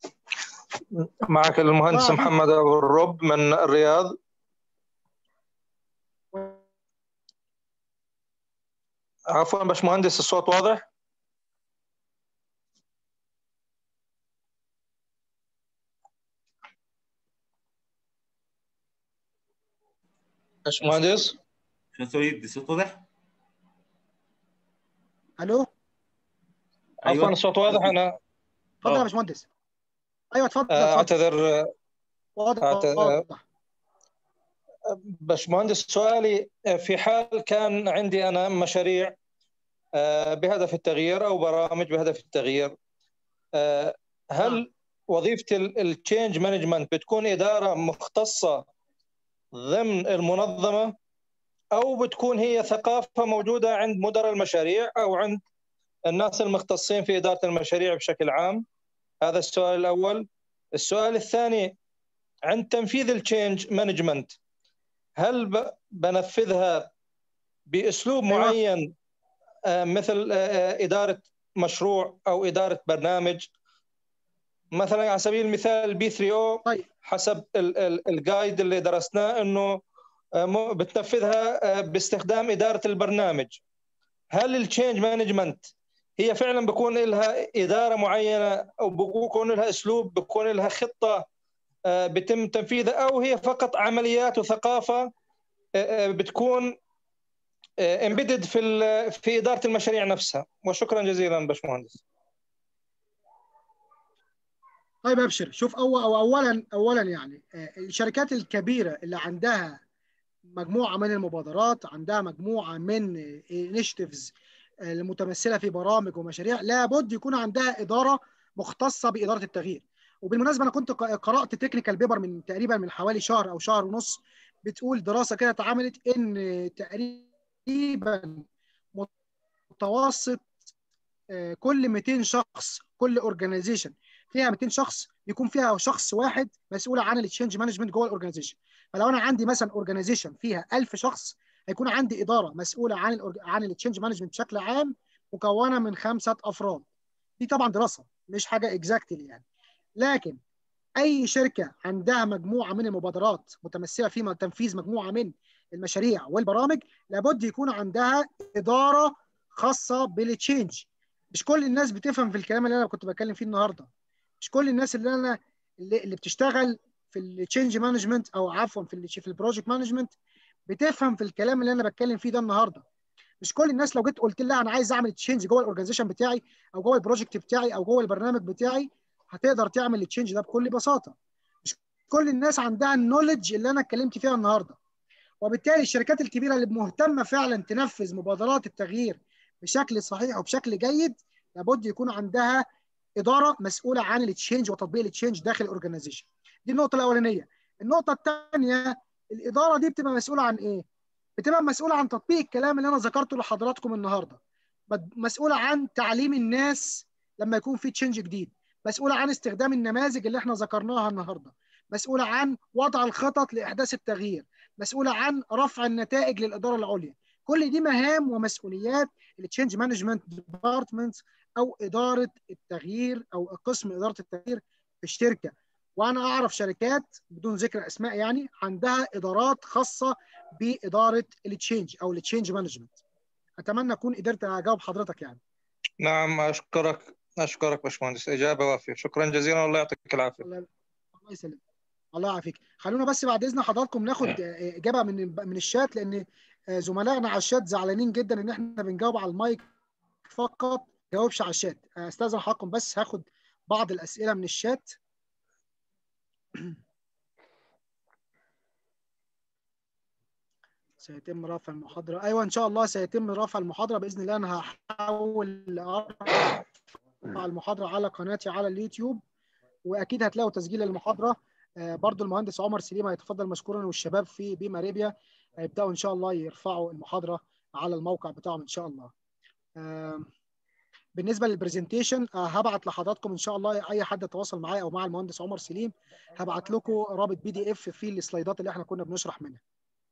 معك المهندس آه. محمد ابو الرب من الرياض عفوا باشمهندس الصوت واضح باشمهندس شو سويد الصوت واضح؟ الو عفوا الصوت واضح انا اتفضل يا آه. باشمهندس ايوه اتفضل آه، اتفضل اعتذر واضح أعتذر. واضح باشمهندس سؤالي في حال كان عندي انا مشاريع آه، بهدف التغيير او برامج بهدف التغيير آه، هل وظيفه التشينج مانجمنت بتكون اداره مختصه ضمن المنظمه او بتكون هي ثقافه موجوده عند مدراء المشاريع او عند الناس المختصين في اداره المشاريع بشكل عام هذا السؤال الاول السؤال الثاني عند تنفيذ التشينج مانجمنت هل ب- بنفذها باسلوب أيوة. معين آه، مثل آه، آه، اداره مشروع او اداره برنامج مثلا على سبيل المثال البي 3 او طيب. حسب ال- ال- الجايد اللي درسناه انه آه، مو- بتنفذها آه، باستخدام اداره البرنامج هل التشينج مانجمنت هي فعلا بكون لها اداره معينه او بكون لها اسلوب بكون لها خطه آه، بتم تنفيذها او هي فقط عمليات وثقافه آه، آه، بتكون امبيدد في ال- في اداره المشاريع نفسها وشكرا جزيلا باشمهندس طيب ابشر شوف أول أو اولا اولا يعني آه، الشركات الكبيره اللي عندها مجموعه من المبادرات عندها مجموعه من انيشيتيفز المتمثله في برامج ومشاريع لابد يكون عندها اداره مختصه باداره التغيير وبالمناسبه انا كنت ق- قرات تكنيكال بيبر من تقريبا من حوالي شهر او شهر ونص بتقول دراسه كده اتعملت ان تقريبا متوسط آه، كل 200 شخص كل اورجانيزيشن فيها 200 شخص يكون فيها شخص واحد مسؤول عن التشينج مانجمنت جوه الاورجانيزيشن فلو انا عندي مثلا اورجانيزيشن فيها 1000 شخص هيكون عندي اداره مسؤوله عن ال عن التشينج مانجمنت بشكل عام مكونه من خمسه افراد دي طبعا دراسه مش حاجه اكزاكتلي يعني لكن اي شركه عندها مجموعه من المبادرات متمثله في تنفيذ مجموعه من المشاريع والبرامج لابد يكون عندها اداره خاصه بالتشينج مش كل الناس بتفهم في الكلام اللي انا كنت بتكلم فيه النهارده مش كل الناس اللي انا اللي, اللي بتشتغل في التشينج مانجمنت او عفوا في ال في البروجكت مانجمنت بتفهم في الكلام اللي انا بتكلم فيه ده النهارده مش كل الناس لو جيت قلت لها انا عايز اعمل تشينج جوه الاورجنايزيشن بتاعي او جوه البروجكت بتاعي او جوه البرنامج بتاعي هتقدر تعمل التشينج ده بكل بساطه مش كل الناس عندها النولج اللي انا اتكلمت فيها النهارده وبالتالي الشركات الكبيره اللي مهتمه فعلا تنفذ مبادرات التغيير بشكل صحيح وبشكل جيد لابد يكون عندها اداره مسؤوله عن التشينج وتطبيق التشينج داخل الاورجنايزيشن دي النقطه الاولانيه النقطه الثانيه الاداره دي بتبقى مسؤوله عن ايه بتبقى مسؤوله عن تطبيق الكلام اللي انا ذكرته لحضراتكم النهارده مسؤوله عن تعليم الناس لما يكون في تشينج جديد مسؤوله عن استخدام النماذج اللي احنا ذكرناها النهارده مسؤوله عن وضع الخطط لاحداث التغيير مسؤوله عن رفع النتائج للاداره العليا كل دي مهام ومسؤوليات التشينج مانجمنت ديبارتمنت او اداره التغيير او قسم اداره التغيير في الشركه وانا اعرف شركات بدون ذكر اسماء يعني عندها ادارات خاصه باداره التشينج او التشينج مانجمنت اتمنى اكون قدرت اجاوب حضرتك يعني نعم اشكرك اشكرك باشمهندس اجابه وافيه شكرا جزيلا والله يعطيك العافيه الله الله يسلمك الله يعافيك خلونا بس بعد اذن حضراتكم ناخد اجابه من من الشات لان زملائنا على الشات زعلانين جدا ان احنا بنجاوب على المايك فقط ما جاوبش على الشات استاذن حضراتكم بس هاخد بعض الاسئله من الشات سيتم رفع المحاضرة أيوة إن شاء الله سيتم رفع المحاضرة بإذن الله أنا هحاول أرفع المحاضرة على قناتي على اليوتيوب وأكيد هتلاقوا تسجيل المحاضرة برضو المهندس عمر سليم هيتفضل مشكورا والشباب في بيم اريبيا هيبداوا ان شاء الله يرفعوا المحاضره على الموقع بتاعهم ان شاء الله. بالنسبه للبرزنتيشن هبعت لحضراتكم ان شاء الله اي حد يتواصل معايا او مع المهندس عمر سليم هبعت لكم رابط بي دي اف فيه السلايدات اللي احنا كنا بنشرح منها.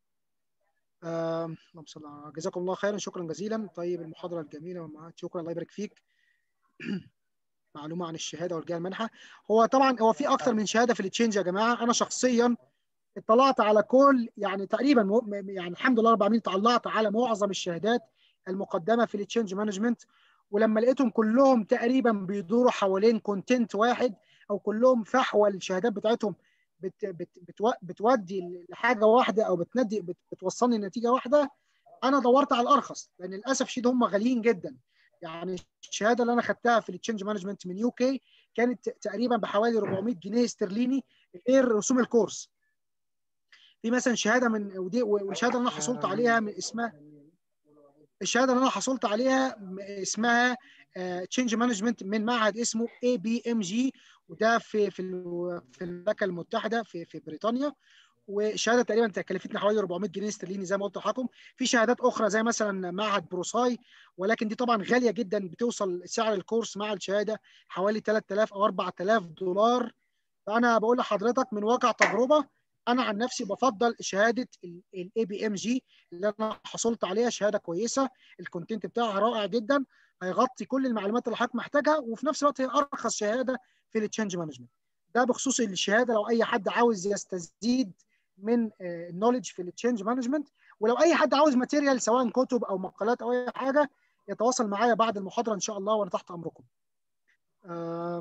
اللهم صل على جزاكم الله خيرا شكرا جزيلا طيب المحاضره الجميله شكرا الله يبارك فيك. معلومه عن الشهاده والجهه المنحه هو طبعا هو في اكتر من شهاده في التشينج يا جماعه انا شخصيا اطلعت على كل يعني تقريبا يعني الحمد لله رب العالمين اطلعت على معظم الشهادات المقدمه في التشينج مانجمنت ولما لقيتهم كلهم تقريبا بيدوروا حوالين كونتنت واحد او كلهم فحوى الشهادات بتاعتهم بت بت بتو بتودي لحاجه واحده او بتندي بت بتوصلني لنتيجه واحده انا دورت على الارخص لان للاسف شديد هم غاليين جدا يعني الشهاده اللي انا خدتها في التشينج مانجمنت من يو كي كانت تقريبا بحوالي 400 جنيه استرليني غير رسوم الكورس في مثلا شهاده من ودي والشهاده اللي انا حصلت عليها من اسمها الشهاده اللي انا حصلت عليها اسمها تشينج مانجمنت من معهد اسمه اي بي ام جي وده في في في المملكه المتحده في في بريطانيا وشهاده تقريبا كلفتني حوالي 400 جنيه استرليني زي ما قلت لحضراتكم في شهادات اخرى زي مثلا معهد بروساي ولكن دي طبعا غاليه جدا بتوصل سعر الكورس مع الشهاده حوالي 3000 او 4000 دولار فانا بقول لحضرتك من واقع تجربه انا عن نفسي بفضل شهاده الاي بي ام جي اللي انا حصلت عليها شهاده كويسه الكونتنت بتاعها رائع جدا هيغطي كل المعلومات اللي حضرتك محتاجها وفي نفس الوقت هي ارخص شهاده في التشينج مانجمنت ده بخصوص الشهاده لو اي حد عاوز يستزيد من النولج في التشينج مانجمنت ولو اي حد عاوز ماتيريال سواء كتب او مقالات او اي حاجه يتواصل معايا بعد المحاضره ان شاء الله وانا تحت امركم آه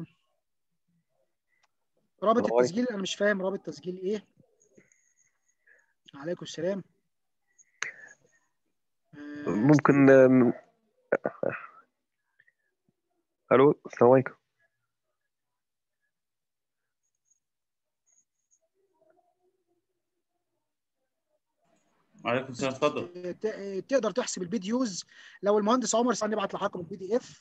رابط التسجيل انا مش فاهم رابط التسجيل ايه عليكم السلام آه ممكن الو السلام عليكم وعليكم السلام اتفضل تقدر تحسب الفيديوز لو المهندس عمر سأل نبعت لحضراتكم البي دي اف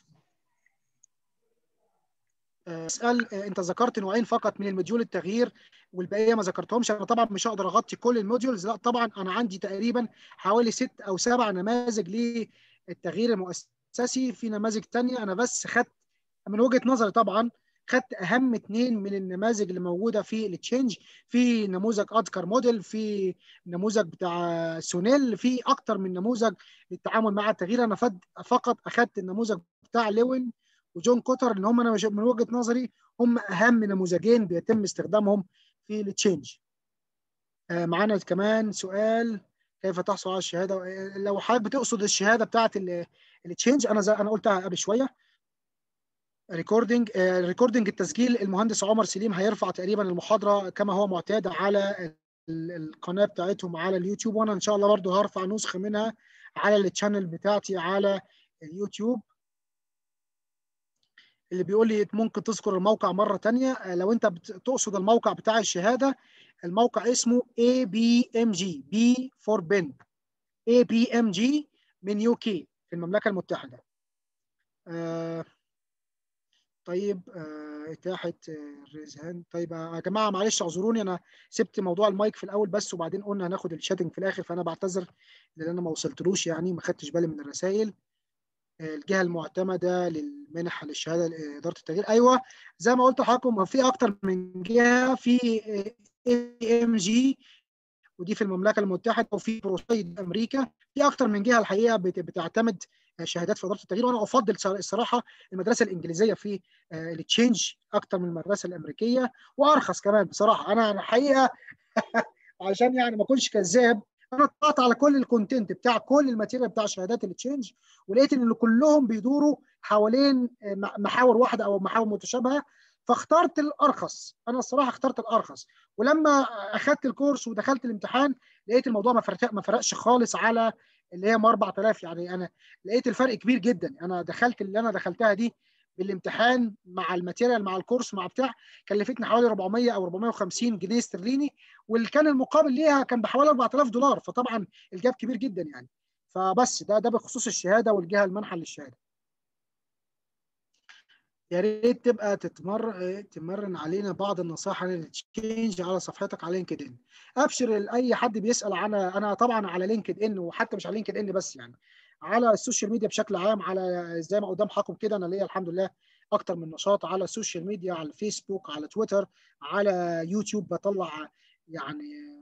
اسال انت ذكرت نوعين فقط من الموديول التغيير والبقيه ما ذكرتهمش انا طبعا مش هقدر اغطي كل الموديولز لا طبعا انا عندي تقريبا حوالي ست او سبع نماذج للتغيير المؤسسي في نماذج ثانيه انا بس خدت من وجهه نظري طبعا خدت اهم اثنين من النماذج اللي موجوده في التشينج في نموذج ادكر موديل في نموذج بتاع سونيل في اكتر من نموذج للتعامل مع التغيير انا فقط اخدت النموذج بتاع لوين وجون كوتر اللي هم انا من وجهه نظري هم اهم نموذجين بيتم استخدامهم في التشينج آه معانا كمان سؤال كيف تحصل على الشهاده لو حضرتك بتقصد الشهاده بتاعه التشينج انا زي انا قلتها قبل شويه ريكوردنج ريكوردنج التسجيل المهندس عمر سليم هيرفع تقريبا المحاضره كما هو معتاد على القناه بتاعتهم على اليوتيوب وانا ان شاء الله برضو هرفع نسخه منها على التشانل بتاعتي على اليوتيوب اللي بيقول لي ممكن تذكر الموقع مره تانية لو انت تقصد الموقع بتاع الشهاده الموقع اسمه ABMG B for Ben ABMG من يو كي في المملكه المتحده آه طيب آه اتاحه الريز هاند طيب يا جماعه معلش اعذروني انا سبت موضوع المايك في الاول بس وبعدين قلنا هناخد الشاتنج في الاخر فانا بعتذر لان انا ما وصلتلوش يعني ما خدتش بالي من الرسائل الجهه المعتمده للمنح للشهاده لاداره التغيير ايوه زي ما قلت لحضراتكم في اكتر من جهه في اي ام جي ودي في المملكه المتحده وفي بروسايد امريكا في اكتر من جهه الحقيقه بتعتمد شهادات في اداره التغيير وانا افضل الصراحه المدرسه الانجليزيه في التشينج اكتر من المدرسه الامريكيه وارخص كمان بصراحه انا الحقيقه عشان يعني ما اكونش كذاب انا طلعت على كل الكونتنت بتاع كل الماتيريال بتاع شهادات التشينج ولقيت ان كلهم بيدوروا حوالين محاور واحده او محاور متشابهه فاخترت الارخص انا الصراحه اخترت الارخص ولما اخذت الكورس ودخلت الامتحان لقيت الموضوع ما فرق ما فرقش خالص على اللي هي 4000 يعني انا لقيت الفرق كبير جدا انا دخلت اللي انا دخلتها دي بالامتحان مع الماتيريال مع الكورس مع بتاع كلفتني حوالي 400 او 450 جنيه استرليني واللي كان المقابل ليها كان بحوالي 4000 دولار فطبعا الجاب كبير جدا يعني فبس ده ده بخصوص الشهاده والجهه المنحه للشهاده يا ريت تبقى تتمر تمرن علينا بعض النصائح عن التشينج على صفحتك على لينكد ان ابشر لاي حد بيسال عن انا طبعا على لينكد ان وحتى مش على لينكد ان بس يعني على السوشيال ميديا بشكل عام على زي ما قدام حضراتكم كده انا ليا الحمد لله اكتر من نشاط على السوشيال ميديا على الفيسبوك على تويتر على يوتيوب بطلع يعني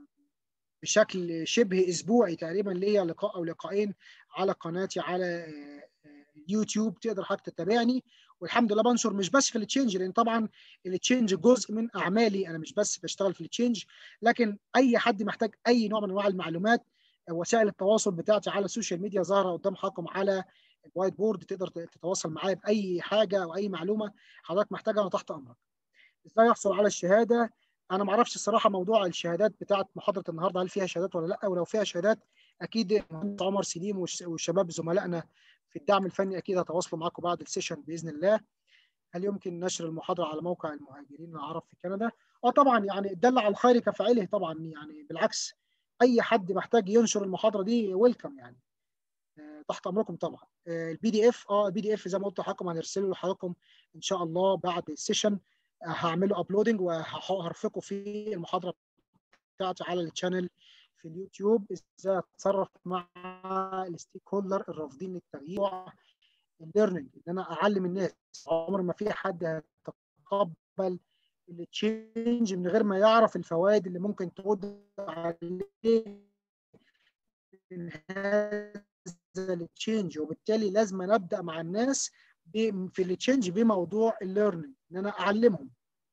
بشكل شبه اسبوعي تقريبا ليا لقاء او لقاءين على قناتي على اليوتيوب تقدر حضرتك تتابعني والحمد لله بنشر مش بس في التشينج لان طبعا التشينج جزء من اعمالي انا مش بس بشتغل في التشينج لكن اي حد محتاج اي نوع من انواع المعلومات وسائل التواصل بتاعتي على السوشيال ميديا ظاهره قدام حضراتكم على الوايت بورد تقدر تتواصل معايا باي حاجه او اي معلومه حضرتك محتاجها انا تحت امرك. ازاي احصل على الشهاده؟ انا ما اعرفش الصراحه موضوع الشهادات بتاعه محاضره النهارده هل فيها شهادات ولا لا ولو فيها شهادات اكيد المهندس عمر سليم والشباب زملائنا في الدعم الفني اكيد هتواصلوا معاكم بعد السيشن باذن الله. هل يمكن نشر المحاضره على موقع المهاجرين العرب في كندا؟ اه طبعا يعني الدل على الخير كفاعله طبعا يعني بالعكس اي حد محتاج ينشر المحاضره دي ويلكم يعني تحت امركم طبعا البي دي اف اه البي دي اف زي ما قلت لحضراتكم هنرسله لحضراتكم ان شاء الله بعد السيشن هعمله ابلودنج وهرفقه في المحاضره بتاعتي على الشانل في اليوتيوب ازاي اتصرف مع الستيك هولدر الرافضين للتغيير الليرنينج ان انا اعلم الناس عمر ما في حد هيتقبل التشينج من غير ما يعرف الفوائد اللي ممكن تعود عليه من هذا التشينج وبالتالي لازم نبدا مع الناس في التشينج بموضوع الليرنينج ان انا اعلمهم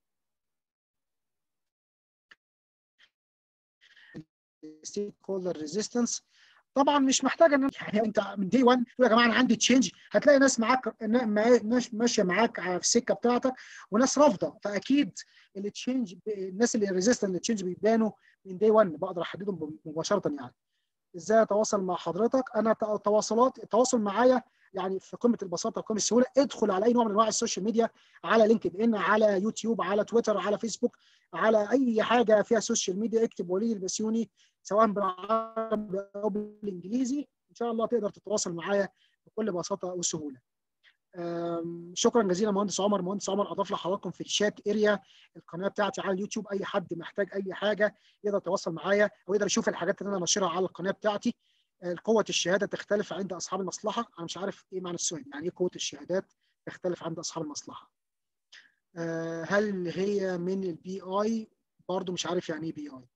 ستيك هولدر ريزيستنس طبعا مش محتاجه ان يعني انت من دي 1 تقول يا جماعه انا عندي تشينج هتلاقي ناس معاك ناس ماشيه معاك في السكه بتاعتك وناس رافضه فاكيد التشينج الناس اللي ريزيستنت للتشينج بيبانوا من دي 1 بقدر احددهم مباشره يعني ازاي اتواصل مع حضرتك انا تواصلات التواصل معايا يعني في قمه البساطه وقمه السهوله ادخل على اي نوع من انواع السوشيال ميديا على لينكد ان على يوتيوب على تويتر على فيسبوك على اي حاجه فيها سوشيال ميديا اكتب وليد البسيوني سواء بالعربي او بالانجليزي ان شاء الله تقدر تتواصل معايا بكل بساطه وسهوله. شكرا جزيلا مهندس عمر مهندس عمر اضاف لحضراتكم في الشات اريا القناه بتاعتي على اليوتيوب اي حد محتاج اي حاجه يقدر يتواصل معايا او يقدر يشوف الحاجات اللي انا ناشرها على القناه بتاعتي قوه الشهاده تختلف عند اصحاب المصلحه انا مش عارف ايه معنى السؤال يعني ايه قوه الشهادات تختلف عند اصحاب المصلحه هل هي من البي اي برضو مش عارف يعني ايه بي اي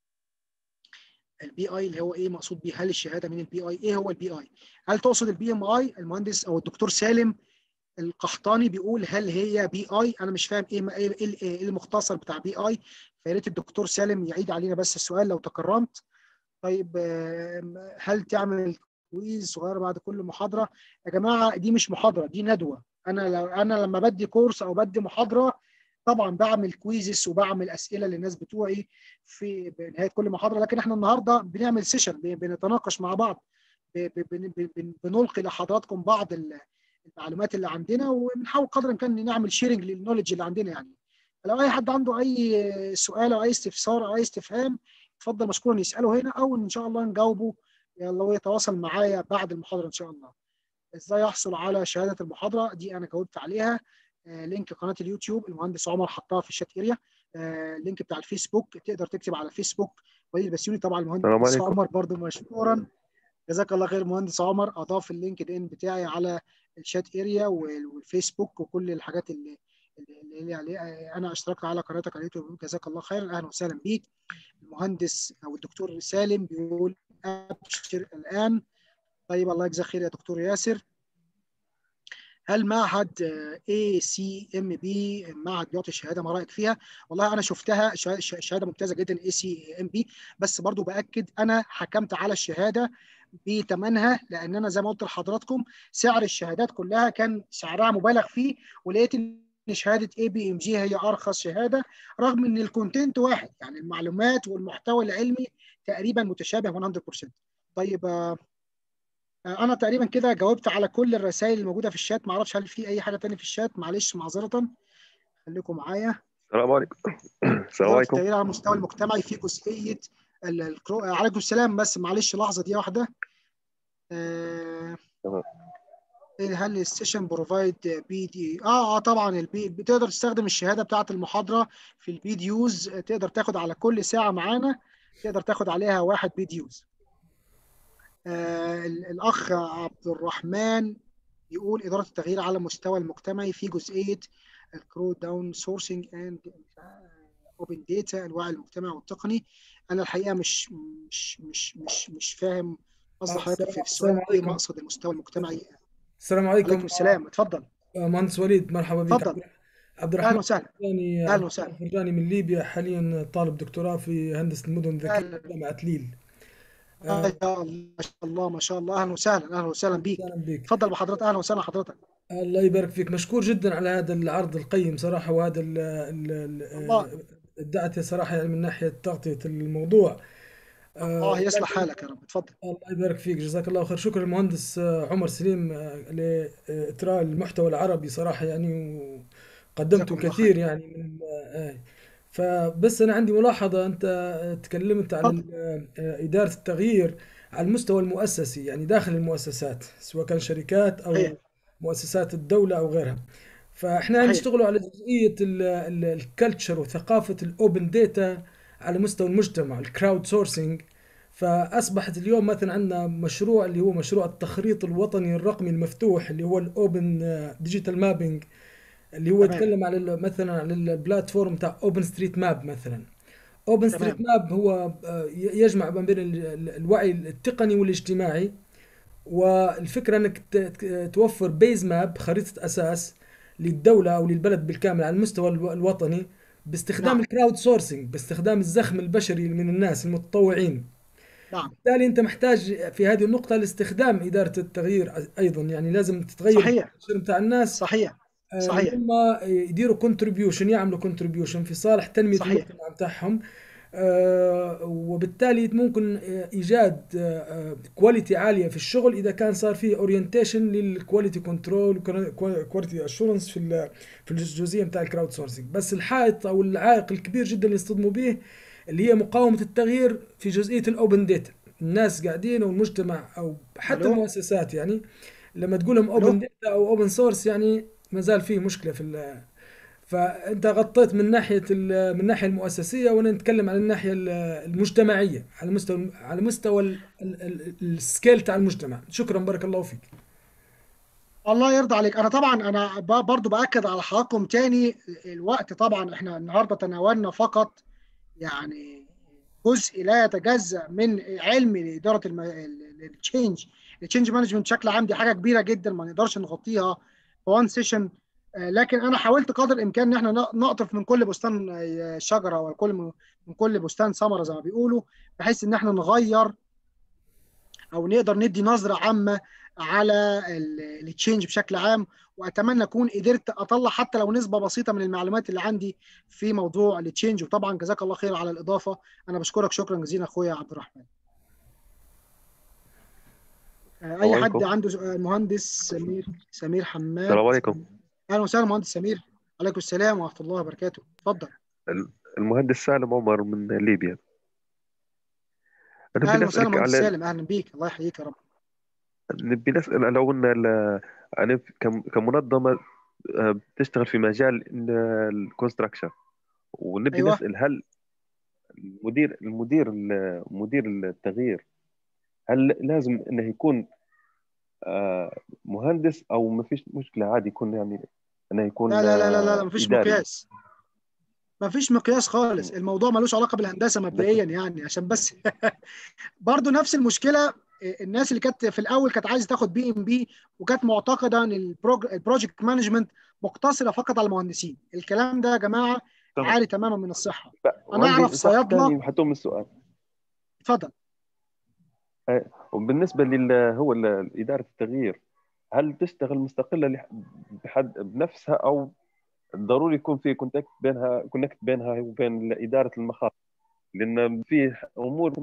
البي اي اللي هو ايه مقصود بيه هل الشهاده من البي اي ايه هو البي اي هل تقصد البي ام اي المهندس او الدكتور سالم القحطاني بيقول هل هي بي اي انا مش فاهم ايه ايه, إيه المختصر بتاع بي اي فيا ريت الدكتور سالم يعيد علينا بس السؤال لو تكرمت طيب هل تعمل كويز صغير بعد كل محاضره يا جماعه دي مش محاضره دي ندوه انا لو انا لما بدي كورس او بدي محاضره طبعا بعمل كويزز وبعمل اسئله للناس بتوعي في بنهايه كل محاضره لكن احنا النهارده بنعمل سيشن بنتناقش مع بعض بنلقي لحضراتكم بعض المعلومات اللي عندنا وبنحاول قدر الامكان نعمل شيرنج للنولج اللي عندنا يعني لو اي حد عنده اي سؤال او اي استفسار او اي استفهام اتفضل مشكورا يساله هنا او ان شاء الله نجاوبه يلا يتواصل معايا بعد المحاضره ان شاء الله ازاي احصل على شهاده المحاضره دي انا جاوبت عليها آه لينك قناه اليوتيوب المهندس عمر حطها في الشات اريا آه لينك بتاع الفيسبوك تقدر تكتب على فيسبوك وليد البسيوني طبعا المهندس عمر برضو مشكورا جزاك الله خير مهندس عمر اضاف اللينكد ان بتاعي على الشات اريا والفيسبوك وكل الحاجات اللي اللي عليه انا اشتركت على قناتك على اليوتيوب جزاك الله خيرا اهلا وسهلا بيك المهندس او الدكتور سالم بيقول ابشر الان طيب الله يجزاك خير يا دكتور ياسر هل معهد اي سي ام بي معهد بيعطي شهاده ما رايك فيها؟ والله انا شفتها شهاده ممتازه جدا اي سي ام بي بس برضو باكد انا حكمت على الشهاده بثمنها لان انا زي ما قلت لحضراتكم سعر الشهادات كلها كان سعرها مبالغ فيه ولقيت ان شهاده اي بي ام جي هي ارخص شهاده رغم ان الكونتنت واحد يعني المعلومات والمحتوى العلمي تقريبا متشابه 100% طيب انا تقريبا كده جاوبت على كل الرسائل الموجوده في الشات ما اعرفش هل في اي حاجه ثانيه في الشات معلش معذره خليكم معايا السلام عليكم السلام عليكم التغيير على المستوى المجتمعي في جزئيه الكرو... عليكم السلام بس معلش لحظه دي واحده آه... هل السيشن بروفايد بي دي اه اه طبعا البي بتقدر تستخدم الشهاده بتاعه المحاضره في البي ديوز تقدر تاخد على كل ساعه معانا تقدر تاخد عليها واحد بي ديوز آه الاخ عبد الرحمن يقول اداره التغيير على المستوى المجتمعي في جزئيه الكرو داون سورسنج اند اوبن داتا انواع المجتمع والتقني انا الحقيقه مش مش مش مش مش فاهم قصد حضرتك في السؤال ايه مقصد المستوى المجتمعي السلام عليكم عليكم السلام اتفضل آه، مهندس وليد مرحبا بك اتفضل عبد اهلا الرحمن وسهلا الفرجاني اهلا عبد وسهلا الرحمن الفرجاني من ليبيا حاليا طالب دكتوراه في هندسة المدن الذكية اهلا جامعة ليل آه آه، يا الله ما شاء الله ما شاء الله اهلا وسهلا اهلا وسهلا بيك اهلا بك اتفضل بحضرتك اهلا وسهلا حضرتك الله يبارك فيك مشكور جدا على هذا العرض القيم صراحة وهذا ال ال ال الله الدعته صراحة يعني من ناحية تغطية الموضوع الله آه، يصلح لكن حالك يا رب اتفضل الله يبارك فيك جزاك الله خير شكرا المهندس آه، عمر سليم آه، لإثراء المحتوى العربي صراحة يعني وقدمته جزاكم الله كثير خير يعني من آه، فبس أنا عندي ملاحظة أنت تكلمت عن اتفضل ال- آه، إدارة التغيير على المستوى المؤسسي يعني داخل المؤسسات سواء كان شركات صحيح أو مؤسسات الدولة أو غيرها فإحنا صحيح نشتغلوا على جزئية الكالتشر وثقافة الأوبن داتا على مستوى المجتمع الكراود سورسنج فأصبحت اليوم مثلا عندنا مشروع اللي هو مشروع التخريط الوطني الرقمي المفتوح اللي هو الأوبن ديجيتال مابينج اللي هو تمام يتكلم على ال- مثلا على البلاتفورم بتاع اوبن ستريت ماب مثلا اوبن ستريت تمام ماب هو آه، ي- يجمع ما بين ال- ال- الوعي التقني والاجتماعي والفكرة انك ت- ت- توفر بيز ماب خريطة اساس للدولة او للبلد بالكامل على المستوى الو- الوطني باستخدام نعم الكراود سورسنج باستخدام الزخم البشري من الناس المتطوعين نعم بالتالي انت محتاج في هذه النقطة لاستخدام إدارة التغيير ايضا يعني لازم تتغير صحيح الكالتشر بتاع الناس صحيح آه، صحيح هم يديروا كونتريبيوشن يعملوا كونتريبيوشن في صالح تنمية صحيح المجتمع بتاعهم آه، وبالتالي ممكن آه، ايجاد كواليتي عاليه في الشغل اذا كان صار فيه اورينتيشن للكواليتي كنترول كواليتي اشورنس في ال- في الجزئيه بتاع الكراود سورسنج بس الحائط او العائق الكبير جدا اللي يصطدموا به اللي هي مقاومه التغيير في جزئيه الاوبن داتا الناس قاعدين والمجتمع او حتى الو المؤسسات يعني لما تقول لهم اوبن الو داتا او اوبن سورس يعني ما زال فيه مشكله في ال- فانت غطيت من ناحيه ال- من الناحيه المؤسسيه وانا نتكلم عن الناحيه ال- المجتمعيه على مستوى على مستوى ال- ال- ال- السكيل تاع المجتمع شكرا بارك الله فيك الله يرضى عليك انا طبعا انا ب- برضو باكد على حضراتكم تاني الوقت طبعا احنا النهارده تناولنا فقط يعني جزء لا يتجزا من علم اداره التشينج التشينج مانجمنت بشكل عام دي حاجه كبيره جدا ما نقدرش نغطيها في وان سيشن لكن انا حاولت قدر الامكان ان احنا ن- نقطف من كل بستان آه، شجره وكل من كل بستان ثمره زي ما بيقولوا بحيث ان احنا نغير او نقدر ندي نظره عامه على التشينج بشكل عام واتمنى اكون قدرت اطلع حتى لو نسبه بسيطه من المعلومات اللي عندي في موضوع التشينج وطبعا جزاك الله خير على الاضافه انا بشكرك شكرا جزيلا اخويا عبد الرحمن آه، اي السلام حد عليكم عنده سؤال المهندس سمير سمير حماد السلام عليكم اهلا وسهلا مهندس سمير عليكم السلام ورحمه الله وبركاته اتفضل المهندس سالم عمر من ليبيا أنا اهلا بدي وسهلا أسألك مهندس على سالم اهلا بيك الله يحييك يا رب نبي نسأل لو قلنا ال- أنا كم- كمنظمة آه، بتشتغل في مجال الكونستراكشن ونبي ايوه نسأل هل المدير المدير مدير التغيير هل لازم انه يكون آه، مهندس او ما فيش مشكلة عادي يكون يعني انه يكون لا لا لا لا لا آه، مفيش اداري مقياس مفيش مقياس خالص الموضوع ملوش علاقه بالهندسه مبدئيا يعني عشان بس برضو نفس المشكله الناس اللي كانت في الاول كانت عايزه تاخد بي ام بي وكانت معتقده ان البروج- البروجكت مانجمنت مقتصره فقط على المهندسين الكلام ده يا جماعه تمام عالي تماما من الصحه انا وعندي اعرف تحت صيادله ثاني حتى من السؤال اتفضل آه، وبالنسبة لل هو ال- إدارة التغيير هل تشتغل مستقلة لح- بحد بنفسها أو ضروري يكون في كونتاكت بينها كونكت بينها وبين إدارة المخاطر لأن في أمور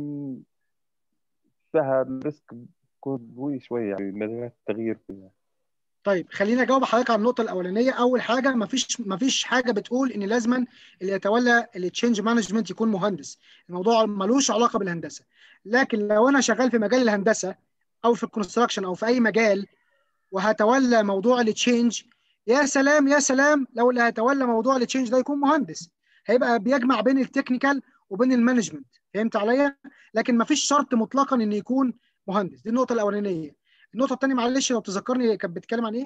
فيها الريسك يكون قوي شوية يعني مجالات التغيير فيها طيب خليني اجاوب حضرتك على النقطه الاولانيه اول حاجه مفيش مفيش حاجه بتقول ان لازما اللي يتولى التشينج مانجمنت يكون مهندس الموضوع ملوش علاقه بالهندسه لكن لو انا شغال في مجال الهندسه او في الكونستراكشن او في اي مجال وهتولى موضوع التشينج يا سلام يا سلام لو اللي هيتولى موضوع التشينج ده يكون مهندس هيبقى بيجمع بين التكنيكال وبين المانجمنت فهمت عليا لكن مفيش شرط مطلقا ان يكون مهندس دي النقطه الاولانيه النقطه الثانيه معلش لو تذكرني كانت بتتكلم عن ايه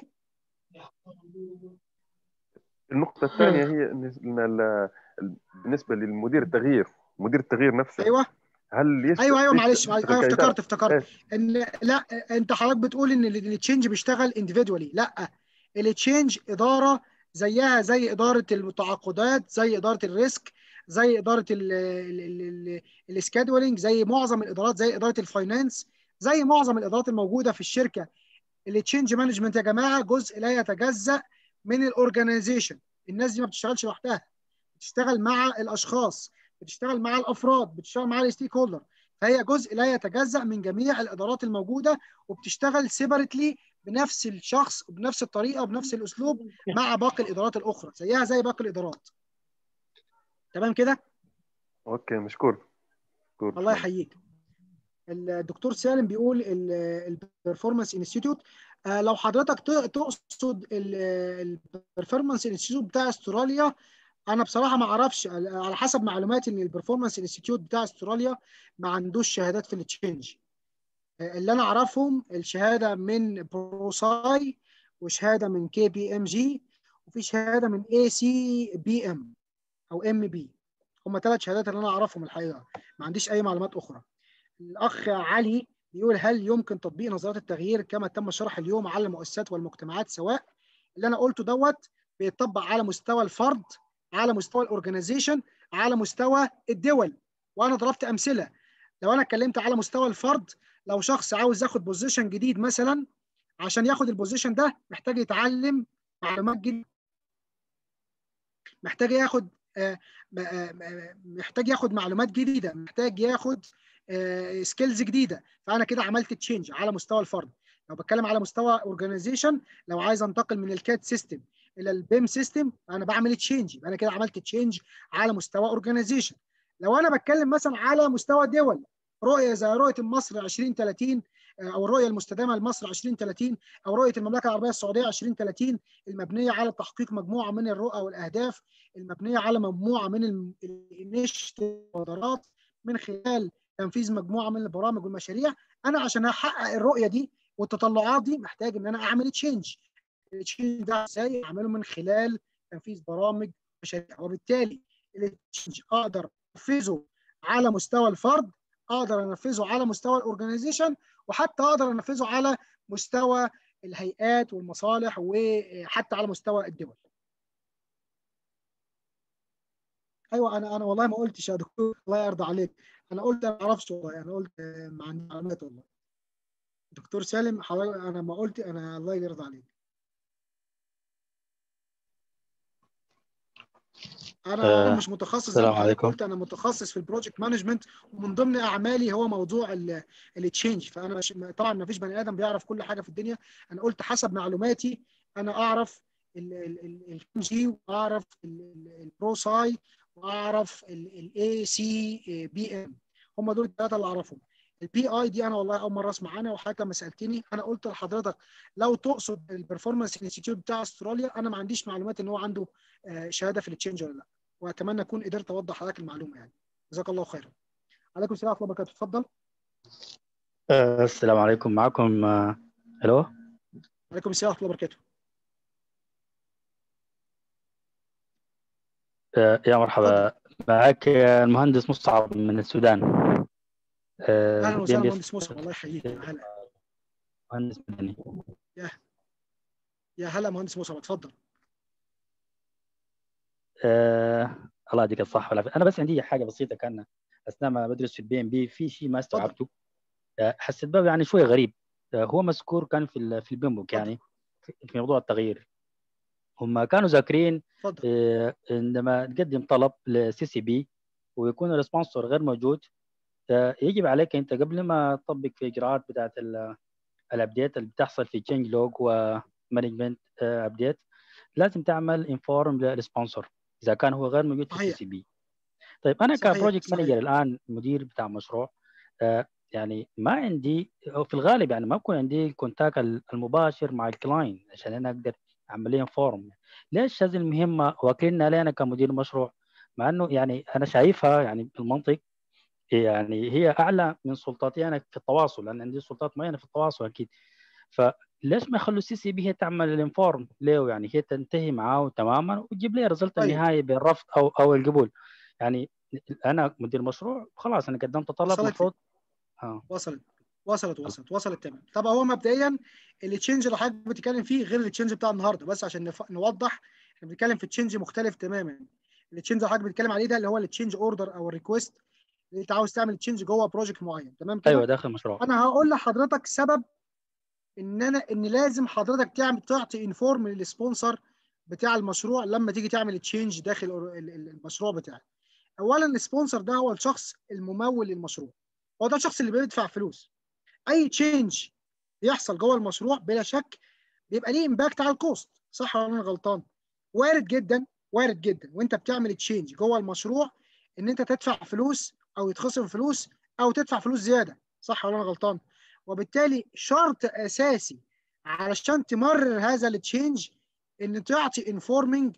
النقطة الثانية هي إن ال- ال- بالنسبة للمدير التغيير مدير التغيير نفسه ايوه هل يست... ايوه ايوه يست- معلش معلش، ايوه كإدارة- افتكرت افتكرت إيه. ان لا انت حضرتك بتقول ان التشينج بيشتغل انديفيدولي لا التشينج اداره زيها زي اداره التعاقدات زي اداره الريسك زي اداره السكادولينج زي معظم الادارات زي اداره الفاينانس زي معظم الادارات الموجوده في الشركه التشينج مانجمنت يا جماعه جزء لا يتجزا من الاورجنايزيشن الناس دي ما بتشتغلش لوحدها بتشتغل مع الاشخاص بتشتغل مع الافراد بتشتغل مع الستيك هولدر فهي جزء لا يتجزا من جميع الادارات الموجوده وبتشتغل سيبرتلي بنفس الشخص وبنفس الطريقه وبنفس الاسلوب مع باقي الادارات الاخرى زيها زي باقي الادارات تمام كده اوكي مشكور مشكور الله يحييك الدكتور سالم بيقول البرفورمانس انستيتيوت لو حضرتك ت- تقصد البرفورمانس انستيتيوت بتاع استراليا انا بصراحه ما اعرفش على حسب معلوماتي ان البرفورمانس انستيتيوت بتاع استراليا ما عندوش شهادات في التشينج اللي انا اعرفهم الشهاده من بروساي وشهاده من كي بي ام جي وفي شهاده من اي سي بي ام او ام بي هم ثلاث شهادات اللي انا اعرفهم الحقيقه ما عنديش اي معلومات اخرى الاخ علي بيقول هل يمكن تطبيق نظريات التغيير كما تم الشرح اليوم على المؤسسات والمجتمعات سواء اللي انا قلته دوت بيتطبق على مستوى الفرد على مستوى الاورجنايزيشن على مستوى الدول وانا ضربت امثله لو انا اتكلمت على مستوى الفرد لو شخص عاوز ياخد بوزيشن جديد مثلا عشان ياخد البوزيشن ده محتاج يتعلم معلومات جديده محتاج ياخد آه، م- آه، م- محتاج ياخد معلومات جديده محتاج ياخد سكيلز جديده فانا كده عملت تشينج على مستوى الفرد لو بتكلم على مستوى اورجانيزيشن لو عايز انتقل من الكات سيستم الى البيم سيستم انا بعمل تشينج انا كده عملت تشينج على مستوى اورجانيزيشن لو انا بتكلم مثلا على مستوى دول رؤيه زي رؤيه مصر 2030 او الرؤيه المستدامه لمصر 2030 او رؤيه المملكه العربيه السعوديه 2030 المبنيه على تحقيق مجموعه من الرؤى والاهداف المبنيه على مجموعه من الانشطارات من خلال تنفيذ مجموعه من البرامج والمشاريع انا عشان احقق الرؤيه دي والتطلعات دي محتاج ان انا اعمل تشينج التشينج ده ازاي اعمله من خلال تنفيذ برامج مشاريع وبالتالي التشينج اقدر انفذه على مستوى الفرد اقدر انفذه على مستوى الاورجنايزيشن وحتى اقدر انفذه على مستوى الهيئات والمصالح وحتى على مستوى الدول ايوه انا انا والله ما قلتش يا دكتور الله يرضى عليك انا قلت ما اعرفش والله انا قلت ما عندي معلومات والله دكتور سالم حضرتك انا ما قلت انا الله يرضى عليك انا آه، مش متخصص زي السلام ما حضرتك عليكم. قلت انا متخصص في البروجكت مانجمنت ومن ضمن اعمالي هو موضوع التشينج فانا مش طبعا ما فيش بني ادم بيعرف كل حاجه في الدنيا انا قلت حسب معلوماتي انا اعرف الكي جي واعرف البرو ساي واعرف الاي سي بي ام هم دول الثلاثه اللي اعرفهم البي اي دي انا والله اول مره اسمع عنها وحضرتك لما سالتني انا قلت لحضرتك لو تقصد البرفورمانس انستيتيوت بتاع استراليا انا ما عنديش معلومات ان هو عنده آه، شهاده في التشينج ولا لا واتمنى اكون قدرت اوضح لحضرتك المعلومه يعني جزاك الله خيرا عليكم السلام ورحمه الله وبركاته اتفضل آه، السلام عليكم معكم آه، الو عليكم السلام ورحمه الله وبركاته آه، يا مرحبا معك آه، المهندس مصعب من السودان آه، اهلا وسهلا BMS مهندس مصعب الله يحييك يا هلا مهندس مدني يا هلا مهندس مصعب اتفضل آه، الله يديك الصحة والعافية أنا بس عندي حاجة بسيطة كان أثناء ما بدرس في البي ام بي في شيء ما استوعبته آه، حسيت بقى يعني شوية غريب آه، هو مذكور كان في ال- في البيم بوك يعني في في موضوع التغيير هم كانوا ذاكرين اتفضل آه، عندما تقدم طلب لسي سي بي ويكون الريسبونسور غير موجود آه، يجب عليك انت قبل ما تطبق في اجراءات بتاعت ال- الابديت اللي بتحصل في تشينج لوج ومانجمنت ابديت لازم تعمل انفورم للسبونسور اذا كان هو غير موجود في السي صحيح سي بي طيب انا صحيح كبروجكت صحيح مانجر الان مدير بتاع مشروع آه، يعني ما عندي أو في الغالب يعني ما بكون عندي الكونتاكت المباشر مع الكلاين عشان انا اقدر اعمل لهم فورم ليش هذه المهمه واكلنا لي انا كمدير مشروع مع انه يعني انا شايفها يعني بالمنطق يعني هي اعلى من سلطاتي انا في التواصل لان عندي سلطات معينه في التواصل اكيد فليش ما يخلوا السي سي بي هي تعمل الانفورم ليه يعني هي تنتهي معاه تماما وتجيب لي رزلت طيب النهائي بالرفض او او القبول يعني انا مدير مشروع خلاص انا قدمت طلب وصلت المفروض اه وصلت وصلت وصلت وصلت تمام طب هو مبدئيا التشينج اللي حضرتك بتتكلم فيه غير التشينج بتاع النهارده بس عشان نف... نوضح احنا بنتكلم في تشينج مختلف تماما التشينج اللي حضرتك بتتكلم عليه ده اللي هو التشينج اوردر او الريكوست اللي انت عاوز تعمل تشينج جوه بروجكت معين تمام كده ايوه داخل المشروع انا هقول لحضرتك سبب ان انا ان لازم حضرتك تعمل تعطي انفورم للسبونسر بتاع المشروع لما تيجي تعمل تشينج داخل ال- ال- المشروع بتاعك اولا السبونسر ده هو الشخص الممول للمشروع هو ده الشخص اللي بيدفع فلوس اي تشينج بيحصل جوه المشروع بلا شك بيبقى ليه امباكت على الكوست صح ولا انا غلطان وارد جدا وارد جدا وانت بتعمل تشينج جوه المشروع ان انت تدفع فلوس او يتخصم فلوس او تدفع فلوس زياده صح ولا انا غلطان وبالتالي شرط اساسي علشان تمرر هذا التشينج ان تعطي انفورمنج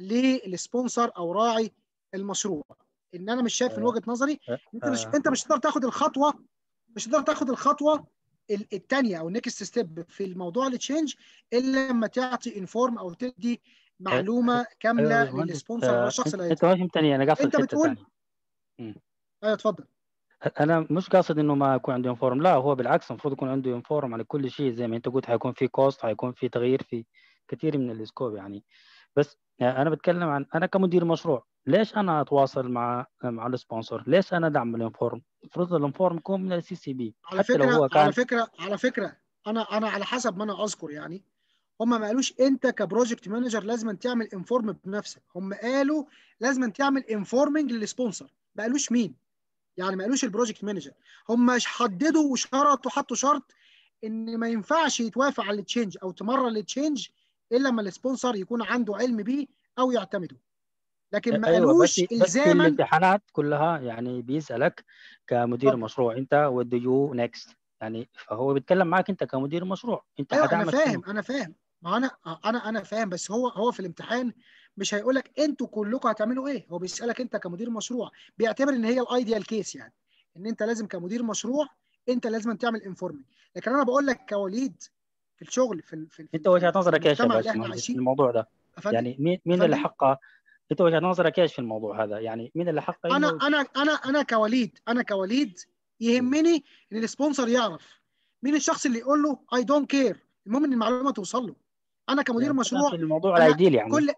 للسبونسر او راعي المشروع ان انا مش شايف من وجهه نظري انت مش انت مش هتقدر تاخد الخطوه مش هتقدر تاخد الخطوه الثانيه او النكست ستيب في الموضوع التشينج الا لما تعطي انفورم او تدي معلومه كامله أيوة، مهندس. للسبونسر او آه، الشخص اللي انت هيدفع ما فهمتني انا قاصد انت حته بتقول ثانيه مم. ايوه اتفضل انا مش قاصد انه ما يكون عنده انفورم لا هو بالعكس المفروض يكون عنده انفورم على كل شيء زي ما انت قلت حيكون في كوست حيكون في تغيير في كثير من السكوب يعني بس انا بتكلم عن انا كمدير مشروع ليش انا اتواصل مع مع السبونسر ليش انا ادعم الانفورم المفروض الانفورم يكون من السي سي بي على حتى لو فكره هو على كان فكره على فكره انا انا على حسب ما انا اذكر يعني هم ما قالوش انت كبروجكت مانجر لازم تعمل انفورم بنفسك هم قالوا لازم تعمل انفورمنج للسبونسر ما قالوش مين يعني ما قالوش البروجكت مانجر هم حددوا وشرطوا حطوا شرط ان ما ينفعش يتوافق على التشينج او تمرر التشينج الا لما السبونسر يكون عنده علم بيه او يعتمده لكن ما ايوه قالوش بس بس في الزاما الامتحانات كلها يعني بيسالك كمدير اتفضل. مشروع انت what do you next يعني فهو بيتكلم معك انت كمدير مشروع انت ايوه انا حدعم فاهم التيم انا فاهم ما انا انا انا فاهم بس هو هو في الامتحان مش هيقول لك انتوا كلكم هتعملوا ايه هو بيسالك انت كمدير مشروع بيعتبر ان هي الايديال كيس يعني ان انت لازم كمدير مشروع انت لازم تعمل انفورمنج لكن انا بقول لك كوليد في الشغل في ال- في ال- انت في وجهه في نظرك ايش يا المجتمع اللي احنا باشمهندس في عايشين الموضوع ده افندم يعني مين مين اللي افندم حقه انت وجهه نظرك ايش في الموضوع هذا يعني مين اللي حقه انا انه انا انا انا كوليد انا كوليد يهمني ان السبونسر يعرف مين الشخص اللي يقول له اي دونت كير المهم ان المعلومه توصل له انا كمدير يعني مشروع في الموضوع انا الايديل يعني كل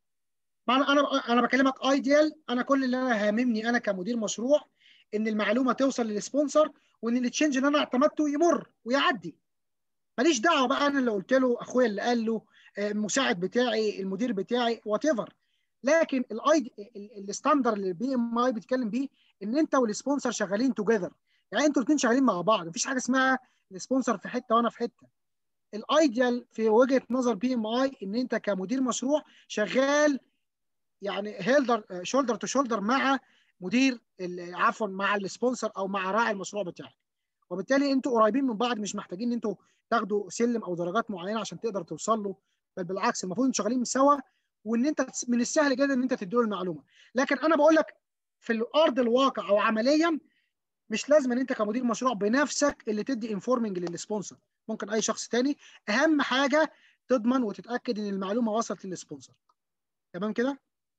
ما انا انا انا بكلمك ايديال انا كل اللي انا هاممني انا كمدير مشروع ان المعلومه توصل للسبونسر وان التشينج اللي انا اعتمدته يمر ويعدي ماليش دعوه بقى انا اللي قلت له اخويا اللي قال له آه، المساعد بتاعي المدير بتاعي وات ايفر لكن الاي الستاندر اللي البي ام اي بيتكلم بيه ان انت والسبونسر شغالين توجذر يعني انتوا الاثنين شغالين مع بعض مفيش حاجه اسمها السبونسر في حته وانا في حته الايديال في وجهه نظر بي ام اي ان انت كمدير مشروع شغال يعني هيلدر شولدر تو شولدر مع مدير ال- عفوا مع السبونسر او مع راعي المشروع بتاعك وبالتالي انتوا قريبين من بعض مش محتاجين ان انتوا تاخدوا سلم او درجات معينه عشان تقدر توصل له بل بالعكس المفروض انتوا شغالين سوا وان انت تس- من السهل جدا ان انت تديله المعلومه لكن انا بقول لك في الارض الواقع او عمليا مش لازم ان انت كمدير مشروع بنفسك اللي تدي انفورمنج للسبونسر ممكن اي شخص تاني اهم حاجه تضمن وتتاكد ان المعلومه وصلت للسبونسر تمام كده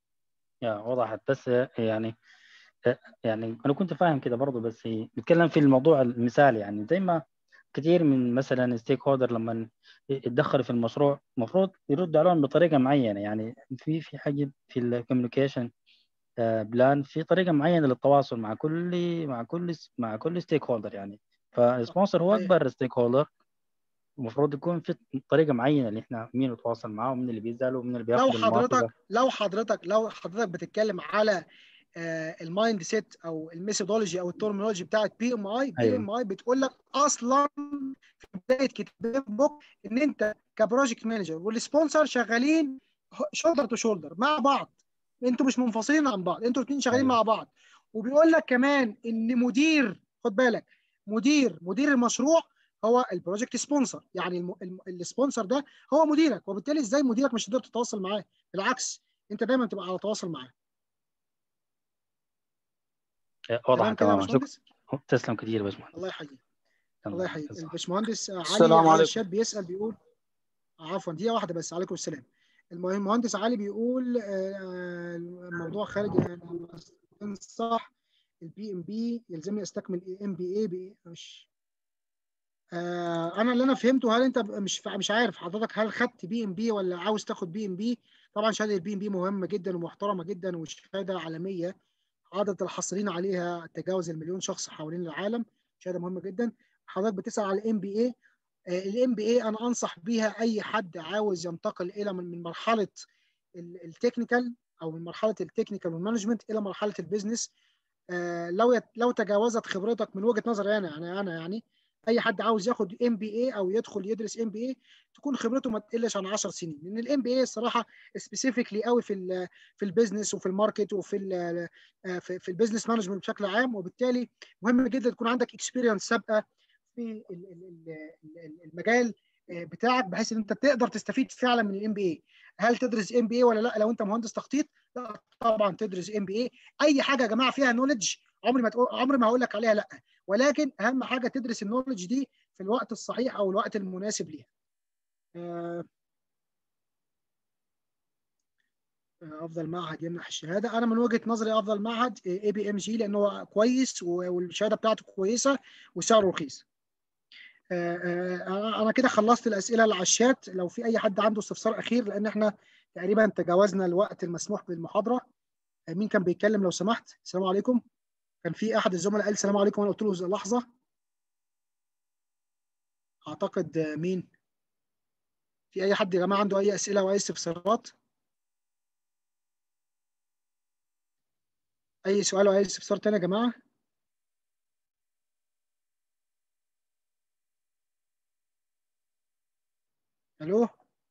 يا وضحت بس يعني يعني انا كنت فاهم كده برضه بس بتكلم في الموضوع المثالي يعني زي ما كثير من مثلا ستيك هولدر لما يتدخلوا في المشروع المفروض يردوا عليهم بطريقه معينه يعني في في حاجه في الكوميونيكيشن بلان في طريقه معينه للتواصل مع كل مع كل مع كل ستيك هولدر يعني فالسبونسر هو صحيح. اكبر ستيك هولدر المفروض يكون في طريقه معينه اللي احنا مين نتواصل معاه ومين اللي بيزعل ومين اللي لو بياخد الموافقه حضرتك لو حضرتك لو حضرتك بتتكلم على المايند سيت او الميثودولوجي او الترمينولوجي بتاعت بي ام اي بي أيوة. ام اي بتقول لك اصلا في بدايه كتاب بوك ان انت كبروجكت مانجر والسبونسر شغالين شولدر تو شولدر مع بعض انتوا مش منفصلين عن بعض انتوا الاثنين شغالين أيوة. مع بعض وبيقول لك كمان ان مدير خد بالك مدير مدير المشروع هو البروجكت سبونسر يعني الم- الم- السبونسر ده هو مديرك وبالتالي ازاي مديرك مش هتقدر تتواصل معاه بالعكس انت دايما تبقى على تواصل معاه تمام واضح كده يا تماما شكرا باشمهندس تسلم كثير يا باشمهندس الله يحييك تمام. الله يحييك تسلم. الباشمهندس علي السلام علي عليكم. الشاب بيسال بيقول عفوا دقيقه واحده بس عليكم السلام المهم المهندس علي بيقول آه، الموضوع خارج صح البي ام بي يلزمني استكمل ام بي اي مش آه انا اللي انا فهمته هل انت مش مش عارف حضرتك هل خدت بي ام بي ولا عاوز تاخد بي ام بي طبعا شهاده البي ام بي مهمه جدا ومحترمه جدا وشهاده عالميه عدد الحاصلين عليها تجاوز المليون شخص حوالين العالم شهاده مهمه جدا حضرتك بتسال على الام بي اي الام بي اي انا انصح بيها اي حد عاوز ينتقل الى من مرحله التكنيكال او من مرحله التكنيكال والمانجمنت الى مرحله البيزنس لو لو تجاوزت خبرتك من وجهه نظري انا يعني انا يعني اي حد عاوز ياخد ام بي اي او يدخل يدرس ام بي اي تكون خبرته ما تقلش عن 10 سنين لان الام بي اي الصراحه سبيسيفيكلي قوي في ال في البيزنس وفي الماركت وفي ال في, في البيزنس مانجمنت بشكل عام وبالتالي مهم جدا تكون عندك اكسبيرينس سابقه في المجال بتاعك بحيث ان انت تقدر تستفيد فعلا من الام بي اي هل تدرس ام بي اي ولا لا لو انت مهندس تخطيط لا طبعا تدرس ام بي اي اي حاجه يا جماعه فيها نولج عمري ما تقول عمري ما هقول لك عليها لا ولكن اهم حاجه تدرس النولج دي في الوقت الصحيح او الوقت المناسب ليها افضل معهد يمنح الشهاده انا من وجهه نظري افضل معهد اي بي ام جي لانه هو كويس والشهاده بتاعته كويسه وسعره رخيص انا كده خلصت الاسئله اللي على الشات لو في اي حد عنده استفسار اخير لان احنا تقريبا تجاوزنا الوقت المسموح بالمحاضره مين كان بيتكلم لو سمحت السلام عليكم كان في احد الزملاء قال السلام عليكم وانا قلت له لحظه اعتقد مين في اي حد يا جماعه عنده اي اسئله او اي استفسارات اي سؤال او اي استفسار تاني يا جماعه الو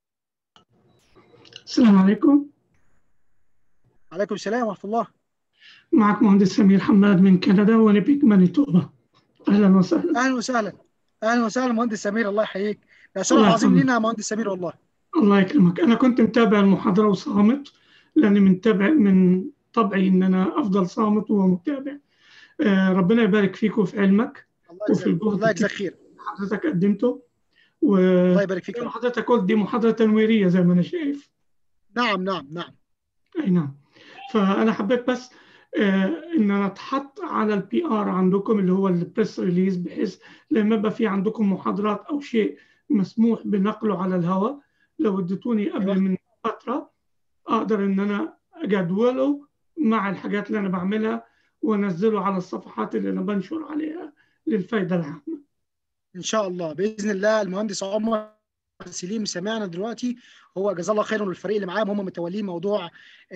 السلام عليكم عليكم السلام ورحمه الله معك مهندس سمير حماد من كندا ونبيك مانيتوبا اهلا وسهلا اهلا وسهلا اهلا وسهلا مهندس سمير الله يحييك ده شرف عظيم لينا يا مهندس سمير والله الله يكرمك انا كنت متابع المحاضره وصامت لاني متابع من طبعي ان انا افضل صامت ومتابع آه ربنا يبارك فيك وفي علمك وفي الجهد الله يجزاك خير حضرتك قدمته و الله يبارك فيك حضرتك قلت دي محاضره تنويريه زي ما انا شايف نعم نعم نعم اي نعم فانا حبيت بس آه ان انا اتحط على البي ار عندكم اللي هو البريس ريليز بحيث لما يبقى في عندكم محاضرات او شيء مسموح بنقله على الهواء لو اديتوني قبل من فتره اقدر ان انا اجدوله مع الحاجات اللي انا بعملها وانزله على الصفحات اللي انا بنشر عليها للفائده العامه. ان شاء الله باذن الله المهندس عمر سليم سمعنا دلوقتي هو جزاه الله خيرا والفريق اللي معاه هم متولين موضوع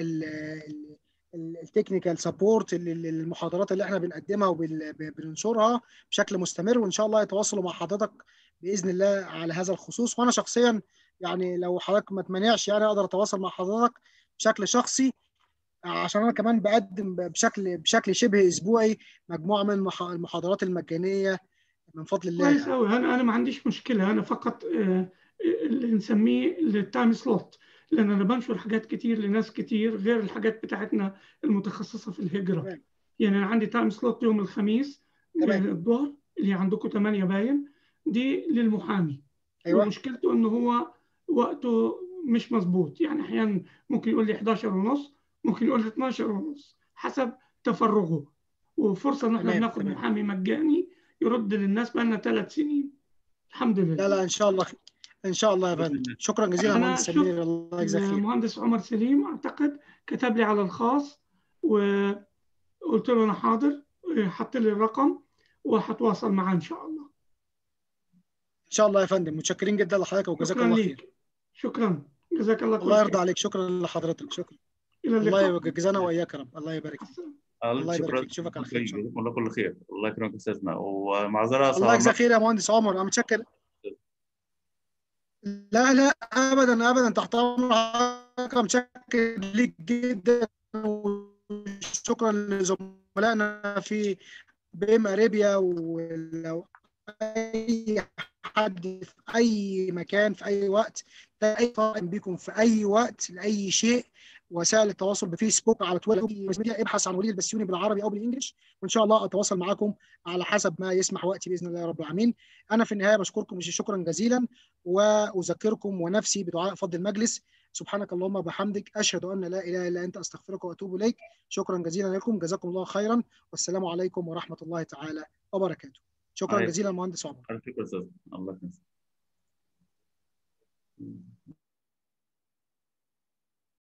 التكنيكال سبورت للمحاضرات اللي احنا بنقدمها وبننشرها بشكل مستمر وان شاء الله يتواصلوا مع حضرتك باذن الله على هذا الخصوص وانا شخصيا يعني لو حضرتك ما تمانعش يعني اقدر اتواصل مع حضرتك بشكل شخصي عشان انا كمان بقدم بشكل بشكل شبه اسبوعي مجموعه من المحاضرات المجانيه من فضل الله كويس قوي انا انا ما عنديش مشكله انا فقط اللي نسميه التايم سلوت لان انا بنشر حاجات كتير لناس كتير غير الحاجات بتاعتنا المتخصصه في الهجره تمام. يعني انا عندي تايم سلوت يوم الخميس تمام. الظهر اللي عندكم 8 باين دي للمحامي أيوة. ومشكلته ان هو وقته مش مظبوط يعني احيانا ممكن يقول لي 11 ونص ممكن يقول لي 12 ونص حسب تفرغه وفرصه ان احنا بناخد محامي مجاني يرد للناس بقى لنا ثلاث سنين الحمد لله لا لا ان شاء الله ان شاء الله يا فندم شكرا جزيلا مهندس سمير الله يجزاك خير المهندس عمر سليم اعتقد كتب لي على الخاص وقلت له انا حاضر حط لي الرقم وهتواصل معاه ان شاء الله ان شاء الله يا فندم متشكرين جدا لحضرتك وجزاك الله خير شكرا جزاك الله الله يرضى عليك شكرا لحضرتك شكرا الى اللقاء الله يجزانا واياك يا رب الله يبارك فيك الله يبارك فيك اشوفك على خير والله كل خير الله يكرمك استاذنا ومعذره الله يجزاك خير يا مهندس عمر انا متشكر لا لا ابدا ابدا تحت امرك متشكر ليك جدا وشكرا لزملائنا في بيم اريبيا ولو اي حد في اي مكان في اي وقت اي قائم بكم في اي وقت لاي شيء وسائل التواصل بفيسبوك على تويتر ابحث عن وليد البسيوني بالعربي او بالانجلش وان شاء الله اتواصل معاكم على حسب ما يسمح وقتي باذن الله رب العالمين انا في النهايه بشكركم شكرا جزيلا واذكركم ونفسي بدعاء فضل المجلس سبحانك اللهم وبحمدك اشهد ان لا اله الا انت استغفرك واتوب اليك شكرا جزيلا لكم جزاكم الله خيرا والسلام عليكم ورحمه الله تعالى وبركاته شكرا عليكم. جزيلا مهندس عمر على فكره استاذ الله يسلمك